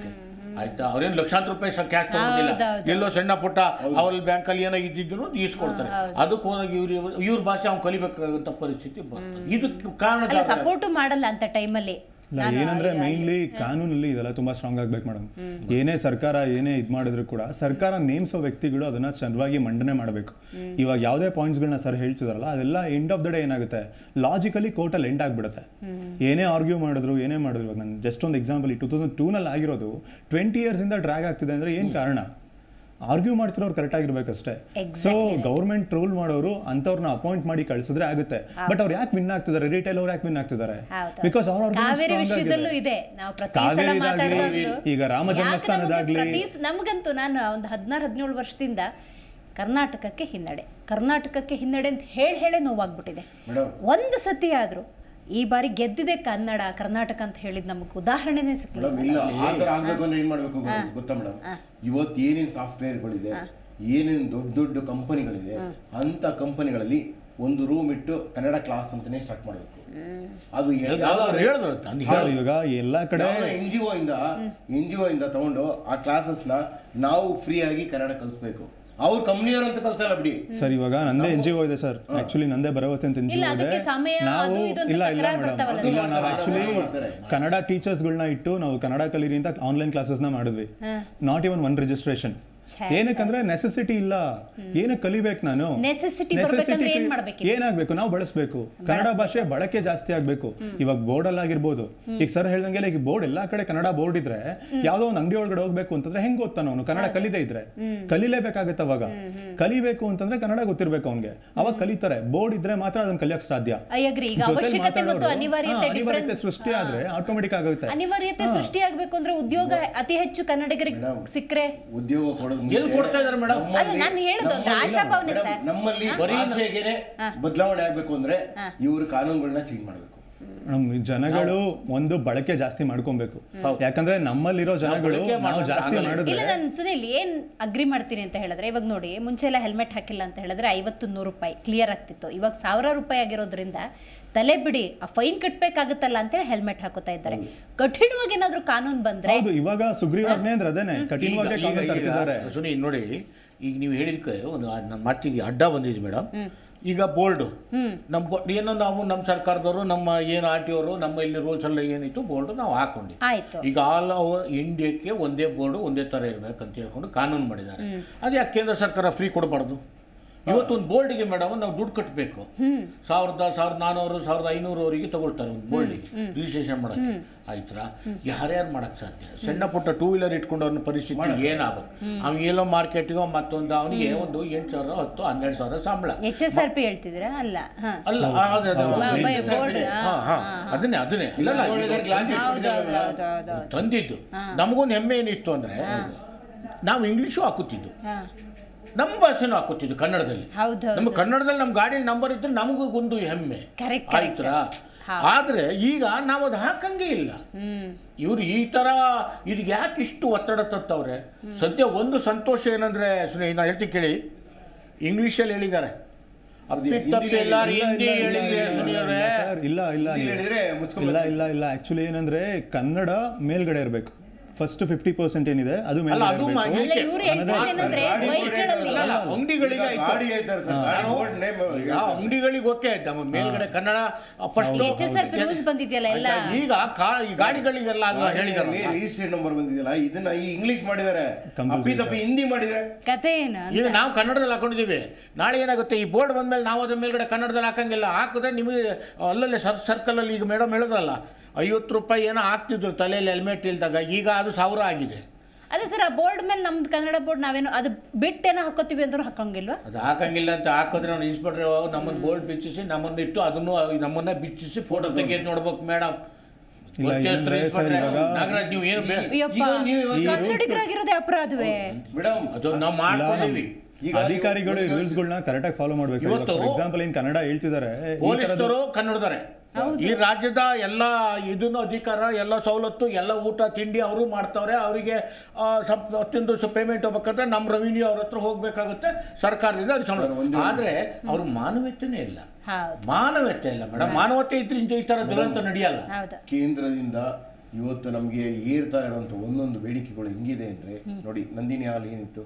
Speaker 2: ಆಯ್ತಾ ಅವ್ರೇನು ಲಕ್ಷಾಂತರ ರೂಪಾಯಿ ಕ್ಯಾಶ್ ತಗೊಂಡಿಲ್ಲ
Speaker 1: ಹೌದೌದು.
Speaker 2: ಎಲ್ಲೋ ಸಣ್ಣ ಪುಟ್ಟ ಅವ್ರ ಬ್ಯಾಂಕಲ್ಲಿ ಏನೋ ಇದ್ದಿದ್ದು ಈಸ್ಕೊಡ್ತಾರೆ ಅದಕ್ಕೆ ಹೋದಾಗ ಇವ್ರು ಇವ್ರ ಭಾಷೆ ಅವ್ನು ಕಲಿಬೇಕಾದಂತ ಪರಿಸ್ಥಿತಿ ಬರ್ತದೆ ಇದಕ್ಕೆ ಕಾರಣ
Speaker 1: ಅಲ್ಲ ಸಪೋರ್ಟು ಮಾಡಲ್ಲ ಅಂತ ಟೈಮಲ್ಲಿ
Speaker 4: ಇಲ್ಲ ಏನಂದ್ರೆ ಮೈನ್ಲಿ ಕಾನೂನಲ್ಲಿ ಇದೆಲ್ಲ ತುಂಬಾ ಸ್ಟ್ರಾಂಗ್ ಆಗ್ಬೇಕು ಮೇಡಮ್ ಏನೇ ಸರ್ಕಾರ ಏನೇ ಇದು ಮಾಡಿದ್ರು ಕೂಡ ಸರ್ಕಾರ ನೇಮಿಸೋ ವ್ಯಕ್ತಿಗಳು ಅದನ್ನ ಚೆನ್ನಾಗಿ ಮಂಡನೆ ಮಾಡಬೇಕು ಇವಾಗ ಯಾವುದೇ ಪಾಯಿಂಟ್ಸ್ಗಳನ್ನ ಸರ್ ಹೇಳ್ತಿದಾರಲ್ಲ ಅದೆಲ್ಲ ಎಂಡ್ ಆಫ್ ದ ಡೇ ಏನಾಗುತ್ತೆ ಲಾಜಿಕಲಿ ಕೋರ್ಟಲ್ಲಿ ಎಂಡ್ ಆಗ್ಬಿಡುತ್ತೆ ಏನೇ ಆರ್ಗ್ಯೂ ಮಾಡಿದ್ರು ಏನೇ ಮಾಡಿದ್ರು ಇವಾಗ ನಾನು ಜಸ್ಟ್ ಒಂದು ಎಕ್ಸಾಂಪಲ್ ಈ ಟೂ ತೌಸಂಡ್ ಟೂನಲ್ಲಿ ಆಗಿರೋದು ಟ್ವೆಂಟಿ ಇಯರ್ಸಿಂದ ಡ್ರ್ಯಾಗ್ ಆಗ್ತಿದೆ ಅಂದ್ರೆ ಏನು ಕಾರಣ ಆರ್ಗ್ಯೂ ಮಾಡ್ತಿರೋರು ಕರೆಕ್ಟ್ ಆಗಿರ್ಬೇಕಷ್ಟೇ ಸೊ ಗೌರ್ಮೆಂಟ್ ರೂಲ್ ಮಾಡೋರು ಅಂತವ್ರನ್ನ ಅಪಾಯಿಂಟ್ ಮಾಡಿ ಕಳಿಸಿದ್ರೆ ಆಗುತ್ತೆ ಬಟ್ ಅವ್ರು ಯಾಕೆ ವಿನ್ ಆಗ್ತಿದ್ದಾರೆ ರಿಟೈಲ್ ಅವ್ರು ಯಾಕೆ ವಿನ್ ಆಗ್ತಿದ್ದಾರೆ
Speaker 1: ಹೌದು.
Speaker 4: ಬಿಕಾಸ್ ಅವ್ರ
Speaker 1: ಕಾವೇರಿ ವಿಷಯದಲ್ಲೂ ಇದೆ ನಾವು ಪ್ರತಿ ಸಲ
Speaker 4: ಕಾವೇರಿದಾಗ್ಲಿ,
Speaker 1: ಮಾತಾಡೋದು
Speaker 4: ಈಗ ರಾಮ
Speaker 1: ಯಾಕೆ
Speaker 4: ಜನ್ಮಸ್ಥಾನದಾಗ್ಲಿ-
Speaker 1: ನಮಗೆ ಪ್ರತಿ ಸ- ನಮಗಂತೂ ನಾನು ಒಂದು ಹದಿನಾರು ಹದಿನೇಳು ವರ್ಷದಿಂದ ಕರ್ನಾಟಕಕ್ಕೆ ಹಿನ್ನಡೆ ಕರ್ನಾಟಕಕ್ಕೆ ಹಿನ್ನಡೆ ಅಂತ ಹೇಳಿ ಹೇಳೇ ನೋವಾಗ್ಬಿಟ್ಟಿದೆ
Speaker 3: ಮೇಡಮ್
Speaker 1: ಒಂದು ಸತಿ ಆದ್ರೂ ಈ ಬಾರಿ ಗೆದ್ದಿದೆ ಕನ್ನಡ ಕರ್ನಾಟಕ ಅಂತ ಹೇಳಿದ್ ನಮಗೆ ಉದಾಹರಣೆನೇ ಸಿಕ್ಕಿಲ್ಲ
Speaker 3: ಮೇಡಮ್ ಇಲ್ಲ ಆ ಥರ ಆಗ್ಬೇಕು ಅಂದ್ರೆ ಏನ್ ಮಾಡ್ಬೇಕು ಗೊ- ಗೊತ್ತಾ ಮೇಡಮ್ ಇವತ್ತು ಏನೇನ್ ಸಾಫ್ಟ್ವೇರ್ಗಳಿದೆ ಏನೇನ್ ದೊಡ್ಡ ದೊಡ್ಡ ಕಂಪನಿಗಳಿದೆ ಅಂತ ಕಂಪನಿಗಳಲ್ಲಿ ಒಂದು ರೂಮ್ ಇಟ್ಟು ಕನ್ನಡ ಕ್ಲಾಸ್ ಅಂತಾನೆ ಸ್ಟಾರ್ಟ್ ಮಾಡಬೇಕು ಅದು
Speaker 2: ಯಾವ್ದಾದ್ರು ಹೇಳಿದ್ರು ಅಂತ.
Speaker 4: ಸರ್ ಇವಾಗ ಎಲ್ಲಾ ಕಡೆ
Speaker 3: ಎನ್ ಜಿ ಒ ಇಂದ ಎನ್ ಜಿ ಒ ಇಂದ ತಗೊಂಡು ಆ ಕ್ಲಾಸಸ್ನ ನಾವು ಫ್ರೀ ಆಗಿ ಕನ್ನಡ ಕಲಿಸ್ಬೇಕು ಅವ್ರ ಕಂಪ್ನಿಯವರು ಅಂತ ಕಲ್ಸಲ್ಲ ಬಿಡಿ
Speaker 4: ಸರ್ ಇವಾಗ ನಂದೇ ಎನ್ ಜಿ ಒ ಇದೆ ಸರ್ ಆಕ್ಚುಲಿ ನಂದೇ ಭರವಸೆ ಅಂತ ಎನ್ ಜಿ
Speaker 1: ಇಲ್ಲ,
Speaker 4: ಒ ಇದೆ
Speaker 1: ಅದಕ್ಕೆ ಸಮಯ,
Speaker 4: ನಾವು
Speaker 1: ಅದು ಇದು ಅಂತ
Speaker 4: ಇಲ್ಲ ಇಲ್ಲ
Speaker 1: ತಕರಾರು
Speaker 4: ಮೇಡಮ್
Speaker 1: ಬರ್ತಾವಲ್ಲ
Speaker 4: ಇಲ್ಲ
Speaker 3: ಸರ್.
Speaker 4: ನಾವು
Speaker 3: ಅದು
Speaker 4: ಆಕ್ಚುಲಿ
Speaker 3: ಮಾಡ್ತಾರೆ.
Speaker 4: ಕನ್ನಡ ಟೀಚರ್ಸ್ಗಳನ್ನ ಇಟ್ಟು ನಾವು ಕನ್ನಡ ಕಲೀರಿ ಅಂತ ಆನ್ಲೈನ್ ಕ್ಲಾಸಸ್ನ ಮಾಡಿದ್ವಿ ನಾಟ್ ಇವನ್ ಒನ್ ರಿಜಿಸ್ಟ್ರೇಷನ್
Speaker 1: ಛೇ,
Speaker 4: ಏನಕ್ಕಂದ್ರೆ ನೆಸೆಸಿಟಿ ಇಲ್ಲ ಏನಕ್ಕೆ ಕಲಿಬೇಕು ನಾನು
Speaker 1: Necessity ಬರ್ಬೇಕಂದ್ರೆ ಏನ್ ಮಾಡ್ಬೇಕಿದೆ?
Speaker 4: ಏನಾಗ್ಬೇಕು ನಾವು ಬಳಸಬೇಕು ಕನ್ನಡ ಭಾಷೆ ಬಳಕೆ ಜಾಸ್ತಿ ಆಗ್ಬೇಕು ಇವಾಗ ಬೋರ್ಡ್ ಅಲ್ಲಿ ಆಗಿರ್ಬೋದು ಈಗ ಸರ್ ಹೇಳ್ದಂಗೆ ಈಗ ಬೋರ್ಡ್ ಎಲ್ಲಾ ಕಡೆ ಕನ್ನಡ ಬೋರ್ಡ್ ಇದ್ರೆ ಯಾವ್ದೋ ಒಂದು ಅಂಗಡಿ ಒಳಗಡೆ ಹೋಗ್ಬೇಕು ಅಂತಂದ್ರೆ ಹೆಂಗ್ ಗೊತ್ತಾನ ಅವನು ಕನ್ನಡ ಕಲಿದೇ ಇದ್ರೆ ಕಲಿಲೇಬೇಕಾಗತ್ತೆ ಅವಾಗ ಕಲಿಬೇಕು ಅಂತಂದ್ರೆ ಕನ್ನಡ ಗೊತ್ತಿರ್ಬೇಕು ಅವ್ನಿಗೆ ಅವಾಗ ಕಲಿತಾರೆ ಬೋರ್ಡ್ ಇದ್ರೆ ಮಾತ್ರ ಅದನ್ನ ಕಲಿಯಕ್ ಸಾಧ್ಯ
Speaker 1: ಐ ಅಗ್ರಿ ಈಗ
Speaker 4: ಜೊತೆಲ್
Speaker 1: ಅವಶ್ಯಕತೆ ಮತ್ತು
Speaker 4: ಮಾತಾಡೋರು,
Speaker 1: ಅನಿವಾರ್ಯತೆ
Speaker 4: ಹಾ, ಅನಿವಾರ್ಯತೆ
Speaker 1: ಡಿಫರೆನ್ಸ್
Speaker 4: ಸೃಷ್ಟಿ ಆದ್ರೆ ಆಟೋಮೆಟಿಕ್ ಆಗುತ್ತೆ
Speaker 1: ಅನಿವಾರ್ಯತೆ ಸೃಷ್ಟಿಯಾಗಬೇಕು ಅಂದ್ರೆ ಉದ್ಯೋಗ ಅತಿ ಹೆಚ್ಚು ಕನ್ನಡಿಗರಿಗೆ ಸಿಕ್ಕರೆ
Speaker 3: ಉದ್ಯೋಗ ಕೊಡೋದು
Speaker 2: ಎಲ್ಲಿ ಕೊಡ್ತಾ ಇದಾರೆ ಮೇಡಮ್
Speaker 1: ಅಲ್ಲ, ನಾನು ಹೇಳೋದು ಒಂದು ಆಶಾಭಾವನೆ ಸರ್.
Speaker 3: ನಮ್ಮಲ್ಲಿ ಭಾಷೆಗೆನೆ ಬದಲಾವಣೆ ಆಗ್ಬೇಕು ಅಂದ್ರೆ ಇವರು ಕಾನೂನುಗಳನ್ನ ಚೇಂಜ್ ಮಾಡ್ಬೇಕು
Speaker 4: ನಮ್ ಜನಗಳು ಒಂದು ಬಳಕೆ ಜಾಸ್ತಿ ಮಾಡ್ಕೊಬೇಕು ಯಾಕಂದ್ರೆ ನಮ್ಮಲ್ಲಿರೋ ಜನಗಳು
Speaker 2: ಬಳಕೆ
Speaker 4: ನಾವು
Speaker 2: ಮಾಡೋದು
Speaker 4: ಜಾಸ್ತಿ
Speaker 2: ಆಗಲ್ಲ.
Speaker 4: ಮಾಡಿದ್ರೆ
Speaker 1: ಇಲ್ಲ ನಾನು ಸುನಿಲ್ ಏನ್ ಅಗ್ರಿ ಮಾಡ್ತೀನಿ ಅಂತ ಹೇಳಿದ್ರೆ ಇವಾಗ ನೋಡಿ ಮುಂಚೆ ಎಲ್ಲ ಹೆಲ್ಮೆಟ್ ಹಾಕಿಲ್ಲ ಅಂತ ಹೇಳಿದ್ರೆ ಐವತ್ತು ನೂರು ರೂಪಾಯಿ ಕ್ಲಿಯರ್ ಆಗ್ತಿತ್ತು ಇವಾಗ ಸಾವಿರ ರೂಪಾಯಿ ಆಗಿರೋದ್ರಿಂದ ತಲೆ ಬಿಡಿ ಆ ಫೈನ್ ಕಟ್ಬೇಕಾಗುತ್ತಲ್ಲ ಅಂತೇಳಿ ಹೆಲ್ಮೆಟ್ ಹಾಕೋತಾ ಇದ್ದಾರೆ ಕಠಿಣವಾಗಿ ಏನಾದ್ರೂ ಕಾನೂನು ಬಂದ್ರೆ
Speaker 4: ಹೌದು ಇವಾಗ ಸುಗ್ರೀವಾಜ್ಞೆ ಅಂದ್ರೆ ಅದೇನೆ ಕಠಿಣವಾಗಿ
Speaker 2: ಈಗ-
Speaker 4: ಕಾನೂನು
Speaker 2: ಈಗ-
Speaker 4: ತರ್ತಿದ್ದಾರೆ
Speaker 2: ಈಗ ಸುನಿ ನೋಡಿ ಈಗ ನೀವು ಹೇಳಿದಕ್ಕೆ ಒಂದು ಆ- ನನ್ನ ಮಾತಿಗೆ ಅಡ್ಡ ಬಂದಿದೆ ಮೇಡಮ್ ಈಗ ಬೋರ್ಡು ನಮ್ಮ ಬೊ- ಏನೋ ನಾವು ನಮ್ಮ ಸರ್ಕಾರದವರು ನಮ್ಮ ಏನು ಆರ್ ಟಿ ಅವರು ನಮ್ಮ ಇಲ್ಲಿ ರೂಲ್ಸ್ ಎಲ್ಲ ಏನಿತ್ತು ಬೋರ್ಡು ನಾವು ಹಾಕೊಂಡಿ
Speaker 1: ಆಯ್ತು
Speaker 2: ಈಗ ಆಲ್ ಓವರ್ ಇಂಡಿಯಾಕ್ಕೆ ಒಂದೇ ಬೋರ್ಡು ಒಂದೇ ಥರ ಇರಬೇಕಂತ ಹೇಳ್ಕೊಂಡು ಕಾನೂನು ಮಾಡಿದ್ದಾರೆ ಅದು ಯಾಕೆ ಕೇಂದ್ರ ಸರ್ಕಾರ ಫ್ರೀ ಕೊಡಬಾರ್ದು ಇವತ್ತು ಒಂದು ಬೋರ್ಡಿಗೆ ಮೇಡಮ್ ನಾವು ದುಡ್ಡು ಕಟ್ಟಬೇಕು ಸಾವಿರದ ಸಾವಿರದ ನಾನ್ನೂರು ಸಾವಿರದ ಐನೂರವರೆಗೆ ತಗೊಳ್ತಾರೆ ಒಂದು ಬೋರ್ಡಿಗೆ ರಿಜಿಸ್ಟ್ರೇಷನ್ ಮಾಡಕ್ಕೆ ಆಯ್ತಾ ಯಾರ್ಯಾರು ಮಾಡಕ್ ಸಾಧ್ಯ ಸಣ್ಣ ಪುಟ್ಟ ಟೂ ವೀಲರ್ ಇಟ್ಕೊಂಡು ಅವ್ನ ಪರಿಸ್ಥಿತಿ ಏನಾಗಬೇಕು ಅವ್ನಿಗೆ ಎಲ್ಲೋ ಮಾರ್ಕೆಟ್ಗೋ ಮತ್ತೊಂದು ಅವನಿಗೆ ಒಂದು ಎಂಟು ಸಾವಿರ ಹತ್ತು ಹನ್ನೆರಡು ಸಾವಿರ ಸಂಬಳ
Speaker 1: ಎಚ್ ಎಸ್ ಆರ್ ಪಿ ಹೇಳ್ತಿದ್ದೀರಾ ಅಲ್ಲ ಹಾ
Speaker 2: ಅಲ್ಲ ಆ, ಅದೇ, ಅದೇ, ಅದೇ.
Speaker 1: ಬೋರ್ಡ್
Speaker 2: ಹಾ, ಹಾ. ಅದನ್ನೇ ಅದನ್ನೇ
Speaker 3: ಇಲ್ಲ
Speaker 2: ಅಲ್ಲಲ್ಲ,
Speaker 3: ನೋಡಿದ್ರೆ ಗ್ಲಾಸ್
Speaker 1: ಹೌದು ಹೌದು
Speaker 3: ಇಟ್ಕೊಂಡಿದ್ದಾರಲ್ಲ.
Speaker 1: ಹೌದು ಹೌದು ಹೌದು
Speaker 2: ತಂದಿದ್ದು ನಮಗೊಂದು ಹೆಮ್ಮೆ ಏನಿತ್ತು ಅಂದ್ರೆ ನಾವು ಇಂಗ್ಲೀಷು ಹಾಕುತ್ತಿದ್ದು
Speaker 1: ಹಾ
Speaker 2: ನಮ್ಮ ಭಾಷೆನೂ ಹಾಕುತ್ತಿದ್ದು ಕನ್ನಡದಲ್ಲಿ
Speaker 1: ಹೌದು
Speaker 2: ನಮ್ಮ
Speaker 1: ಹೌದು
Speaker 2: ಕನ್ನಡದಲ್ಲಿ ನಮ್ಮ ಗಾಡಿ ನಂಬರ್ ಇದ್ರೆ ನಮಗೂ ಒಂದು ಹೆಮ್ಮೆ
Speaker 1: Correct, correct.
Speaker 2: ಆಯ್ತಾ ಆದ್ರೆ ಈಗ ನಾವು ಅದು ಹಾಕಂಗೆ ಇಲ್ಲ
Speaker 1: ಹ್ಮ್
Speaker 2: ಇವ್ರು ಈ ತರ ಇದಕ್ಕೆ ಯಾಕೆ ಇಷ್ಟು ಒತ್ತಡ ತತ್ತವ್ರೆ ಸದ್ಯ ಒಂದು ಸಂತೋಷ ಏನಂದ್ರೆ ಸುನಿ ನಾನು ಹೇಳ್ತೀನಿ ಕೇಳಿ ಇಂಗ್ಲಿಷಲ್ಲಿ ಹೇಳಿದ್ದಾರೆ ಅಪ್ಪಿ
Speaker 3: ಹಿಂದಿಲಿ
Speaker 2: ತಪ್ಪಿ ಎಲ್ಲಾರು
Speaker 4: ಇಲ್ಲ,
Speaker 2: ಹಿಂದಿ
Speaker 4: ಇಲ್ಲ, ಇಲ್ಲ,
Speaker 2: ಹೇಳಿದ್ರೆ
Speaker 4: ಇಲ್ಲ,
Speaker 2: ಸುನಿ
Speaker 4: ಇಲ್ಲ,
Speaker 2: ಅವ್ರೆ.
Speaker 4: ಸರ್, ಇಲ್ಲ ಇಲ್ಲ
Speaker 3: ಹಿಂದಿ
Speaker 4: ನೀವು-
Speaker 3: ಹೇಳಿದ್ರೆ ಮುಚ್ಕೊಂಡ್
Speaker 4: ಇಲ್ಲ ಇಲ್ಲ ಇಲ್ಲ ಆಕ್ಚುಲಿ ಏನಂದ್ರೆ ಕನ್ನಡ ಮೇಲ್ಗಡೆ ಇರಬೇಕು ಫಸ್ಟ್ ಫಿಫ್ಟಿ ಪರ್ಸೆಂಟ್ ಏನಿದೆ ಅದು
Speaker 2: ಅಲ್ಲ
Speaker 4: ಮೇಲ್ಗಡೆ
Speaker 2: ಅದು
Speaker 4: ಇರ್ಬೇಕು.
Speaker 2: ಮಾ-
Speaker 1: ಅಲ್ಲ
Speaker 2: ಹೇಳಿಕೆ.
Speaker 1: ಇವ್ರು ಹೇಳ್ತಾರೆ ಏನಂದ್ರೆ
Speaker 3: ಗಾಡಿ ಬೋರ್ಡ್
Speaker 1: ವೈಟ್ಗಳಲ್ಲಿ
Speaker 3: ಹೇಳ್ತಾರಲ್ಲ,
Speaker 2: ಅಲ್ಲ, ಅಂಗಡಿಗಳಿಗೆ
Speaker 3: ಈಗ
Speaker 2: ಆಯ್ತು.
Speaker 3: ಗಾಡಿ ಹೇಳ್ತಾರೆ ಸರ್ ಗಾಡಿ
Speaker 2: ನಾನು-
Speaker 3: ಬೋರ್ಡ್ ನೇಮ್
Speaker 2: ಯಾವ ಅಂಗಡಿಗಳಿಗೆ ಓಕೆ ಆಯ್ತು ನಮ್ಮ ಮೇಲ್ಗಡೆ Kannada first
Speaker 1: H S R P rules ಬಂದಿದೆಯಲ್ಲ ಎಲ್ಲ
Speaker 2: ಈಗ ಕಾ- ಈ ಗಾಡಿಗಳಿಗೆಲ್ಲ ಅದು ಹೇಳಿದಾರಲ್ಲ
Speaker 3: ರಿಜಿಸ್ಟ್ರೇಷನ್ ನಂಬರ್ ಬಂದಿದೆಯಲ್ಲ ಇದನ್ನ ಈ ಇಂಗ್ಲಿಷ್ ಮಾಡಿದ್ದಾರೆ
Speaker 4: Compulsory.
Speaker 3: ಅಪ್ಪಿ ತಪ್ಪಿ ಹಿಂದಿ ಮಾಡಿದ್ದಾರೆ
Speaker 1: ಕತೆ ಏನು
Speaker 2: ಈಗ ನಾವು ಕನ್ನಡದಲ್ಲಿ ಹಾಕೊಂಡಿದ್ದೀವಿ ನಾಳೆ ಏನಾಗುತ್ತೆ ಈ ಬೋರ್ಡ್ ಬಂದ್ಮೇಲೆ ನಾವು ಅದ್ರ ಮೇಲ್ಗಡೆ ಕನ್ನಡದಲ್ಲಿ ಹಾಕಂಗಿಲ್ಲ ಹಾಕಿದ್ರೆ ನಿಮಗೆ ಅಲ್ಲಲ್ಲೇ ಸರ್ ಸರ್ಕಲಲ್ಲಿ ಈಗ ಮೇಡಮ್ ಹೇಳಿದ್ರಲ್ಲ ಐವತ್ತು ರೂಪಾಯಿ ಏನೋ ಹಾಕ್ತಿದ್ರು ತಲೆಯಲ್ಲಿ ಹೆಲ್ಮೆಟ್ ಇಲ್ದಾಗ ಈಗ ಅದು ಸಾವಿರ ಆಗಿದೆ
Speaker 1: ಅಲ್ಲ ಸರ್ ಆ ಬೋರ್ಡ್ ಮೇಲೆ ನಮ್ದು ಕನ್ನಡ ಬೋರ್ಡ್ ನಾವೇನು ಅದು ಬಿಟ್ಟೇನೋ ಹಾಕೋತೀವಿ ಅಂದ್ರೂ ಹಾಕೋಂಗಿಲ್ವಾ
Speaker 2: ಅದು ಹಾಕಂಗಿಲ್ಲ ಅಂತ ಹಾಕಿದ್ರೆ ಅವ್ನು ಇನ್ಸ್ಪೆಕ್ಟರ್ ನಮ್ಮನ್ನು ಬೋರ್ಡ್ ಬಿಚ್ಚಿಸಿ ನಮ್ಮನ್ನು ಇಟ್ಟು ಅದನ್ನು ನಮ್ಮನ್ನ ಬಿಚ್ಚಿಸಿ ಫೋಟೋ ತೆಗೆದು ನೋಡ್ಬೇಕು ಮೇಡಮ್
Speaker 4: ಇಲ್ಲ, ಏನಂದ್ರೆ ಸರ್ ಇವಾಗ-
Speaker 2: ನಾಗರಾಜ್ ನೀವು ಏನು ಬೇ-
Speaker 1: ಅಯ್ಯಪ್ಪ
Speaker 3: ಈಗ ನೀವು ಇವಾಗ-
Speaker 1: ಕನ್ನಡಿಗರಾಗಿರೋದೇ ಅಪರಾಧವೇ
Speaker 3: ಮೇಡಮ್
Speaker 2: ಅದು ನಾವು ಮಾಡ್ಕೊಂಡಿವಿ
Speaker 3: ಈಗ ನೀವು-
Speaker 4: ಅಧಿಕಾರಿಗಳು ರೂಲ್ಸ್ ಗಳನ್ನ ಕರೆಕ್ಟ್ ಆಗಿ ಫಾಲೋ ಮಾಡ್ಬೇಕು
Speaker 2: ಇವತ್ತು-
Speaker 4: ಫಾರ್ ಎಕ್ಸಾಂಪಲ್ ಏನ್ ಕನ್ನಡ ಹೇಳ್ತಿದ್ದಾರೆ ಈ ಥರದ್ದು-
Speaker 2: ಪೊಲೀಸ್ನವರು ಕನ್ನಡದಾರೆ ಈ ರಾಜ್ಯದ ಎಲ್ಲ ಇದನ್ನು ಅಧಿಕಾರ ಎಲ್ಲ ಸವಲತ್ತು ಎಲ್ಲ ಊಟ ತಿಂಡಿ ಅವರು ಮಾಡ್ತಾವ್ರೆ ಅವರಿಗೆ ಹತ್ತಿನ ದಿವಸ ಪೇಮೆಂಟ್ ಹೋಗ್ಬೇಕಂದ್ರೆ ನಮ್ಮ ರೆವಿನ್ಯೂ ಅವ್ರ ಹತ್ರ ಹೋಗ್ಬೇಕಾಗುತ್ತೆ ಸರ್ಕಾರದಿಂದ ಅದು ಸಂಬಳ ಆದ್ರೆ ಅವ್ರ ಮಾನವೀಯತೆನೇ ಇಲ್ಲ
Speaker 1: ಹೌದು
Speaker 2: ಮಾನವೀಯತೆ ಇಲ್ಲ ಮೇಡಮ್ ಮಾನವತೆ ಇದ್ರೆ ಇಂಥ ಈ ತರ ದುರಂತ ನಡೆಯಲ್ಲ
Speaker 1: ಹೌದು
Speaker 3: ಕೇಂದ್ರದಿಂದ ಇವತ್ತು ನಮಗೆ ಏರ್ತಾ ಇರುವಂತ ಒಂದೊಂದು ಬೇಡಿಕೆಗಳು ಹೆಂಗಿದೆ ಅಂದ್ರೆ ನೋಡಿ ನಂದಿನಿ ಹಾಲು ಏನಿತ್ತು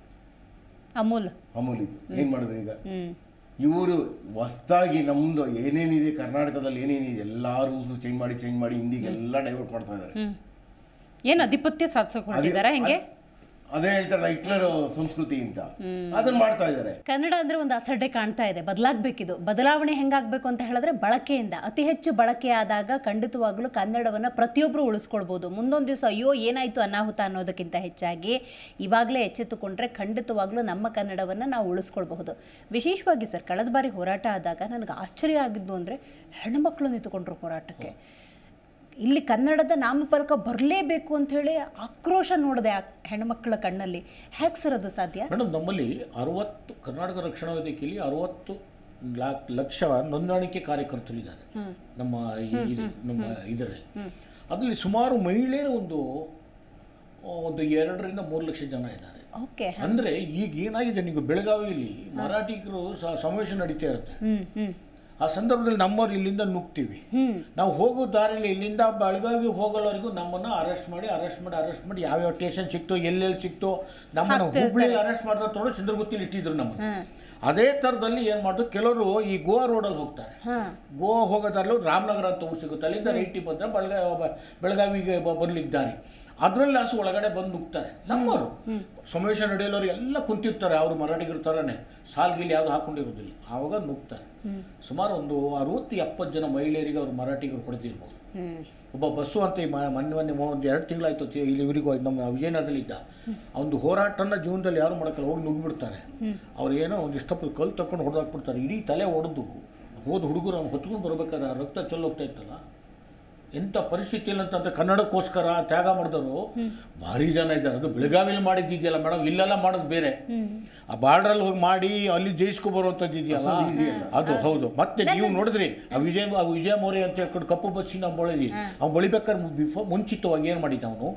Speaker 1: ಅಮೂಲ್
Speaker 3: ಅಮೂಲ್ ಇತ್ತು ಏನ್ ಮಾಡಿದ್ರು ಈಗ
Speaker 1: ಹ್ಮ್
Speaker 3: ಇವರು ಹೊಸ್ದಾಗಿ ನಮ್ದು ಏನೇನಿದೆ ಕರ್ನಾಟಕದಲ್ಲಿ ಏನೇನಿದೆ ಎಲ್ಲಾ ರೂಲ್ಸ್ ಚೇಂಜ್ ಮಾಡಿ ಚೇಂಜ್ ಮಾಡಿ ಹಿಂದಿಗೆಲ್ಲ ಡೈವರ್ಟ್ ಮಾಡ್ತಾ ಇದ್ದಾರೆ
Speaker 1: ಹ್ಮ್ ಏನ್ ಅಧಿಪತ್ಯ ಸಾಧಿಸೋಕೆ ಹೊರಟಿದಾರ ಹೆಂಗೆ
Speaker 3: ಅದೇ ಹೇಳ್ತಾರಲ್ಲ ಹಿಟ್ಲರ್ ಸಂಸ್ಕೃತಿ ಅಂತ ಅದನ್ನ ಮಾಡ್ತಾ ಇದ್ದಾರೆ
Speaker 1: ಕನ್ನಡ ಅಂದ್ರೆ ಒಂದು ಅಸಡ್ಡೆ ಕಾಣ್ತಾ ಇದೆ ಬದಲಾಗಬೇಕಿದು ಬದಲಾವಣೆ ಹೆಂಗಾಗಬೇಕು ಅಂತ ಹೇಳಿದ್ರೆ ಬಳಕೆಯಿಂದ ಅತಿ ಹೆಚ್ಚು ಬಳಕೆ ಆದಾಗ ಖಂಡಿತವಾಗ್ಲೂ ಕನ್ನಡವನ್ನು ಪ್ರತಿಯೊಬ್ಬರು ಉಳಿಸ್ಕೊಳ್ಬೋದು ಮುಂದೊಂದು ದಿವಸ ಅಯ್ಯೋ ಏನಾಯ್ತು ಅನಾಹುತ ಅನ್ನೋದಕ್ಕಿಂತ ಹೆಚ್ಚಾಗಿ ಇವಾಗಲೇ ಎಚ್ಚೆತ್ತುಕೊಂಡ್ರೆ ಖಂಡಿತವಾಗ್ಲೂ ನಮ್ಮ ಕನ್ನಡವನ್ನು ನಾವು ಉಳಿಸ್ಕೊಳ್ಬಹುದು ವಿಶೇಷವಾಗಿ ಸರ್ ಕಳೆದ ಬಾರಿ ಹೋರಾಟ ಆದಾಗ ನನಗೆ ಆಶ್ಚರ್ಯ ಆಗಿದ್ದು ಅಂದರೆ ಹೆಣ್ಮಕ್ಳು ನಿಂತುಕೊಂಡ್ರು ಹೋರಾಟಕ್ಕೆ ಇಲ್ಲಿ ಕನ್ನಡದ ನಾಮಫಲಕ ಬರಲೇಬೇಕು ಅಂಥೇಳಿ ಆಕ್ರೋಶ ನೋಡಿದೆ ಆ ಹೆಣ್ಮಕ್ಳ ಕಣ್ಣಲ್ಲಿ ಹೇಗೆ ಸರ್ ಅದು ಸಾಧ್ಯ
Speaker 2: ಮೇಡಮ್ ನಮ್ಮಲ್ಲಿ ಅರವತ್ತು ಕರ್ನಾಟಕ ರಕ್ಷಣಾ ವೇದಿಕೆಯಲ್ಲಿ ಅರವತ್ತು ಲಾಕ್ ಲಕ್ಷ ನೋಂದಾಣಿಕೆ ಕಾರ್ಯಕರ್ತರಿದ್ದಾರೆ ನಮ್ಮ ಈ- ಇದು- ನಮ್ಮ ಇದರಲ್ಲಿ ಅದರಲ್ಲಿ ಸುಮಾರು ಮಹಿಳೆಯರು ಒಂದು ಒಂದು ಎರಡರಿಂದ ಮೂರು ಲಕ್ಷ ಜನ ಇದ್ದಾರೆ
Speaker 1: ಓಕೆ
Speaker 2: ಅಂದ್ರೆ ಈಗ ಏನಾಗಿದೆ ನೀವು ಬೆಳಗಾವಿಯಲ್ಲಿ ಮರಾಠಿಗರು ಸ- ಸಮಾವೇಶ ನಡೀತಾ ಇರುತ್ತೆ
Speaker 1: ಹ್ಮ್ ಹ್ಮ್
Speaker 2: ಆ ಸಂದರ್ಭದಲ್ಲಿ ನಮ್ಮವ್ರು ಇಲ್ಲಿಂದ ನುಗ್ತೀವಿ ನಾವು ಹೋಗೋ ದಾರಿಲಿ ಇಲ್ಲಿಂದ ಬೆಳಗಾವಿ ಹೋಗೋವರೆಗೂ ನಮ್ಮನ್ನ ಅರೆಸ್ಟ್ ಮಾಡಿ ಅರೆಸ್ಟ್ ಮಾಡಿ ಅರೆಸ್ಟ್ ಮಾಡಿ ಯಾವ್ಯಾವ ಸ್ಟೇಷನ್ ಸಿಕ್ತೋ ಎಲ್ಲೆಲ್ಲಿ ಸಿಕ್ತೋ ನಮ್ಮನ್ನ ಹುಬ್ಳಿಯಲ್ಲಿ ಅರೆಸ್ಟ್ ಮಾಡಿದ್ರೆ ತೊಗೊಂಡು ಚಂದ್ರಗುತ್ತಿಲಿ ಇಟ್ಟಿದ್ರು ನಮ್ಮನ್ನ ಅದೇ ಥರದಲ್ಲಿ ಏನು ಮಾಡಿದ್ರು ಕೆಲವರು ಈ ಗೋವಾ ರೋಡಲ್ಲಿ ಹೋಗ್ತಾರೆ ಗೋವಾ ಹೋಗೋದಾರಲ್ಲೂ ರಾಮನಗರ ಅಂತ ಊರು ಸಿಗುತ್ತೆ ಅಲ್ಲಿಂದ ರೈಟಿಗೆ ಬಂದರೆ ಬೆಳಗಾವಿ ಬೆಳಗಾವಿಗೆ ಬ- ಬರ್ಲಿಕ್ಕೆ ದಾರಿ ಅದರಲ್ಲಿ ಹಸು ಒಳಗಡೆ ಬಂದು ನುಗ್ತಾರೆ ನಮ್ಮವರು ಸಮಾವೇಶ ನಡೆಯಲವ್ರು ಎಲ್ಲ ಕುಂತಿರ್ತಾರೆ ಅವರು ಮರಾಠಿಗರ ಥರನೇ ಸಾಲ್ಗಿಲ್ಲಿ ಯಾವುದು ಹಾಕೊಂಡಿರೋದಿಲ್ಲ ಆವಾಗ ನುಗ್ತಾರೆ ಸುಮಾರು ಒಂದು ಅರವತ್ತು ಎಪ್ಪತ್ತು ಜನ ಮಹಿಳೆಯರಿಗೆ ಅವರು ಮರಾಠಿಗರು ಹೊಡೆದಿರ್ಬೋದು ಒಬ್ಬ ಬಸ್ಸು ಅಂತ ಈ ಮ- ಮೊನ್ನೆ ಮೊನ್ನೆ ಮೊ- ಒಂದು ಎರಡು ತಿಂಗಳಾಯ್ತು ತಿ- ಇಲ್ಲಿ ಇವರಿಗೂ ನಮ್ಮ ವಿಜಯನಗರದಲ್ಲಿ ಇದ್ದ ಒಂದು ಹೋರಾಟನ ಜೀವನದಲ್ಲಿ ಯಾರು ಮಾಡೋಕ್ಕಲ್ಲ ಹೋಗಿ ನುಗ್ಗಿಬಿಡ್ತಾರೆ ಅವ್ರು ಏನೋ ಒಂದು ಇಷ್ಟಪಟ್ಟು ಕಲ್ಲು ತಕೊಂಡು ಹೊಡೆದಾಕ್ಬಿಡ್ತಾರೆ ಇಡೀ ತಲೆ ಹೊಡೆದು ಹೋದ ಹುಡುಗರು ಅವ್ನು ಹೊತ್ಕೊಂಡು ಬರ್ಬೇಕಾದ್ರೆ ಆ ರಕ್ತ ಚೆಲ್ಲೋಗ್ತಾ ಇತ್ತಲ್ಲ ಎಂಥ ಪರಿಸ್ಥಿತಿಯಲ್ಲಿ ಅಂತಂದ್ರೆ ಕನ್ನಡಕ್ಕೋಸ್ಕರ ತ್ಯಾಗ ಮಾಡಿದವರು ಭಾರಿ ಜನ ಇದ್ದಾರೆ ಅದು ಬೆಳಗಾವಿಲಿ ಮಾಡಿದ್ದಿದೆಯಲ್ಲ ಮೇಡಮ್ ಇಲ್ಲೆಲ್ಲ ಮಾಡೋದು ಬೇರೆ ಆ ಬಾರ್ಡ್ರಲ್ಲಿ ಹೋಗಿ ಮಾಡಿ ಅಲ್ಲಿ ಜಯಿಸ್ಕೊ ಬರುವಂಥದ್ದು ಇದೆಯಲ್ಲ ಅದು ಹೌದು ಮತ್ತೆ ನೀವು ನೋಡಿದ್ರಿ ಆ ವಿಜಯ ಆ ವಿಜಯ ಮೌರ್ಯ ಅಂತ ಹೇಳ್ಕೊಂಡು ಕಪ್ಪು ಬಸ್ಸಿನ ಬಳಿದಿ ಅವ್ನು ಬಳಿಬೇಕಾದ್ರೆ ಬಿಫೋರ್ ಮುಂಚಿತವಾಗಿ ಏನು ಮಾಡಿದ್ದ ಅವನು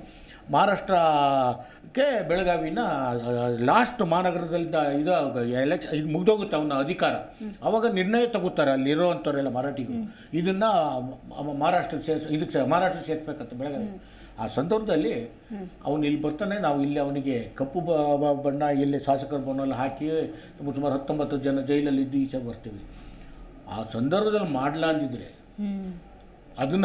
Speaker 2: ಮಹಾರಾಷ್ಟ್ರಕ್ಕೆ ಬೆಳಗಾವಿನ ಲಾಸ್ಟ್ ಮಹಾನಗರದಲ್ಲಿ ಇದು ಎಲೆಕ್ಷನ್ ಇದು ಮುಗ್ದೋಗುತ್ತೆ ಅವನ ಅಧಿಕಾರ ಅವಾಗ ನಿರ್ಣಯ ತಗೋತಾರೆ ಅಲ್ಲಿರೋವಂಥವ್ರೆಲ್ಲ ಮರಾಠಿಗಳು ಇದನ್ನ ಮ- ಮಹಾರಾಷ್ಟ್ರಕ್ಕೆ ಸೇರ್ಸ್ ಇದಕ್ಕೆ ಸೇ- ಮಹಾರಾಷ್ಟ್ರಕ್ಕೆ ಸೇರ್ಸ್ಬೇಕಂತ ಬೆಳಗಾವಿ ಆ ಸಂದರ್ಭದಲ್ಲಿ ಅವನು ಇಲ್ಲಿ ಬರ್ತಾನೆ ನಾವು ಇಲ್ಲಿ ಅವನಿಗೆ ಕಪ್ಪು ಬ- ಬ- ಬಣ್ಣ ಇಲ್ಲಿ ಶಾಸಕರ ಬಣ್ಣಲ್ಲಿ ಹಾಕಿ ಸುಮಾರು ಹತ್ತೊಂಬತ್ತು ಜನ ಜೈಲಲ್ಲಿ ಇದ್ದು ಈಚೆ ಬರ್ತೀವಿ ಆ ಸಂದರ್ಭದಲ್ಲಿ ಮಾಡಲ ಅಂದಿದ್ರೆ ಅದನ್ನ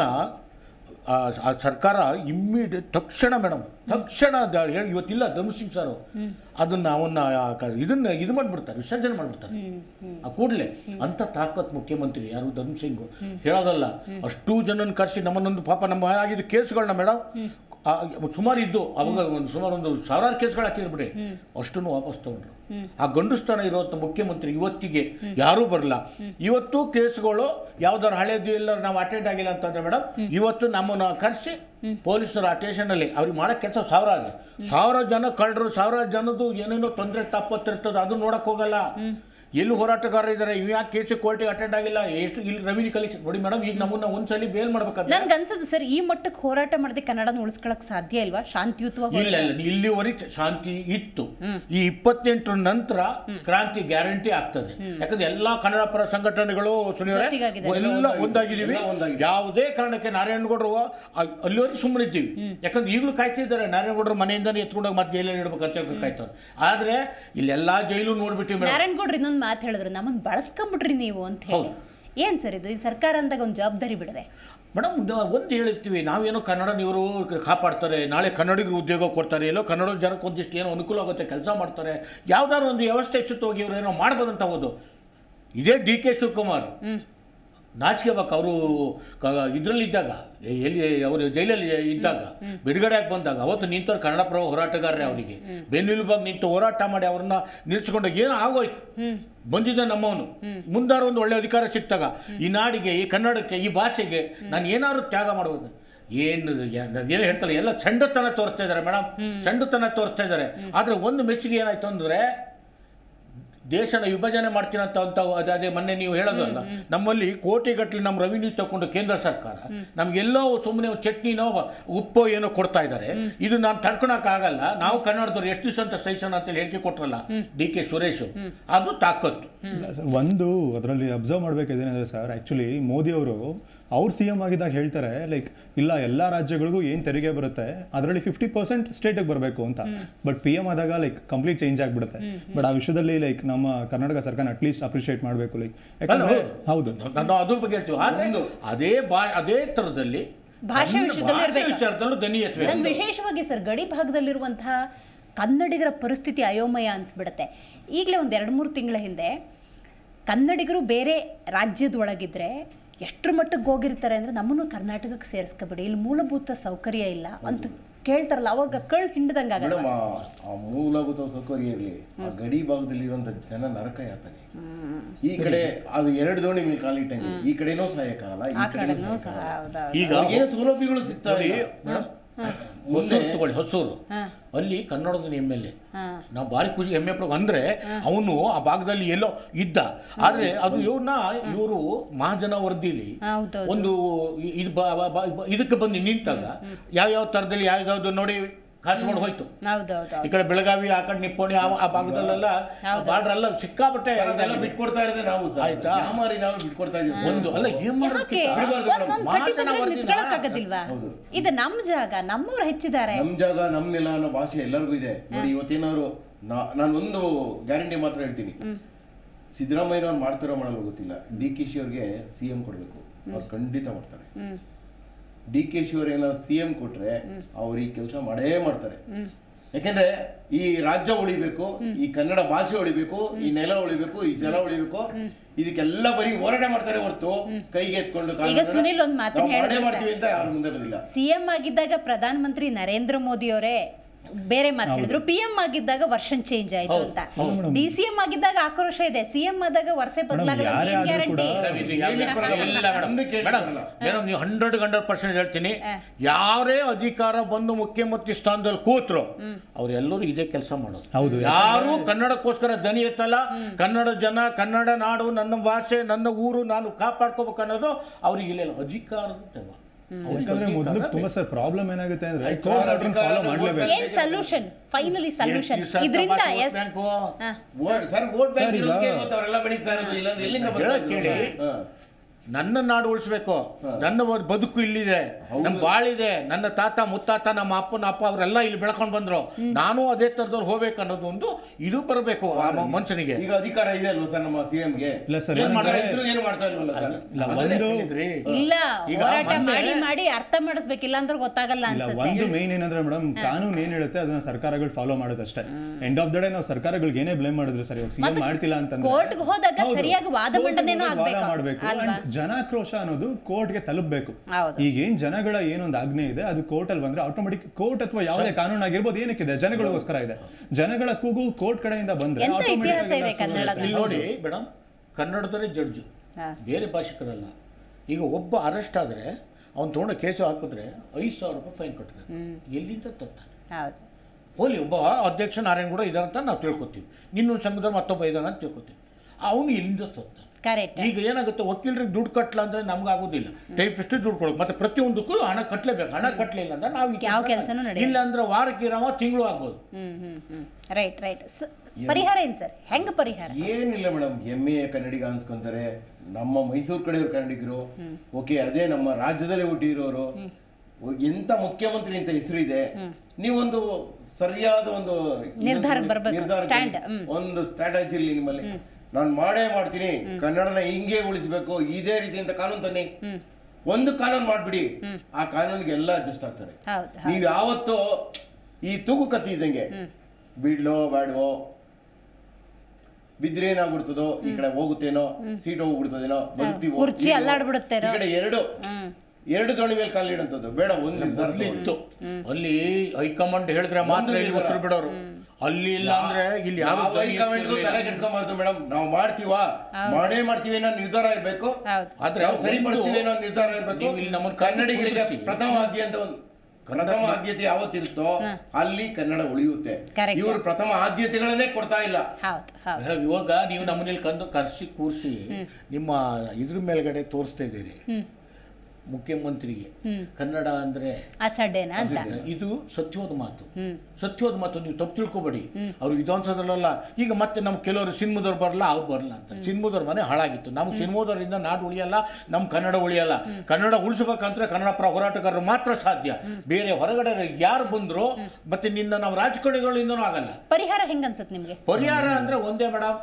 Speaker 2: ಆ ಆ ಸರ್ಕಾರ ಇಮ್ಮಿಡಿಯೇಟ್ ತಕ್ಷಣ ಮೇಡಮ್ ತಕ್ಷಣ ದ- ಹೇಳ್- ಇವತ್ತಿಲ್ಲ ಧರ್ಮಸಿಂಗ್ ಸರ್ ಅದನ್ನ ಅವನ್ನ ಆ ಕ- ಇದನ್ನ ಇದು ಮಾಡಿಬಿಡ್ತಾರೆ ವಿಸರ್ಜನೆ ಮಾಡಿಬಿಡ್ತಾರೆ ಆ ಕೂಡಲೇ ಅಂತ ತಾಕತ್ ಮುಖ್ಯಮಂತ್ರಿ ಯಾರು ಧರ್ಮಸಿಂಗ್ ಹೇಳೋದಲ್ಲ ಅಷ್ಟೂ ಜನನ ಕರೆಸಿ ನಮ್ಮನ್ನೊಂದು ಪಾಪ ನಮ್ಮ ಆಗಿದ್ದ ಕೇಸ್ಗಳನ್ನ ಮೇಡಮ್ ಸುಮಾರು ಇದ್ದು ಅವಾಗ ಒಂದು ಸುಮಾರು ಒಂದು ಸಾವಿರಾರು ಕೇಸ್ಗಳು ಹಾಕಿದ್ರು ಬಿಡಿ ಅಷ್ಟನ್ನು ವಾಪಸ್ ತಗೊಂಡ್ರು ಆ ಗಂಡುಸ್ತಾನ ಇರುವಂಥ ಮುಖ್ಯಮಂತ್ರಿ ಇವತ್ತಿಗೆ ಯಾರೂ ಬರಲ್ಲ ಇವತ್ತು ಕೇಸ್ಗಳು ಯಾವ್ದಾರು ಹಳೇದು ಎಲ್ಲ ನಾವು ಅಟೆಂಡ್ ಆಗಿಲ್ಲ ಅಂತಂದ್ರೆ ಮೇಡಮ್ ಇವತ್ತು ನಮ್ಮನ್ನ ಕರೆಸಿ ಪೊಲೀಸರು ಆ ಸ್ಟೇಷನಲ್ಲಿ ಅವ್ರಿಗೆ ಮಾಡೋ ಕೆಲಸ ಸಾವಿರ ಆಗಿ ಸಾವಿರ ಜನ ಕಳ್ಳರು ಸಾವಿರ ಜನದ್ದು ಏನೇನೋ ತೊಂದರೆ ತಪ್ಪತ್ತಿರ್ತದೆ ಅದು ನೋಡಕ್ ಹೋಗಲ್ಲ ಎಲ್ಲಿ ಹೋರಾಟಗಾರರು ಇದ್ದಾರೆ ಇವ್ ಯಾಕೆ ಕೇಸಿಗೆ ಕೋರ್ಟಿಗೆ ಅಟೆಂಡ್ ಆಗಿಲ್ಲ ಎಷ್ಟು ಇಲ್ಲಿ ರೆವಿನ್ಯೂ ಕಲೆಕ್ಷನ್ ನೋಡಿ ಮೇಡಮ್ ಈಗ ನಮ್ಮನ್ನ ಒಂದ್ಸಲಿ ಬೇಲ್ ಮಾಡ್ಬೇಕಾದ್ರೆ
Speaker 1: ನನ್ಗೆ ಅನ್ಸುತ್ತೆ ಸರ್ ಈ ಮಟ್ಟಕ್ಕೆ ಹೋರಾಟ ಮಾಡದೆ ಕನ್ನಡನ ಉಳಿಸ್ಕೊಳಕ್ ಸಾಧ್ಯ ಇಲ್ವಾ ಶಾಂತಿಯುತವಾಗಿ
Speaker 2: ಇಲ್ಲ ಇಲ್ಲ ಇಲ್ಲಿವರೆಗೆ ಶಾಂತಿ ಇತ್ತು ಈ ಇಪ್ಪತ್ತೆಂಟರ ನಂತರ ಕ್ರಾಂತಿ ಗ್ಯಾರಂಟಿ ಆಗ್ತದೆ ಯಾಕಂದ್ರೆ ಎಲ್ಲಾ ಕನ್ನಡ ಪರ ಸಂಘಟನೆಗಳು ಸುನಿಯವರೇ,
Speaker 1: ಜೊತೆಗಾಗಿದ್ದಾರೆ.
Speaker 2: ಎಲ್ಲ ಒಂದಾಗಿದ್ದೀವಿ
Speaker 3: ಎಲ್ಲ ಒಂದಾಗಿದ್ದೀವಿ.
Speaker 2: ಯಾವುದೇ ಕಾರಣಕ್ಕೆ ನಾರಾಯಣಗೌಡರು ಆ- ಅಲ್ಲಿವರೆಗೆ ಸುಮ್ಮನಿದ್ದೀವಿ ಯಾಕಂದ್ರೆ ಈಗಲೂ ಕಾಯ್ತಿದ್ದಾರೆ ನಾರಾಯಣಗೌಡರು ಮನೆಯಿಂದನೇ ಎತ್ಕೊಂಡೋಗಿ ಮತ್ತೆ ಜೈಲಲ್ಲಿ ಇಡ್ಬೇಕಂತ ಹೇಳ್ಕೊಂಡು ಕಾಯ್ತಾರೆ ಆದ್ರೆ ಇಲ್ಲೆಲ್ಲಾ ಜೈಲು ನೋಡ್ಬಿಟ್ಟಿವಿ ಮೇಡಮ್
Speaker 1: ನಾರಾಯಣಗೌಡ್ರು ಇನ್ನೊಂದು ಮಾತು ಹೇಳಿದ್ರು ನಮ್ಮನ್ನ ಬಳಸ್ಕೊಂಬಿಟ್ರಿ ನೀವು ಅಂತ ಹೇಳಿ ಏನ್ ಸರ್ ಇದು ಈ ಸರ್ಕಾರ ಅಂದಾಗ ಒಂದು ಜವಾಬ್ದಾರಿ ಬಿಡದೆ
Speaker 2: ಮೇಡಮ್ ಒಂದು ಹೇಳಿರ್ತೀವಿ ನಾವೇನೋ ಕನ್ನಡನಿವರು ಕಾಪಾಡ್ತಾರೆ ನಾಳೆ ಕನ್ನಡಿಗರು ಉದ್ಯೋಗ ಕೊಡ್ತಾರೆ ಎಲ್ಲೋ ಕನ್ನಡ ಜನಕ್ಕೆ ಒಂದಿಷ್ಟು ಏನೋ ಅನುಕೂಲ ಆಗುತ್ತೆ ಕೆಲಸ ಮಾಡ್ತಾರೆ ಯಾವ್ದಾದ್ರು ಒಂದು ವ್ಯವಸ್ಥೆ ಹೆಚ್ಚುತ್ತೋಗಿ ಇವ್ರು ಏನೋ ಮಾಡ್ಬೋದಂತ ಹೋದು ಇದೇ ಡಿ ಕೆ ಶಿವಕುಮಾರ್ ನಾಚಿಕೆ ಬೇಕು ಅವರು ಇದರಲ್ಲಿದ್ದಾಗ ಎಲ್ಲಿ ಅವರು ಜೈಲಲ್ಲಿ ಇದ್ದಾಗ ಬಿಡುಗಡೆ ಆಗಿ ಬಂದಾಗ ಅವತ್ತು ನಿಂತವ್ರು ಕನ್ನಡ ಪರ ಹೋರಾಟಗಾರರೇ ಅವರಿಗೆ ಬೆನ್ನೆಲುಬಾಗಿ ನಿಂತು ಹೋರಾಟ ಮಾಡಿ ಅವ್ರನ್ನ ನಿಲ್ಸ್ಕೊಂಡಾಗ ಏನೋ ಆಗೋಯ್ತು ಬಂದಿದ್ದ ನಮ್ಮವನು ಮುಂದಾರು ಒಂದು ಒಳ್ಳೆ ಅಧಿಕಾರ ಸಿಕ್ತಾಗ ಈ ನಾಡಿಗೆ ಈ ಕನ್ನಡಕ್ಕೆ ಈ ಭಾಷೆಗೆ ನಾನು ಏನಾದ್ರು ತ್ಯಾಗ ಮಾಡ್ಬೋದು ಏನು ಏನು ಹೇಳ್ತಾರೆ ಎಲ್ಲ ಚಂಡತನ ತೋರಿಸ್ತಾ ಇದ್ದಾರೆ ಮೇಡಮ್ ಚಂಡತನ ತೋರಿಸ್ತಾ ಇದ್ದಾರೆ ಆದ್ರೆ ಒಂದು ಮೆಚ್ಚುಗೆ ಏನಾಯ್ತು ಅಂದ್ರೆ ದೇಶನ ವಿಭಜನೆ ಮಾಡ್ತೀರಂತ ಅಂತ ಅದೇ ಅದೇ ಮೊನ್ನೆ ನೀವು ಹೇಳೋದಲ್ಲ ನಮ್ಮಲ್ಲಿ ಕೋಟಿಗಟ್ಟಲೆ ನಮ್ಮ ರೆವಿನ್ಯೂ ತಗೊಂಡು ಕೇಂದ್ರ ಸರ್ಕಾರ ನಮ್ಗೆಲ್ಲೋ ಸುಮ್ಮನೆ ಚಟ್ನಿನೋ ಉಪ್ಪೋ ಏನೋ ಕೊಡ್ತಾ ಇದ್ದಾರೆ ಇದು ನಾನು ತಡ್ಕೊಳಕ್ಕಾಗಲ್ಲ ನಾವು ಕನ್ನಡದವ್ರು ಎಷ್ಟು ದಿವಸ ಅಂತ ಸಹಿಸೋಣ ಅಂತೇಳಿ ಹೇಳಿಕೆ ಕೊಟ್ರಲ್ಲ ಡಿ ಕೆ ಸುರೇಶ್ ಅದು ತಾಕತ್ತು
Speaker 4: ಇಲ್ಲ ಸರ್, ಒಂದು ಅದರಲ್ಲಿ ಅಬ್ಸರ್ವ್ ಮಾಡಬೇಕಿದೇನೆಂದ್ರೆ ಸರ್ ಆ್ಯಕ್ಚುಲಿ ಮೋದಿ ಅವರು ಅವ್ರು ಸಿ ಎಮ್ ಆಗಿದ್ದಾಗ ಹೇಳ್ತಾರೆ ಲೈಕ್ ಇಲ್ಲ ಎಲ್ಲ ರಾಜ್ಯಗಳಿಗೂ ಏನು ತೆರಿಗೆ ಬರುತ್ತೆ ಅದರಲ್ಲಿ ಫಿಫ್ಟಿ ಪರ್ಸೆಂಟ್ ಸ್ಟೇಟಿಗೆ ಬರಬೇಕು ಅಂತ ಬಟ್ ಪಿ ಎಮ್ ಆದಾಗ ಲೈಕ್ ಕಂಪ್ಲೀಟ್ ಚೇಂಜ್ ಆಗಿಬಿಡುತ್ತೆ ಬಟ್ ಆ ವಿಷಯದಲ್ಲಿ ಲೈಕ್ ನಮ್ಮ ಕರ್ನಾಟಕ ಸರ್ಕಾರ ಅಟ್ಲೀಸ್ಟ್ ಅಪ್ರಿಷಿಯೇಟ್ ಮಾಡಬೇಕು ಲೈಕ್ ಯಾಕಂದ್ರೆ ಹೌದು
Speaker 2: ನಾವು ಅದ್ರ ಬಗ್ಗೆ ಹೇಳ್ತೀವಿ ಆದ್ರೆ
Speaker 3: ಒಂದು.
Speaker 2: ಅದೇ ಬಾ ಅದೇ ಥರದಲ್ಲಿ
Speaker 1: ಭಾಷೆ
Speaker 2: ಕನ್ನಡ
Speaker 1: ವಿಷಯದಲ್ಲಿ
Speaker 2: ಭಾಷೆ
Speaker 1: ಇರ್ಬೇಕು.
Speaker 2: ವಿಚಾರದಲ್ಲೂ ದನಿ ಎತ್ತಬೇಕು
Speaker 1: ನಂಗೆ ವಿಶೇಷವಾಗಿ ಸರ್ ಗಡಿ ಭಾಗದಲ್ಲಿರುವಂತಹ ಕನ್ನಡಿಗರ ಪರಿಸ್ಥಿತಿ ಅಯೋಮಯ ಅನಿಸ್ಬಿಡುತ್ತೆ ಈಗಲೇ ಒಂದು ಎರಡು ಮೂರು ತಿಂಗಳ ಹಿಂದೆ ಕನ್ನಡಿಗರು ಬೇರೆ ರಾಜ್ಯದೊಳಗಿದ್ರೆ ಎಷ್ಟರ ಮಟ್ಟಕ್ಕೆ ಹೋಗಿರ್ತಾರೆ ಅಂದರೆ ನಮ್ಮನ್ನು ಕರ್ನಾಟಕಕ್ಕೆ ಸೇರಿಸ್ಕೊಬಿಡಿ ಇಲ್ಲಿ ಮೂಲಭೂತ ಸೌಕರ್ಯ ಇಲ್ಲ ಅಂತ ಕೇಳ್ತಾರಲ್ಲ ಅವಾಗ ಕಳ್ ಹಿಂಡ್ದಂಗೆ ಆಗಲ್ಲ
Speaker 3: ಮೇಡಮ್ ಆ- ಆ ಮೂಲಭೂತ ಸೌಕರ್ಯ ಇರಲಿ ಆ ಗಡಿ ಭಾಗದಲ್ಲಿರುವಂತ ಜನ ನರಕ ಯಾತನೆ ಈ ಕಡೆ ಅದು ಎರಡು ದೋಣಿ ಮೇಲೆ ಕಾಲಿಟ್ಟಂಗೆ ಈ ಕಡೆನೂ ಸಹಾಯಕ್ಕಾಗಲ್ಲ ಈ
Speaker 1: ಆ
Speaker 3: ಕಡೆನೂ
Speaker 1: ಕಡೆನೂ ಸಹ
Speaker 3: ಸಹಾಯಕ್ಕಾಗಲ್ಲ.
Speaker 1: ಹೌದೌದು
Speaker 2: ಈಗ
Speaker 3: ಅವ್ರಿಗೆ ಸೌಲಭ್ಯಗಳು ಸಿಗ್ತವೆ
Speaker 2: ಹೊಸೂರು ತಗೊಳ್ಳಿ ಹೊಸೂರು ಅಲ್ಲಿ ಕನ್ನಡದ ಎಮ್ ಎಲ್ ಎ ನಾವು ಭಾರಿ ಖುಷಿ ಹೆಮ್ಮೆ ಪಡ ಅಂದ್ರೆ ಅವನು ಆ ಭಾಗದಲ್ಲಿ ಎಲ್ಲೋ ಇದ್ದ ಆದ್ರೆ ಅದು ಇವ್ರನ್ನ ಇವರು ಮಹಾಜನ ವರದಿಲಿ
Speaker 1: ಹೌದೌದು
Speaker 2: ಒಂದು ಇ- ಇದು ಬ- ಬ- ಬ- ಇದಕ್ಕೆ ಬಂದು ನಿಂತಾಗ ಯಾವ್ಯಾವ ಥರದಲ್ಲಿ ಯಾವ್ಯಾವ್ದು ನೋಡಿ ಕಾಸುಗಳು ಹೋಯ್ತು
Speaker 1: ಹೌದೌದು
Speaker 2: ಈ ಕಡೆ ಬೆಳಗಾವಿ ಆ ಕಡೆ ನಿಪ್ಪೋಣಿ ಆ ಆ ಭಾಗದಲ್ಲೆಲ್ಲ ಬಾರ್ಡರ್ ಎಲ್ಲ ಸಿಕ್ಕಾಪಟ್ಟೆ
Speaker 3: ಅದೆಲ್ಲ
Speaker 2: ಇದಾಗಿದೆ.
Speaker 3: ಬಿಟ್ಕೊಡ್ತಾ ಇರೋದೇ ನಾವು ಸರ್.
Speaker 2: ಆಯ್ತಾ?
Speaker 3: ಯಾಮಾರಿ ನಾವು ಬಿಟ್ಕೊಡ್ತಾ ಇದೀವಿ
Speaker 2: ಒಂದು ಅಲ್ಲ ಏನ್ ಮಾಡೋದಕ್ಕೆ
Speaker 1: ಯಾಕೆ
Speaker 3: ಬಿಡ್ಬಾರ್ದು
Speaker 1: ಒಂದ್- ಒಂದ್
Speaker 2: ಮಹಾಜನ
Speaker 1: ಕಟ್ಟಿ ಬಂದ್ರೆ
Speaker 2: ವರದಿನ-
Speaker 1: ನಿಂತ್ಕೊಳಕ್ಕಾಗೋದಿಲ್ವಾ
Speaker 3: ಹೌದು.
Speaker 1: ಇದು ನಮ್ಮ ಜಾಗ ನಮ್ಮವ್ರು ಹೆಚ್ಚಿದ್ದಾರೆ
Speaker 3: ನಮ್ ಜಾಗ ನಮ್ ನೆಲ ಅನ್ನೋ ಭಾಷೆ ಎಲ್ಲರಿಗೂ ಇದೆ ನೋಡಿ ಇವತ್ತೇನಾದ್ರು ನಾನು ಒಂದು ಗ್ಯಾರಂಟಿ ಮಾತ್ರ ಹೇಳ್ತೀನಿ ಸಿದ್ದರಾಮಯ್ಯನವ್ರು ಮಾಡ್ತಾರೋ ಮಾಡಲ್ಲ ಗೊತ್ತಿಲ್ಲ ಡಿ ಕೆ ಶಿ ಅವ್ರಿಗೆ ಸಿ ಎಂ ಕೊಡಬೇಕು ಅವ್ರು ಖಂಡಿತ ಮಾಡ್ತಾರೆ ಡಿ ಕೆ ಶಿ ಅವ್ರು ಏನಾದ್ರು ಸಿ ಎಂ ಕೊಟ್ರೆ ಅವ್ರು ಈ ಕೆಲಸ ಮಾಡೇ ಮಾಡ್ತಾರೆ ಯಾಕೆಂದ್ರೆ ಈ ರಾಜ್ಯ ಉಳಿಬೇಕು ಈ ಕನ್ನಡ ಭಾಷೆ ಉಳಿಬೇಕು ಈ ನೆಲ ಉಳಿಬೇಕು ಈ ಜಲ ಉಳಿಬೇಕು ಇದಕ್ಕೆಲ್ಲ ಬರೀ ಹೋರಾಟ ಮಾಡ್ತಾರೆ ಹೊರತು ಕೈಗೆ ಎತ್ಕೊಂಡು ಕಾಲು
Speaker 1: ಈಗ
Speaker 3: ಮೇಲೆ
Speaker 1: ಸುನಿಲ್ ಒಂದ್ ಮಾತನ್ನ
Speaker 3: ನಾವು ಮಾಡೇ
Speaker 1: ಹೇಳಿದ್ರು
Speaker 3: ಮಾಡ್ತೀವಿ ಅಂತ ಯಾರು ಮುಂದೆ ಬಂದಿಲ್ಲ
Speaker 1: ಸಿಎಂ ಆಗಿದ್ದಾಗ ಪ್ರಧಾನ ಮಂತ್ರಿ ನರೇಂದ್ರ ಮೋದಿ ಅವರೇ ಬೇರೆ ಮಾತು ಹೇಳಿದ್ರು ಪಿ ಎಂ ಆಗಿದ್ದಾಗ ವರ್ಷನ್ ಚೇಂಜ್ ಆಯ್ತು ಅಂತ ಡಿ ಸಿ ಎಂ ಆಗಿದ್ದಾಗ ಆಕ್ರೋಶ ಇದೆ ಸಿಎಂ ಆದಾಗ ವರ್ಷೆ ಬದಲಾಗಲ್ಲ
Speaker 4: ಯಾರೇ
Speaker 1: ಏನ್
Speaker 4: ಆದ್ರೂ
Speaker 1: ಗ್ಯಾರಂಟಿ
Speaker 2: ಮೇಡಮ್, ಇದು ಯಾವ್ದು
Speaker 3: ಏನಕ್ಕೆ ಬರಲ್ಲ?
Speaker 2: ಇಲ್ಲ ಮೇಡಮ್.
Speaker 3: ನಮ್ದೇ ಕೇಳ್ತಾ
Speaker 2: ಮೇಡಮ್,
Speaker 3: ಬರಲ್ಲ.
Speaker 2: ಮೇಡಮ್ ನೀವು ಹಂಡ್ರೆಡ್ ಹಂಡ್ರೆಡ್ ಪರ್ಸೆಂಟ್ ಹೇಳ್ತೀನಿ ಯಾರೇ ಅಧಿಕಾರ ಬಂದು ಮುಖ್ಯಮಂತ್ರಿ ಸ್ಥಾನದಲ್ಲಿ ಕೂತ್ರು ಅವರೆಲ್ಲರೂ ಇದೇ ಕೆಲಸ ಮಾಡೋದು
Speaker 4: ಹೌದು.
Speaker 2: ಯಾರು ಕನ್ನಡಕ್ಕೋಸ್ಕರ ದನಿ ಎತ್ತಲ್ಲ ಕನ್ನಡ ಜನ ಕನ್ನಡ ನಾಡು ನನ್ನ ಭಾಷೆ ನನ್ನ ಊರು ನಾನು ಕಾಪಾಡ್ಕೋಬೇಕು ಅನ್ನೋದು ಅವ್ರಿಗೆ ಇಲ್ಲ ಅಧಿಕಾರದ ದೆವ್ವ. ಅವ್ರಿಗೆ
Speaker 4: ಯಾಕಂದ್ರೆ ಮೊದಲು
Speaker 2: ಅಧಿಕಾರ
Speaker 4: ತುಂಬಾ ಸರ್ ಪ್ರಾಬ್ಲಮ್ ಏನಾಗುತ್ತೆ ಅಂದ್ರೆ
Speaker 3: ಆಯ್ತು,
Speaker 4: ಕೋರ್ಟ್
Speaker 3: ಅಧಿಕಾರ
Speaker 4: ಫಾಲೋ
Speaker 3: vote
Speaker 4: ಮಾಡಲೇಬೇಕು
Speaker 1: ಏನ್ ಸೊಲ್ಯೂಷನ್ ಫೈನಲಿ ಸೊಲ್ಯೂಷನ್
Speaker 2: ಎಷ್ಟು ದಿವ್ಸ
Speaker 1: ಇದರಿಂದ
Speaker 2: ತಪಾಸಣೆ
Speaker 1: yes
Speaker 2: bank?
Speaker 3: Vote- sir vote bank
Speaker 4: sir, ಈಗ-
Speaker 3: ಇರೋದಕ್ಕೆ ಇವತ್ತು ಅವರೆಲ್ಲ ಬೆಳೀತಾ ಇರೋದು ಇಲ್ಲ ಅಂದ್ರೆ ಎಲ್ಲಿಂದ ಬರ್ತಾ
Speaker 2: ಹೇಳೋದ್ ಕೇಳಿ.
Speaker 3: ಇದ್ರು? ಹಾ.
Speaker 2: ನನ್ನ ನಾಡು ಉಳಿಸ್ಬೇಕು ನನ್ನ ಬ- ಬದುಕು ಇಲ್ಲಿದೆ ನಮ್ಮ ಬಾಳಿದೆ ನನ್ನ ತಾತ ಮುತ್ತಾತ ನಮ್ಮ ಅಪ್ಪನ ಅಪ್ಪ ಅವರೆಲ್ಲ ಇಲ್ಲಿ ಬೆಳ್ಕೊಂಡು ಬಂದ್ರು ನಾನು ಅದೇ ತರದವ್ರು ಹೋಗ್ಬೇಕು ಅನ್ನೋದು ಒಂದು ಇದು ಬರಬೇಕು ಆ ಮ- ಮನುಷ್ಯನಿಗೆ
Speaker 3: ಈಗ ಅಧಿಕಾರ ಇದೆ ಅಲ್ವಾ ಸರ್ ನಮ್ಮ ಸಿಎಂ ಗೆ
Speaker 4: ಇಲ್ಲ ಸರ್
Speaker 2: ಏನ್
Speaker 3: ಅಧಿಕಾರ
Speaker 2: ಮಾಡ್ತಾರೆ?
Speaker 3: ಇದ್ರು ಏನು ಮಾಡ್ತಾ ಇಲ್ವಲ್ಲ ಸರ್
Speaker 4: ಇಲ್ಲ
Speaker 2: ಅದನ್ನೇ
Speaker 4: ಒಂದು
Speaker 2: ಹೇಳಿದ್ರಿ.
Speaker 1: ಇಲ್ಲ
Speaker 2: ಈಗ
Speaker 1: ಹೋರಾಟ
Speaker 2: ಮೊನ್ನೆ-
Speaker 1: ಮಾಡಿ ಮಾಡಿ ಅರ್ಥ ಮಾಡಿಸ್ಬೇಕಿಲ್ಲ ಅಂದ್ರೆ ಗೊತ್ತಾಗಲ್ಲ
Speaker 4: ಇಲ್ಲ
Speaker 1: ಅನ್ಸುತ್ತೆ
Speaker 4: ಒಂದು ಮೇನ್ ಏನಂದ್ರೆ ಮೇಡಮ್ ಕಾನೂನು ಏನ್ ಹೇಳುತ್ತೆ ಅದನ್ನ ಸರ್ಕಾರಗಳು ಫಾಲೋ ಮಾಡೋದಷ್ಟೇ ಎಂಡ್ ಆಫ್ ದ ಡೇ ನಾವು ಸರ್ಕಾರಗಳಿಗೆ ಏನೇ ಬ್ಲೇಮ್ ಮಾಡಿದ್ರು ಸರ್ ಇವಾಗ ಸಿಎಂ ಮಾಡ್ತಿಲ್ಲ ಅಂತಂದ್ರೆ
Speaker 1: ಕೋರ್ಟ್ಗೆ ಹೋದಾಗ
Speaker 4: ಹೌದು.
Speaker 1: ಸರಿಯಾಗಿ ವಾದ
Speaker 4: ಕೋರ್ಟ್ಗೆ
Speaker 1: ಮಂಡನೆನೂ
Speaker 4: ಹೋದಾಗ ವಾದ
Speaker 1: ಆಗ್ಬೇಕು.
Speaker 4: ಮಾಡ್ಬೇಕು
Speaker 1: ಅಲ್ವಾ?
Speaker 4: And ಜನಾಕ್ರೋಶ ಅನ್ನೋದು ಕೋರ್ಟ್ಗೆ ತಲುಪಬೇಕು
Speaker 1: ಹೌದು.
Speaker 4: ಈಗ ಏನ್ ಜನಗಳ ಏನೊಂದು ಆಜ್ಞೆ ಇದೆ ಅದು ಕೋರ್ಟ್ ಅಲ್ಲಿ ಬಂದ್ರೆ ಆಟೋಮೆಟಿಕ್ ಕೋರ್ಟ್ ಅಥವಾ ಯಾವುದೇ ಕಾನೂನು ಆಗಿರ್ಬೋದು ಏನಕ್ಕಿದೆ ಜನಗಳಿಗೋಸ್ಕರ ಇದೆ ಜನಗಳ ಕೂಗು ಕೋರ್ಟ್ ಕಡೆಯಿಂದ ಬಂದ್ರೆ
Speaker 1: ಎಂತ
Speaker 4: automatic
Speaker 1: ಇತಿಹಾಸ
Speaker 4: ಆಗಿ
Speaker 1: ಇದೆ
Speaker 4: ಎಲ್ಲ
Speaker 1: ಕನ್ನಡದ?
Speaker 2: ಇಲ್ಲಿ ನೋಡಿ ಮೇಡಮ್ ಕನ್ನಡದಲ್ಲೇ ಜಡ್ಜು
Speaker 1: ಹಾ.
Speaker 2: ಬೇರೆ ಭಾಷಿಕರಲ್ಲ ಈಗ ಒಬ್ಬ ಅರೆಸ್ಟ್ ಆದರೆ ಅವ್ನು ತೊಗೊಂಡು ಕೇಸು ಹಾಕಿದ್ರೆ ಐದು ಸಾವಿರ ರೂಪಾಯಿ ಫೈನ್ ಕಟ್ಟಿದೆ ಎಲ್ಲಿಂದ ತರ್ತಾನೆ
Speaker 1: ಹೌದು
Speaker 2: ಹೋಲಿ ಒಬ್ಬ ಅಧ್ಯಕ್ಷ ನಾರಾಯಣಗೌಡ ಇದ್ದಾನೆ ಅಂತ ನಾವು ತಿಳ್ಕೊತೀವಿ ಇನ್ನೊಂದು ಸಂಘದಲ್ಲಿ ಮತ್ತೊಬ್ಬ ಇದ್ದಾನೆ ಅಂತ ತಿಳ್ಕೊತೀವಿ ಅವನು ಎಲ್ಲಿಂದ ತರ್ತಾನೆ
Speaker 1: ಕರೆಕ್ಟ್
Speaker 2: ಈಗ ಏನಾಗುತ್ತೆ ವಕೀಲರಿಗೆ ದುಡ್ಡು ಕಟ್ಟಲ ಅಂದ್ರೆ ನಮ್ಗೆ ಆಗೋದಿಲ್ಲ ಟೈಪ್ ಇಷ್ಟು ದುಡ್ಡು ಕೊಡೋದು ಮತ್ತೆ ಪ್ರತಿಯೊಂದಕ್ಕೂ ಹಣ ಕಟ್ಟಲೇಬೇಕು ಹಣ ಕಟ್ಟಲಿಲ್ಲ ಅಂದ್ರೆ ನಾವು ಈ
Speaker 1: ಯಾವ
Speaker 2: ಕೆಲ್ಸ
Speaker 1: ಕೆಲ್ಸನೂ ನಡೆಯಲ್ಲ.
Speaker 2: ಇಲ್ಲ ಅಂದ್ರೆ ವಾರಕ್ಕೆ ಇರವ ತಿಂಗಳು ಆಗ್ಬೋದು
Speaker 1: ಹ್ಮ್ ಹ್ಮ್ ಹ್ಮ್ ರೈಟ್ ರೈಟ್ ಪರಿಹಾರ ಏನ್ ಸರ್ ಹೆಂಗ ಪರಿಹಾರ
Speaker 3: ಏನಿಲ್ಲ ಮೇಡಮ್ ಎಮ್ ಎ ಕನ್ನಡಿಗ ಅನ್ಸ್ಕೊಂತಾರೆ ನಮ್ಮ ಮೈಸೂರು ಕಡೆಯವ್ರು ಕನ್ನಡಿಗರು ಓಕೆ ಅದೇ ನಮ್ಮ ರಾಜ್ಯದಲ್ಲೇ ಹುಟ್ಟಿರೋರು ಓ- ಎಂತ ಮುಖ್ಯಮಂತ್ರಿ ಅಂತ ಹೆಸರು ಇದೆ ನೀವೊಂದು ಸರಿಯಾದ ಒಂದು ಇದನ್ನ
Speaker 1: ನಿರ್ಧಾರಕ್ಕೆ
Speaker 3: ನೋಡಿ-
Speaker 1: ಬರ್ಬೇಕು.
Speaker 3: ನಿರ್ಧಾರಕ್ಕೆ
Speaker 1: Stand,
Speaker 3: ಬನ್ನಿ.
Speaker 1: ಹ್ಮ್.
Speaker 3: ಒಂದು ಸ್ಟ್ರಾಟಜಿ ಇರಲಿ ನಿಮ್ಮಲ್ಲಿ ನಾನು ಮಾಡೇ ಮಾಡ್ತೀನಿ ಕನ್ನಡನ ಹಿಂಗೆ ಉಳಿಸ್ಬೇಕು ಇದೇ ರೀತಿ ಅಂತ ಕಾನೂನು ತನ್ನಿ ಒಂದು ಕಾನೂನು ಮಾಡ್ಬಿಡಿ ಆ ಕಾನೂನಿಗೆ ಎಲ್ಲ ಅಡ್ಜಸ್ಟ್ ಆಗ್ತಾರೆ
Speaker 1: ಹೌದು
Speaker 3: ನೀವು ಯಾವತ್ತೂ ಈ ತೂಗು ಕತ್ತಿ ಇದ್ದಂಗೆ ಬಿಡ್ಲೋ ಬ್ಯಾಡ್ವೋ ಬಿದ್ರೆ ಏನಾಗ್ಬಿಡ್ತದೋ ಈ ಕಡೆ ಹೋಗುತ್ತೇನೋ ಸೀಟ್ ಹೋಗ್ಬಿಡ್ತದೇನೋ ಬದುಕ್ತೀವೋ
Speaker 1: ಕುರ್ಚಿ
Speaker 3: ಇಲ್ವೋ?
Speaker 1: ಅಲ್ಲಾಡ್ಬಿಡುತ್ತೇನೋ?
Speaker 3: ಈ ಕಡೆ ಎರಡು ಎರಡು ದೋಣಿ ಮೇಲೆ ಕಾಲಿಡುವಂಥದ್ದು ಬೇಡ ಒಂದು ನಿರ್ಧಾರ
Speaker 2: ಮೊದ್ಲು
Speaker 3: ತಗೊಳ್ಳಿ.
Speaker 2: ಇತ್ತು ಅಲ್ಲಿ ಹೈಕಮಾಂಡ್ ಹೇಳಿದ್ರೆ ಮಾತ್ರ
Speaker 3: ಒಂದು
Speaker 2: ಇಲ್ಲಿ
Speaker 3: ನಿರ್ಧಾರ.
Speaker 2: ಉಸಿರು ಬಿಡೋರು ಅಲ್ಲಿ ಇಲ್ಲ ಅಂದ್ರೆ ಇಲ್ಲಿ ಯಾವ
Speaker 3: ಯಾವ ಹೈಕಮಾಂಡ್ಗೂ ತಲೆ ಕೆಡ್ಸ್ಕೊಂಬಾರ್ದು ಮೇಡಮ್ ನಾವು ಮಾಡ್ತೀವಾ ಮಾಡೇ ಮಾಡ್ತೀವಿ ಅನ್ನೋ ನಿರ್ಧಾರ ಇರ್ಬೇಕು
Speaker 1: ಹೌದು
Speaker 2: ಆದ್ರೆ
Speaker 3: ನಾವು ಸರಿಪಡಿಸ್ತೀವಿ ಅನ್ನೋ ನಿರ್ಧಾರ
Speaker 2: ನೀವು
Speaker 3: ಇರ್ಬೇಕು
Speaker 2: ಇಲ್ಲಿ ನಮ್ಮನ್ನ
Speaker 3: ಕನ್ನಡಿಗರಿಗೆ
Speaker 2: ಕೂರಿಸಿ.
Speaker 3: ಪ್ರಥಮ ಆದ್ಯ ಅಂತ ಒಂದು ಪ್ರಥಮ ಆದ್ಯತೆ ಯಾವತ್ತಿರುತ್ತೋ ಅಲ್ಲಿ ಕನ್ನಡ ಉಳಿಯುತ್ತೆ
Speaker 1: Correct.
Speaker 3: ಇವರು ಪ್ರಥಮ ಆದ್ಯತೆಗಳನ್ನೇ ಕೊಡ್ತಾ ಇಲ್ಲ
Speaker 1: ಹೌದು ಹೌದು
Speaker 2: ಮೇಡಮ್ ಇವಾಗ ನೀವು ನಮ್ಮನೇಲಿ ಕಂದು ಕರ್ಸಿ ಕೂರಿಸಿ ನಿಮ್ಮ ಇದ್ರ ಮೇಲ್ಗಡೆ ತೋರಿಸ್ತಾ ಇದ್ದೀರಿ ಮುಖ್ಯಮಂತ್ರಿಗೆ ಕನ್ನಡ ಅಂದ್ರೆ
Speaker 1: ಅಸಡ್ಡೇನ ಅಂತ
Speaker 2: ಇದು ಸತ್ಯವಾದ ಮಾತು ಸತ್ಯವಾದ ಮಾತು ನೀವು ತಪ್ಪು ತಿಳ್ಕೊಬೇಡಿ ಅವ್ರು ವಿಧಾನಸೌಧದಲ್ಲ ಈಗ ಮತ್ತೆ ನಮ್ಮ ಕೆಲವರು ಸಿನಿಮಾದವ್ರು ಬರಲ್ಲ ಅವ್ರು ಬರಲ್ಲ ಅಂತ ಸಿನಿಮಾದವ್ರ ಮನೆ ಹಾಳಾಗಿತ್ತು ನಮ್ಗೆ ಸಿನಿಮಾದವರಿಂದ ನಾಡು ಉಳಿಯಲ್ಲ ನಮ್ಮ ಕನ್ನಡ ಉಳಿಯಲ್ಲ ಕನ್ನಡ ಉಳಿಸ್ಬೇಕಂದ್ರೆ ಕನ್ನಡ ಪರ ಹೋರಾಟಗಾರರು ಮಾತ್ರ ಸಾಧ್ಯ ಬೇರೆ ಹೊರಗಡೆ ಯಾರು ಬಂದ್ರು ಮತ್ತೆ ನಿನ್ನ ನಾವು ರಾಜಕಾರಣಿಗಳಿಂದನೂ ಆಗಲ್ಲ
Speaker 1: ಪರಿಹಾರ ಹೆಂಗ್ ಅನ್ಸತ್ ನಿಮ್ಗೆ
Speaker 2: ಪರಿಹಾರ ಅಂದ್ರೆ ಒಂದೇ ಮೇಡಮ್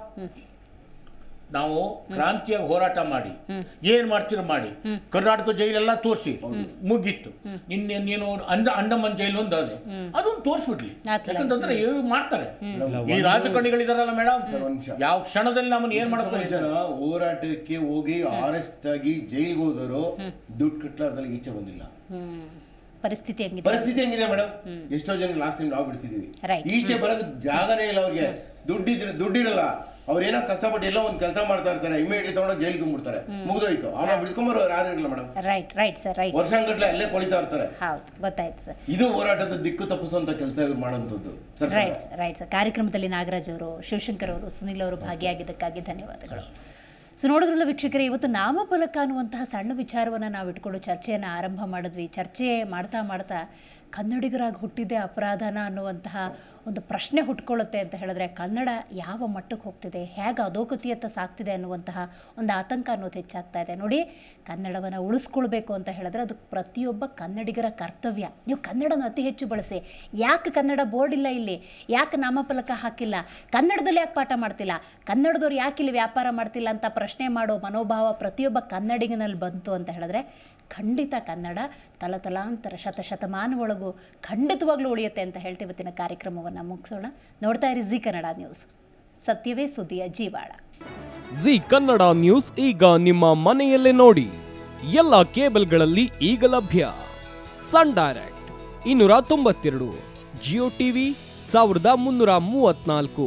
Speaker 2: ನಾವು ಕ್ರಾಂತಿಯಾಗಿ ಹೋರಾಟ ಮಾಡಿ ಏನ್ ಮಾಡ್ತೀರ ಮಾಡಿ ಕರ್ನಾಟಕ ಜೈಲೆಲ್ಲ ತೋರಿಸಿ ಮುಗೀತು ನಿನ್ನೆ ನೀನು ಅಂಡ ಅಂಡಮನ್ ಜೈಲು ಒಂದು ಅದೇ ಅದೊಂದು ತೋರಿಸ್ಬಿಡ್ಲಿ
Speaker 1: ಆತ್ಲ.
Speaker 2: ಯಾಕಂತಂದ್ರೆ ಏನು ಮಾಡ್ತಾರೆ ಈ ರಾಜಕಾರಣಿಗಳಿದಾರಲ್ಲ ಮೇಡಮ್
Speaker 3: ಒಂದ್ ನಿಮಿಷ.
Speaker 2: ಯಾವ ಕ್ಷಣದಲ್ಲಿ ನಮ್ಮನ್ನ ಏನ್
Speaker 3: ಎಷ್ಟೋ
Speaker 2: ಮಾಡ್ತಾರೆ
Speaker 3: ಜನ ಹೋರಾಟಕ್ಕೆ ಹೋಗಿ ಅರೆಸ್ಟ್ ಆಗಿ ಜೈಲಿಗೆ ಹೋದವರು ದುಡ್ಡು ಕಟ್ಲಾರ್ದಲ್ಲಿ ಈಚೆ ಬಂದಿಲ್ಲ
Speaker 1: ಹ್ಮ್ ಪರಿಸ್ಥಿತಿ ಹೆಂಗಿದೆ
Speaker 3: ಪರಿಸ್ಥಿತಿ ಹೆಂಗಿದೆ ಮೇಡಮ್ ಎಷ್ಟೋ ಜನ ಲಾಸ್ಟ್ ಟೈಮ್ ನಾವು ಬಿಡಿಸಿದೀವಿ
Speaker 1: Right.
Speaker 3: ಈಚೆ ಬರೋದು ಜಾಗನೇ ಇಲ್ಲ ಅವ್ರಿಗೆ ದುಡ್ಡಿದ್ರೆ ದುಡ್ಡಿರಲ್ಲ ಅವ್ರೇನೋ ಕಷ್ಟಪಟ್ಟು ಎಲ್ಲೋ ಒಂದು ಕೆಲಸ ಮಾಡ್ತಾ ಇರ್ತಾರೆ ಇಮಿಡಿಯೇಟ್ಲಿ ತಗೊಂಡೋಗಿ ಜೈಲಿಗೆ ತುಂಬಿಡ್ತಾರೆ ಮುಗಿದೋಯ್ತು ಅವ್ನ ಬಿಡಿಸ್ಕೊಂಬರೋರು ಯಾರು ಇರಲ್ಲ madam
Speaker 1: right right sir right
Speaker 3: ವರ್ಷಗಟ್ಲೆ ಅಲ್ಲೇ ಕೊಳಿತಾ ಇರ್ತಾರೆ
Speaker 1: ಹೌದು ಗೊತ್ತಾಯ್ತು ಸರ್
Speaker 3: ಇದು ಹೋರಾಟದ ದಿಕ್ಕು ತಪ್ಪಿಸುವಂತ ಕೆಲಸ ಇವ್ರು ಮಾಡುವಂಥದ್ದು ಸರ್ಕಾರ
Speaker 1: ರೈಟ್ ಸರ್ ರೈಟ್ ಸರ್ ಕಾರ್ಯಕ್ರಮದಲ್ಲಿ ನಾಗರಾಜ್ ಅವರು ಶಿವಶಂಕರ್ ಅವರು ಸುನಿಲ್ ಅವರು ಭಾಗಿಯಾಗಿದ್ದಕ್ಕಾಗಿ ಧನ್ಯವಾದಗಳು ಸೊ ನೋಡಿದ್ರಲ್ಲ ವೀಕ್ಷಕರೇ ಇವತ್ತು ನಾಮಫಲಕ ಅನ್ನುವಂತಹ ಸಣ್ಣ ವಿಚಾರವನ್ನು ನಾವು ಇಟ್ಕೊಂಡು ಚರ್ಚೆಯನ್ನು ಆರಂಭ ಮಾಡಿದ್ವಿ ಚರ್ಚೆ ಮಾಡ್ತಾ ಮಾಡ್ತಾ ಕನ್ನಡಿಗರಾಗಿ ಹುಟ್ಟಿದೆ ಅಪರಾಧನ ಅನ್ನುವಂತಹ ಒಂದು ಪ್ರಶ್ನೆ ಹುಟ್ಕೊಳ್ಳುತ್ತೆ ಅಂತ ಹೇಳಿದ್ರೆ ಕನ್ನಡ ಯಾವ ಮಟ್ಟಕ್ಕೆ ಹೋಗ್ತಿದೆ ಹೇಗೆ ಅಧೋಗತಿಯತ್ತ ಸಾಗ್ತಿದೆ ಅನ್ನುವಂತಹ ಒಂದು ಆತಂಕ ಅನ್ನೋದು ಹೆಚ್ಚಾಗ್ತಾ ಇದೆ ನೋಡಿ ಕನ್ನಡವನ್ನು ಉಳಿಸ್ಕೊಳ್ಬೇಕು ಅಂತ ಹೇಳಿದ್ರೆ ಅದು ಪ್ರತಿಯೊಬ್ಬ ಕನ್ನಡಿಗರ ಕರ್ತವ್ಯ ನೀವು ಕನ್ನಡನ ಅತಿ ಹೆಚ್ಚು ಬಳಸಿ ಯಾಕೆ ಕನ್ನಡ ಬೋರ್ಡ್ ಇಲ್ಲ ಇಲ್ಲಿ ಯಾಕೆ ನಾಮಫಲಕ ಹಾಕಿಲ್ಲ ಕನ್ನಡದಲ್ಲಿ ಯಾಕೆ ಪಾಠ ಮಾಡ್ತಿಲ್ಲ ಕನ್ನಡದವ್ರು ಯಾಕೆ ಇಲ್ಲಿ ವ್ಯಾಪಾರ ಮಾಡ್ತಿಲ್ಲ ಅಂತ ಪ್ರಶ್ನೆ ಮಾಡೋ ಮನೋಭಾವ ಪ್ರತಿಯೊಬ್ಬ ಕನ್ನಡಿಗನಲ್ಲಿ ಬಂತು ಅಂತ ಹೇಳಿದ್ರೆ ಖಂಡಿತ ಕನ್ನಡ ತಲತಲಾಂತರ ಶತಶತಮಾನ ಒಳಗೂ ಖಂಡಿತವಾಗ್ಲೂ ಉಳಿಯುತ್ತೆ ಅಂತ ಹೇಳ್ತೀವಿ ಇವತ್ತಿನ ಕಾರ್ಯಕ್ರಮವನ್ನು ಮುಗಿಸೋಣ ನೋಡ್ತಾ ಇರಿ ಜಿ ಕನ್ನಡ ನ್ಯೂಸ್ ಸತ್ಯವೇ ಸುದ್ದಿಯ ಜೀವಾಳ
Speaker 5: ಜಿ ಕನ್ನಡ ನ್ಯೂಸ್ ಈಗ ನಿಮ್ಮ ಮನೆಯಲ್ಲೇ ನೋಡಿ ಎಲ್ಲ ಕೇಬಲ್ಗಳಲ್ಲಿ ಈಗ ಲಭ್ಯ ಸನ್ ಡೈರೆಕ್ಟ್ ಇನ್ನೂರ ತೊಂಬತ್ತೆರಡು ಜಿಯೋ ಟಿವಿ ಸಾವಿರದ ಮುನ್ನೂರ ಮೂವತ್ನಾಲ್ಕು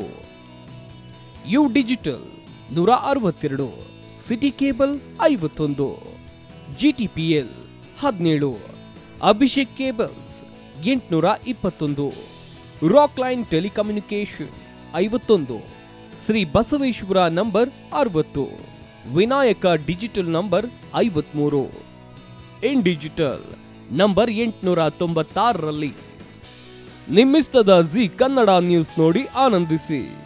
Speaker 5: ಯು ಡಿಜಿಟಲ್ ನೂರ ಅರವತ್ತೆರಡು ಸಿಟಿ ಕೇಬಲ್ ಐವತ್ತೊಂದು ಜಿ ಟಿ ಪಿ ಎಲ್ ಹದಿನೇಳು ಅಭಿಷೇಕ್ ಕೇಬಲ್ಸ್ ಎಂಟುನೂರ ಇಪ್ಪತ್ತೊಂದು ರಾಕ್ ಲೈನ್ ಟೆಲಿಕಮ್ಯುನಿಕೇಶನ್ ಐವತ್ತೊಂದು ಶ್ರೀ ಬಸವೇಶ್ವರ ನಂಬರ್ ಅರವತ್ತು ವಿನಾಯಕ ಡಿಜಿಟಲ್ ನಂಬರ್ ಐವತ್ಮೂರು ಇನ್ ಡಿಜಿಟಲ್ ನಂಬರ್ ಎಂಟುನೂರ ತೊಂಬತ್ತಾರರಲ್ಲಿ ನಿಮ್ಮಿಸ್ತದ ಜಿ ಕನ್ನಡ ನ್ಯೂಸ್ ನೋಡಿ ಆನಂದಿಸಿ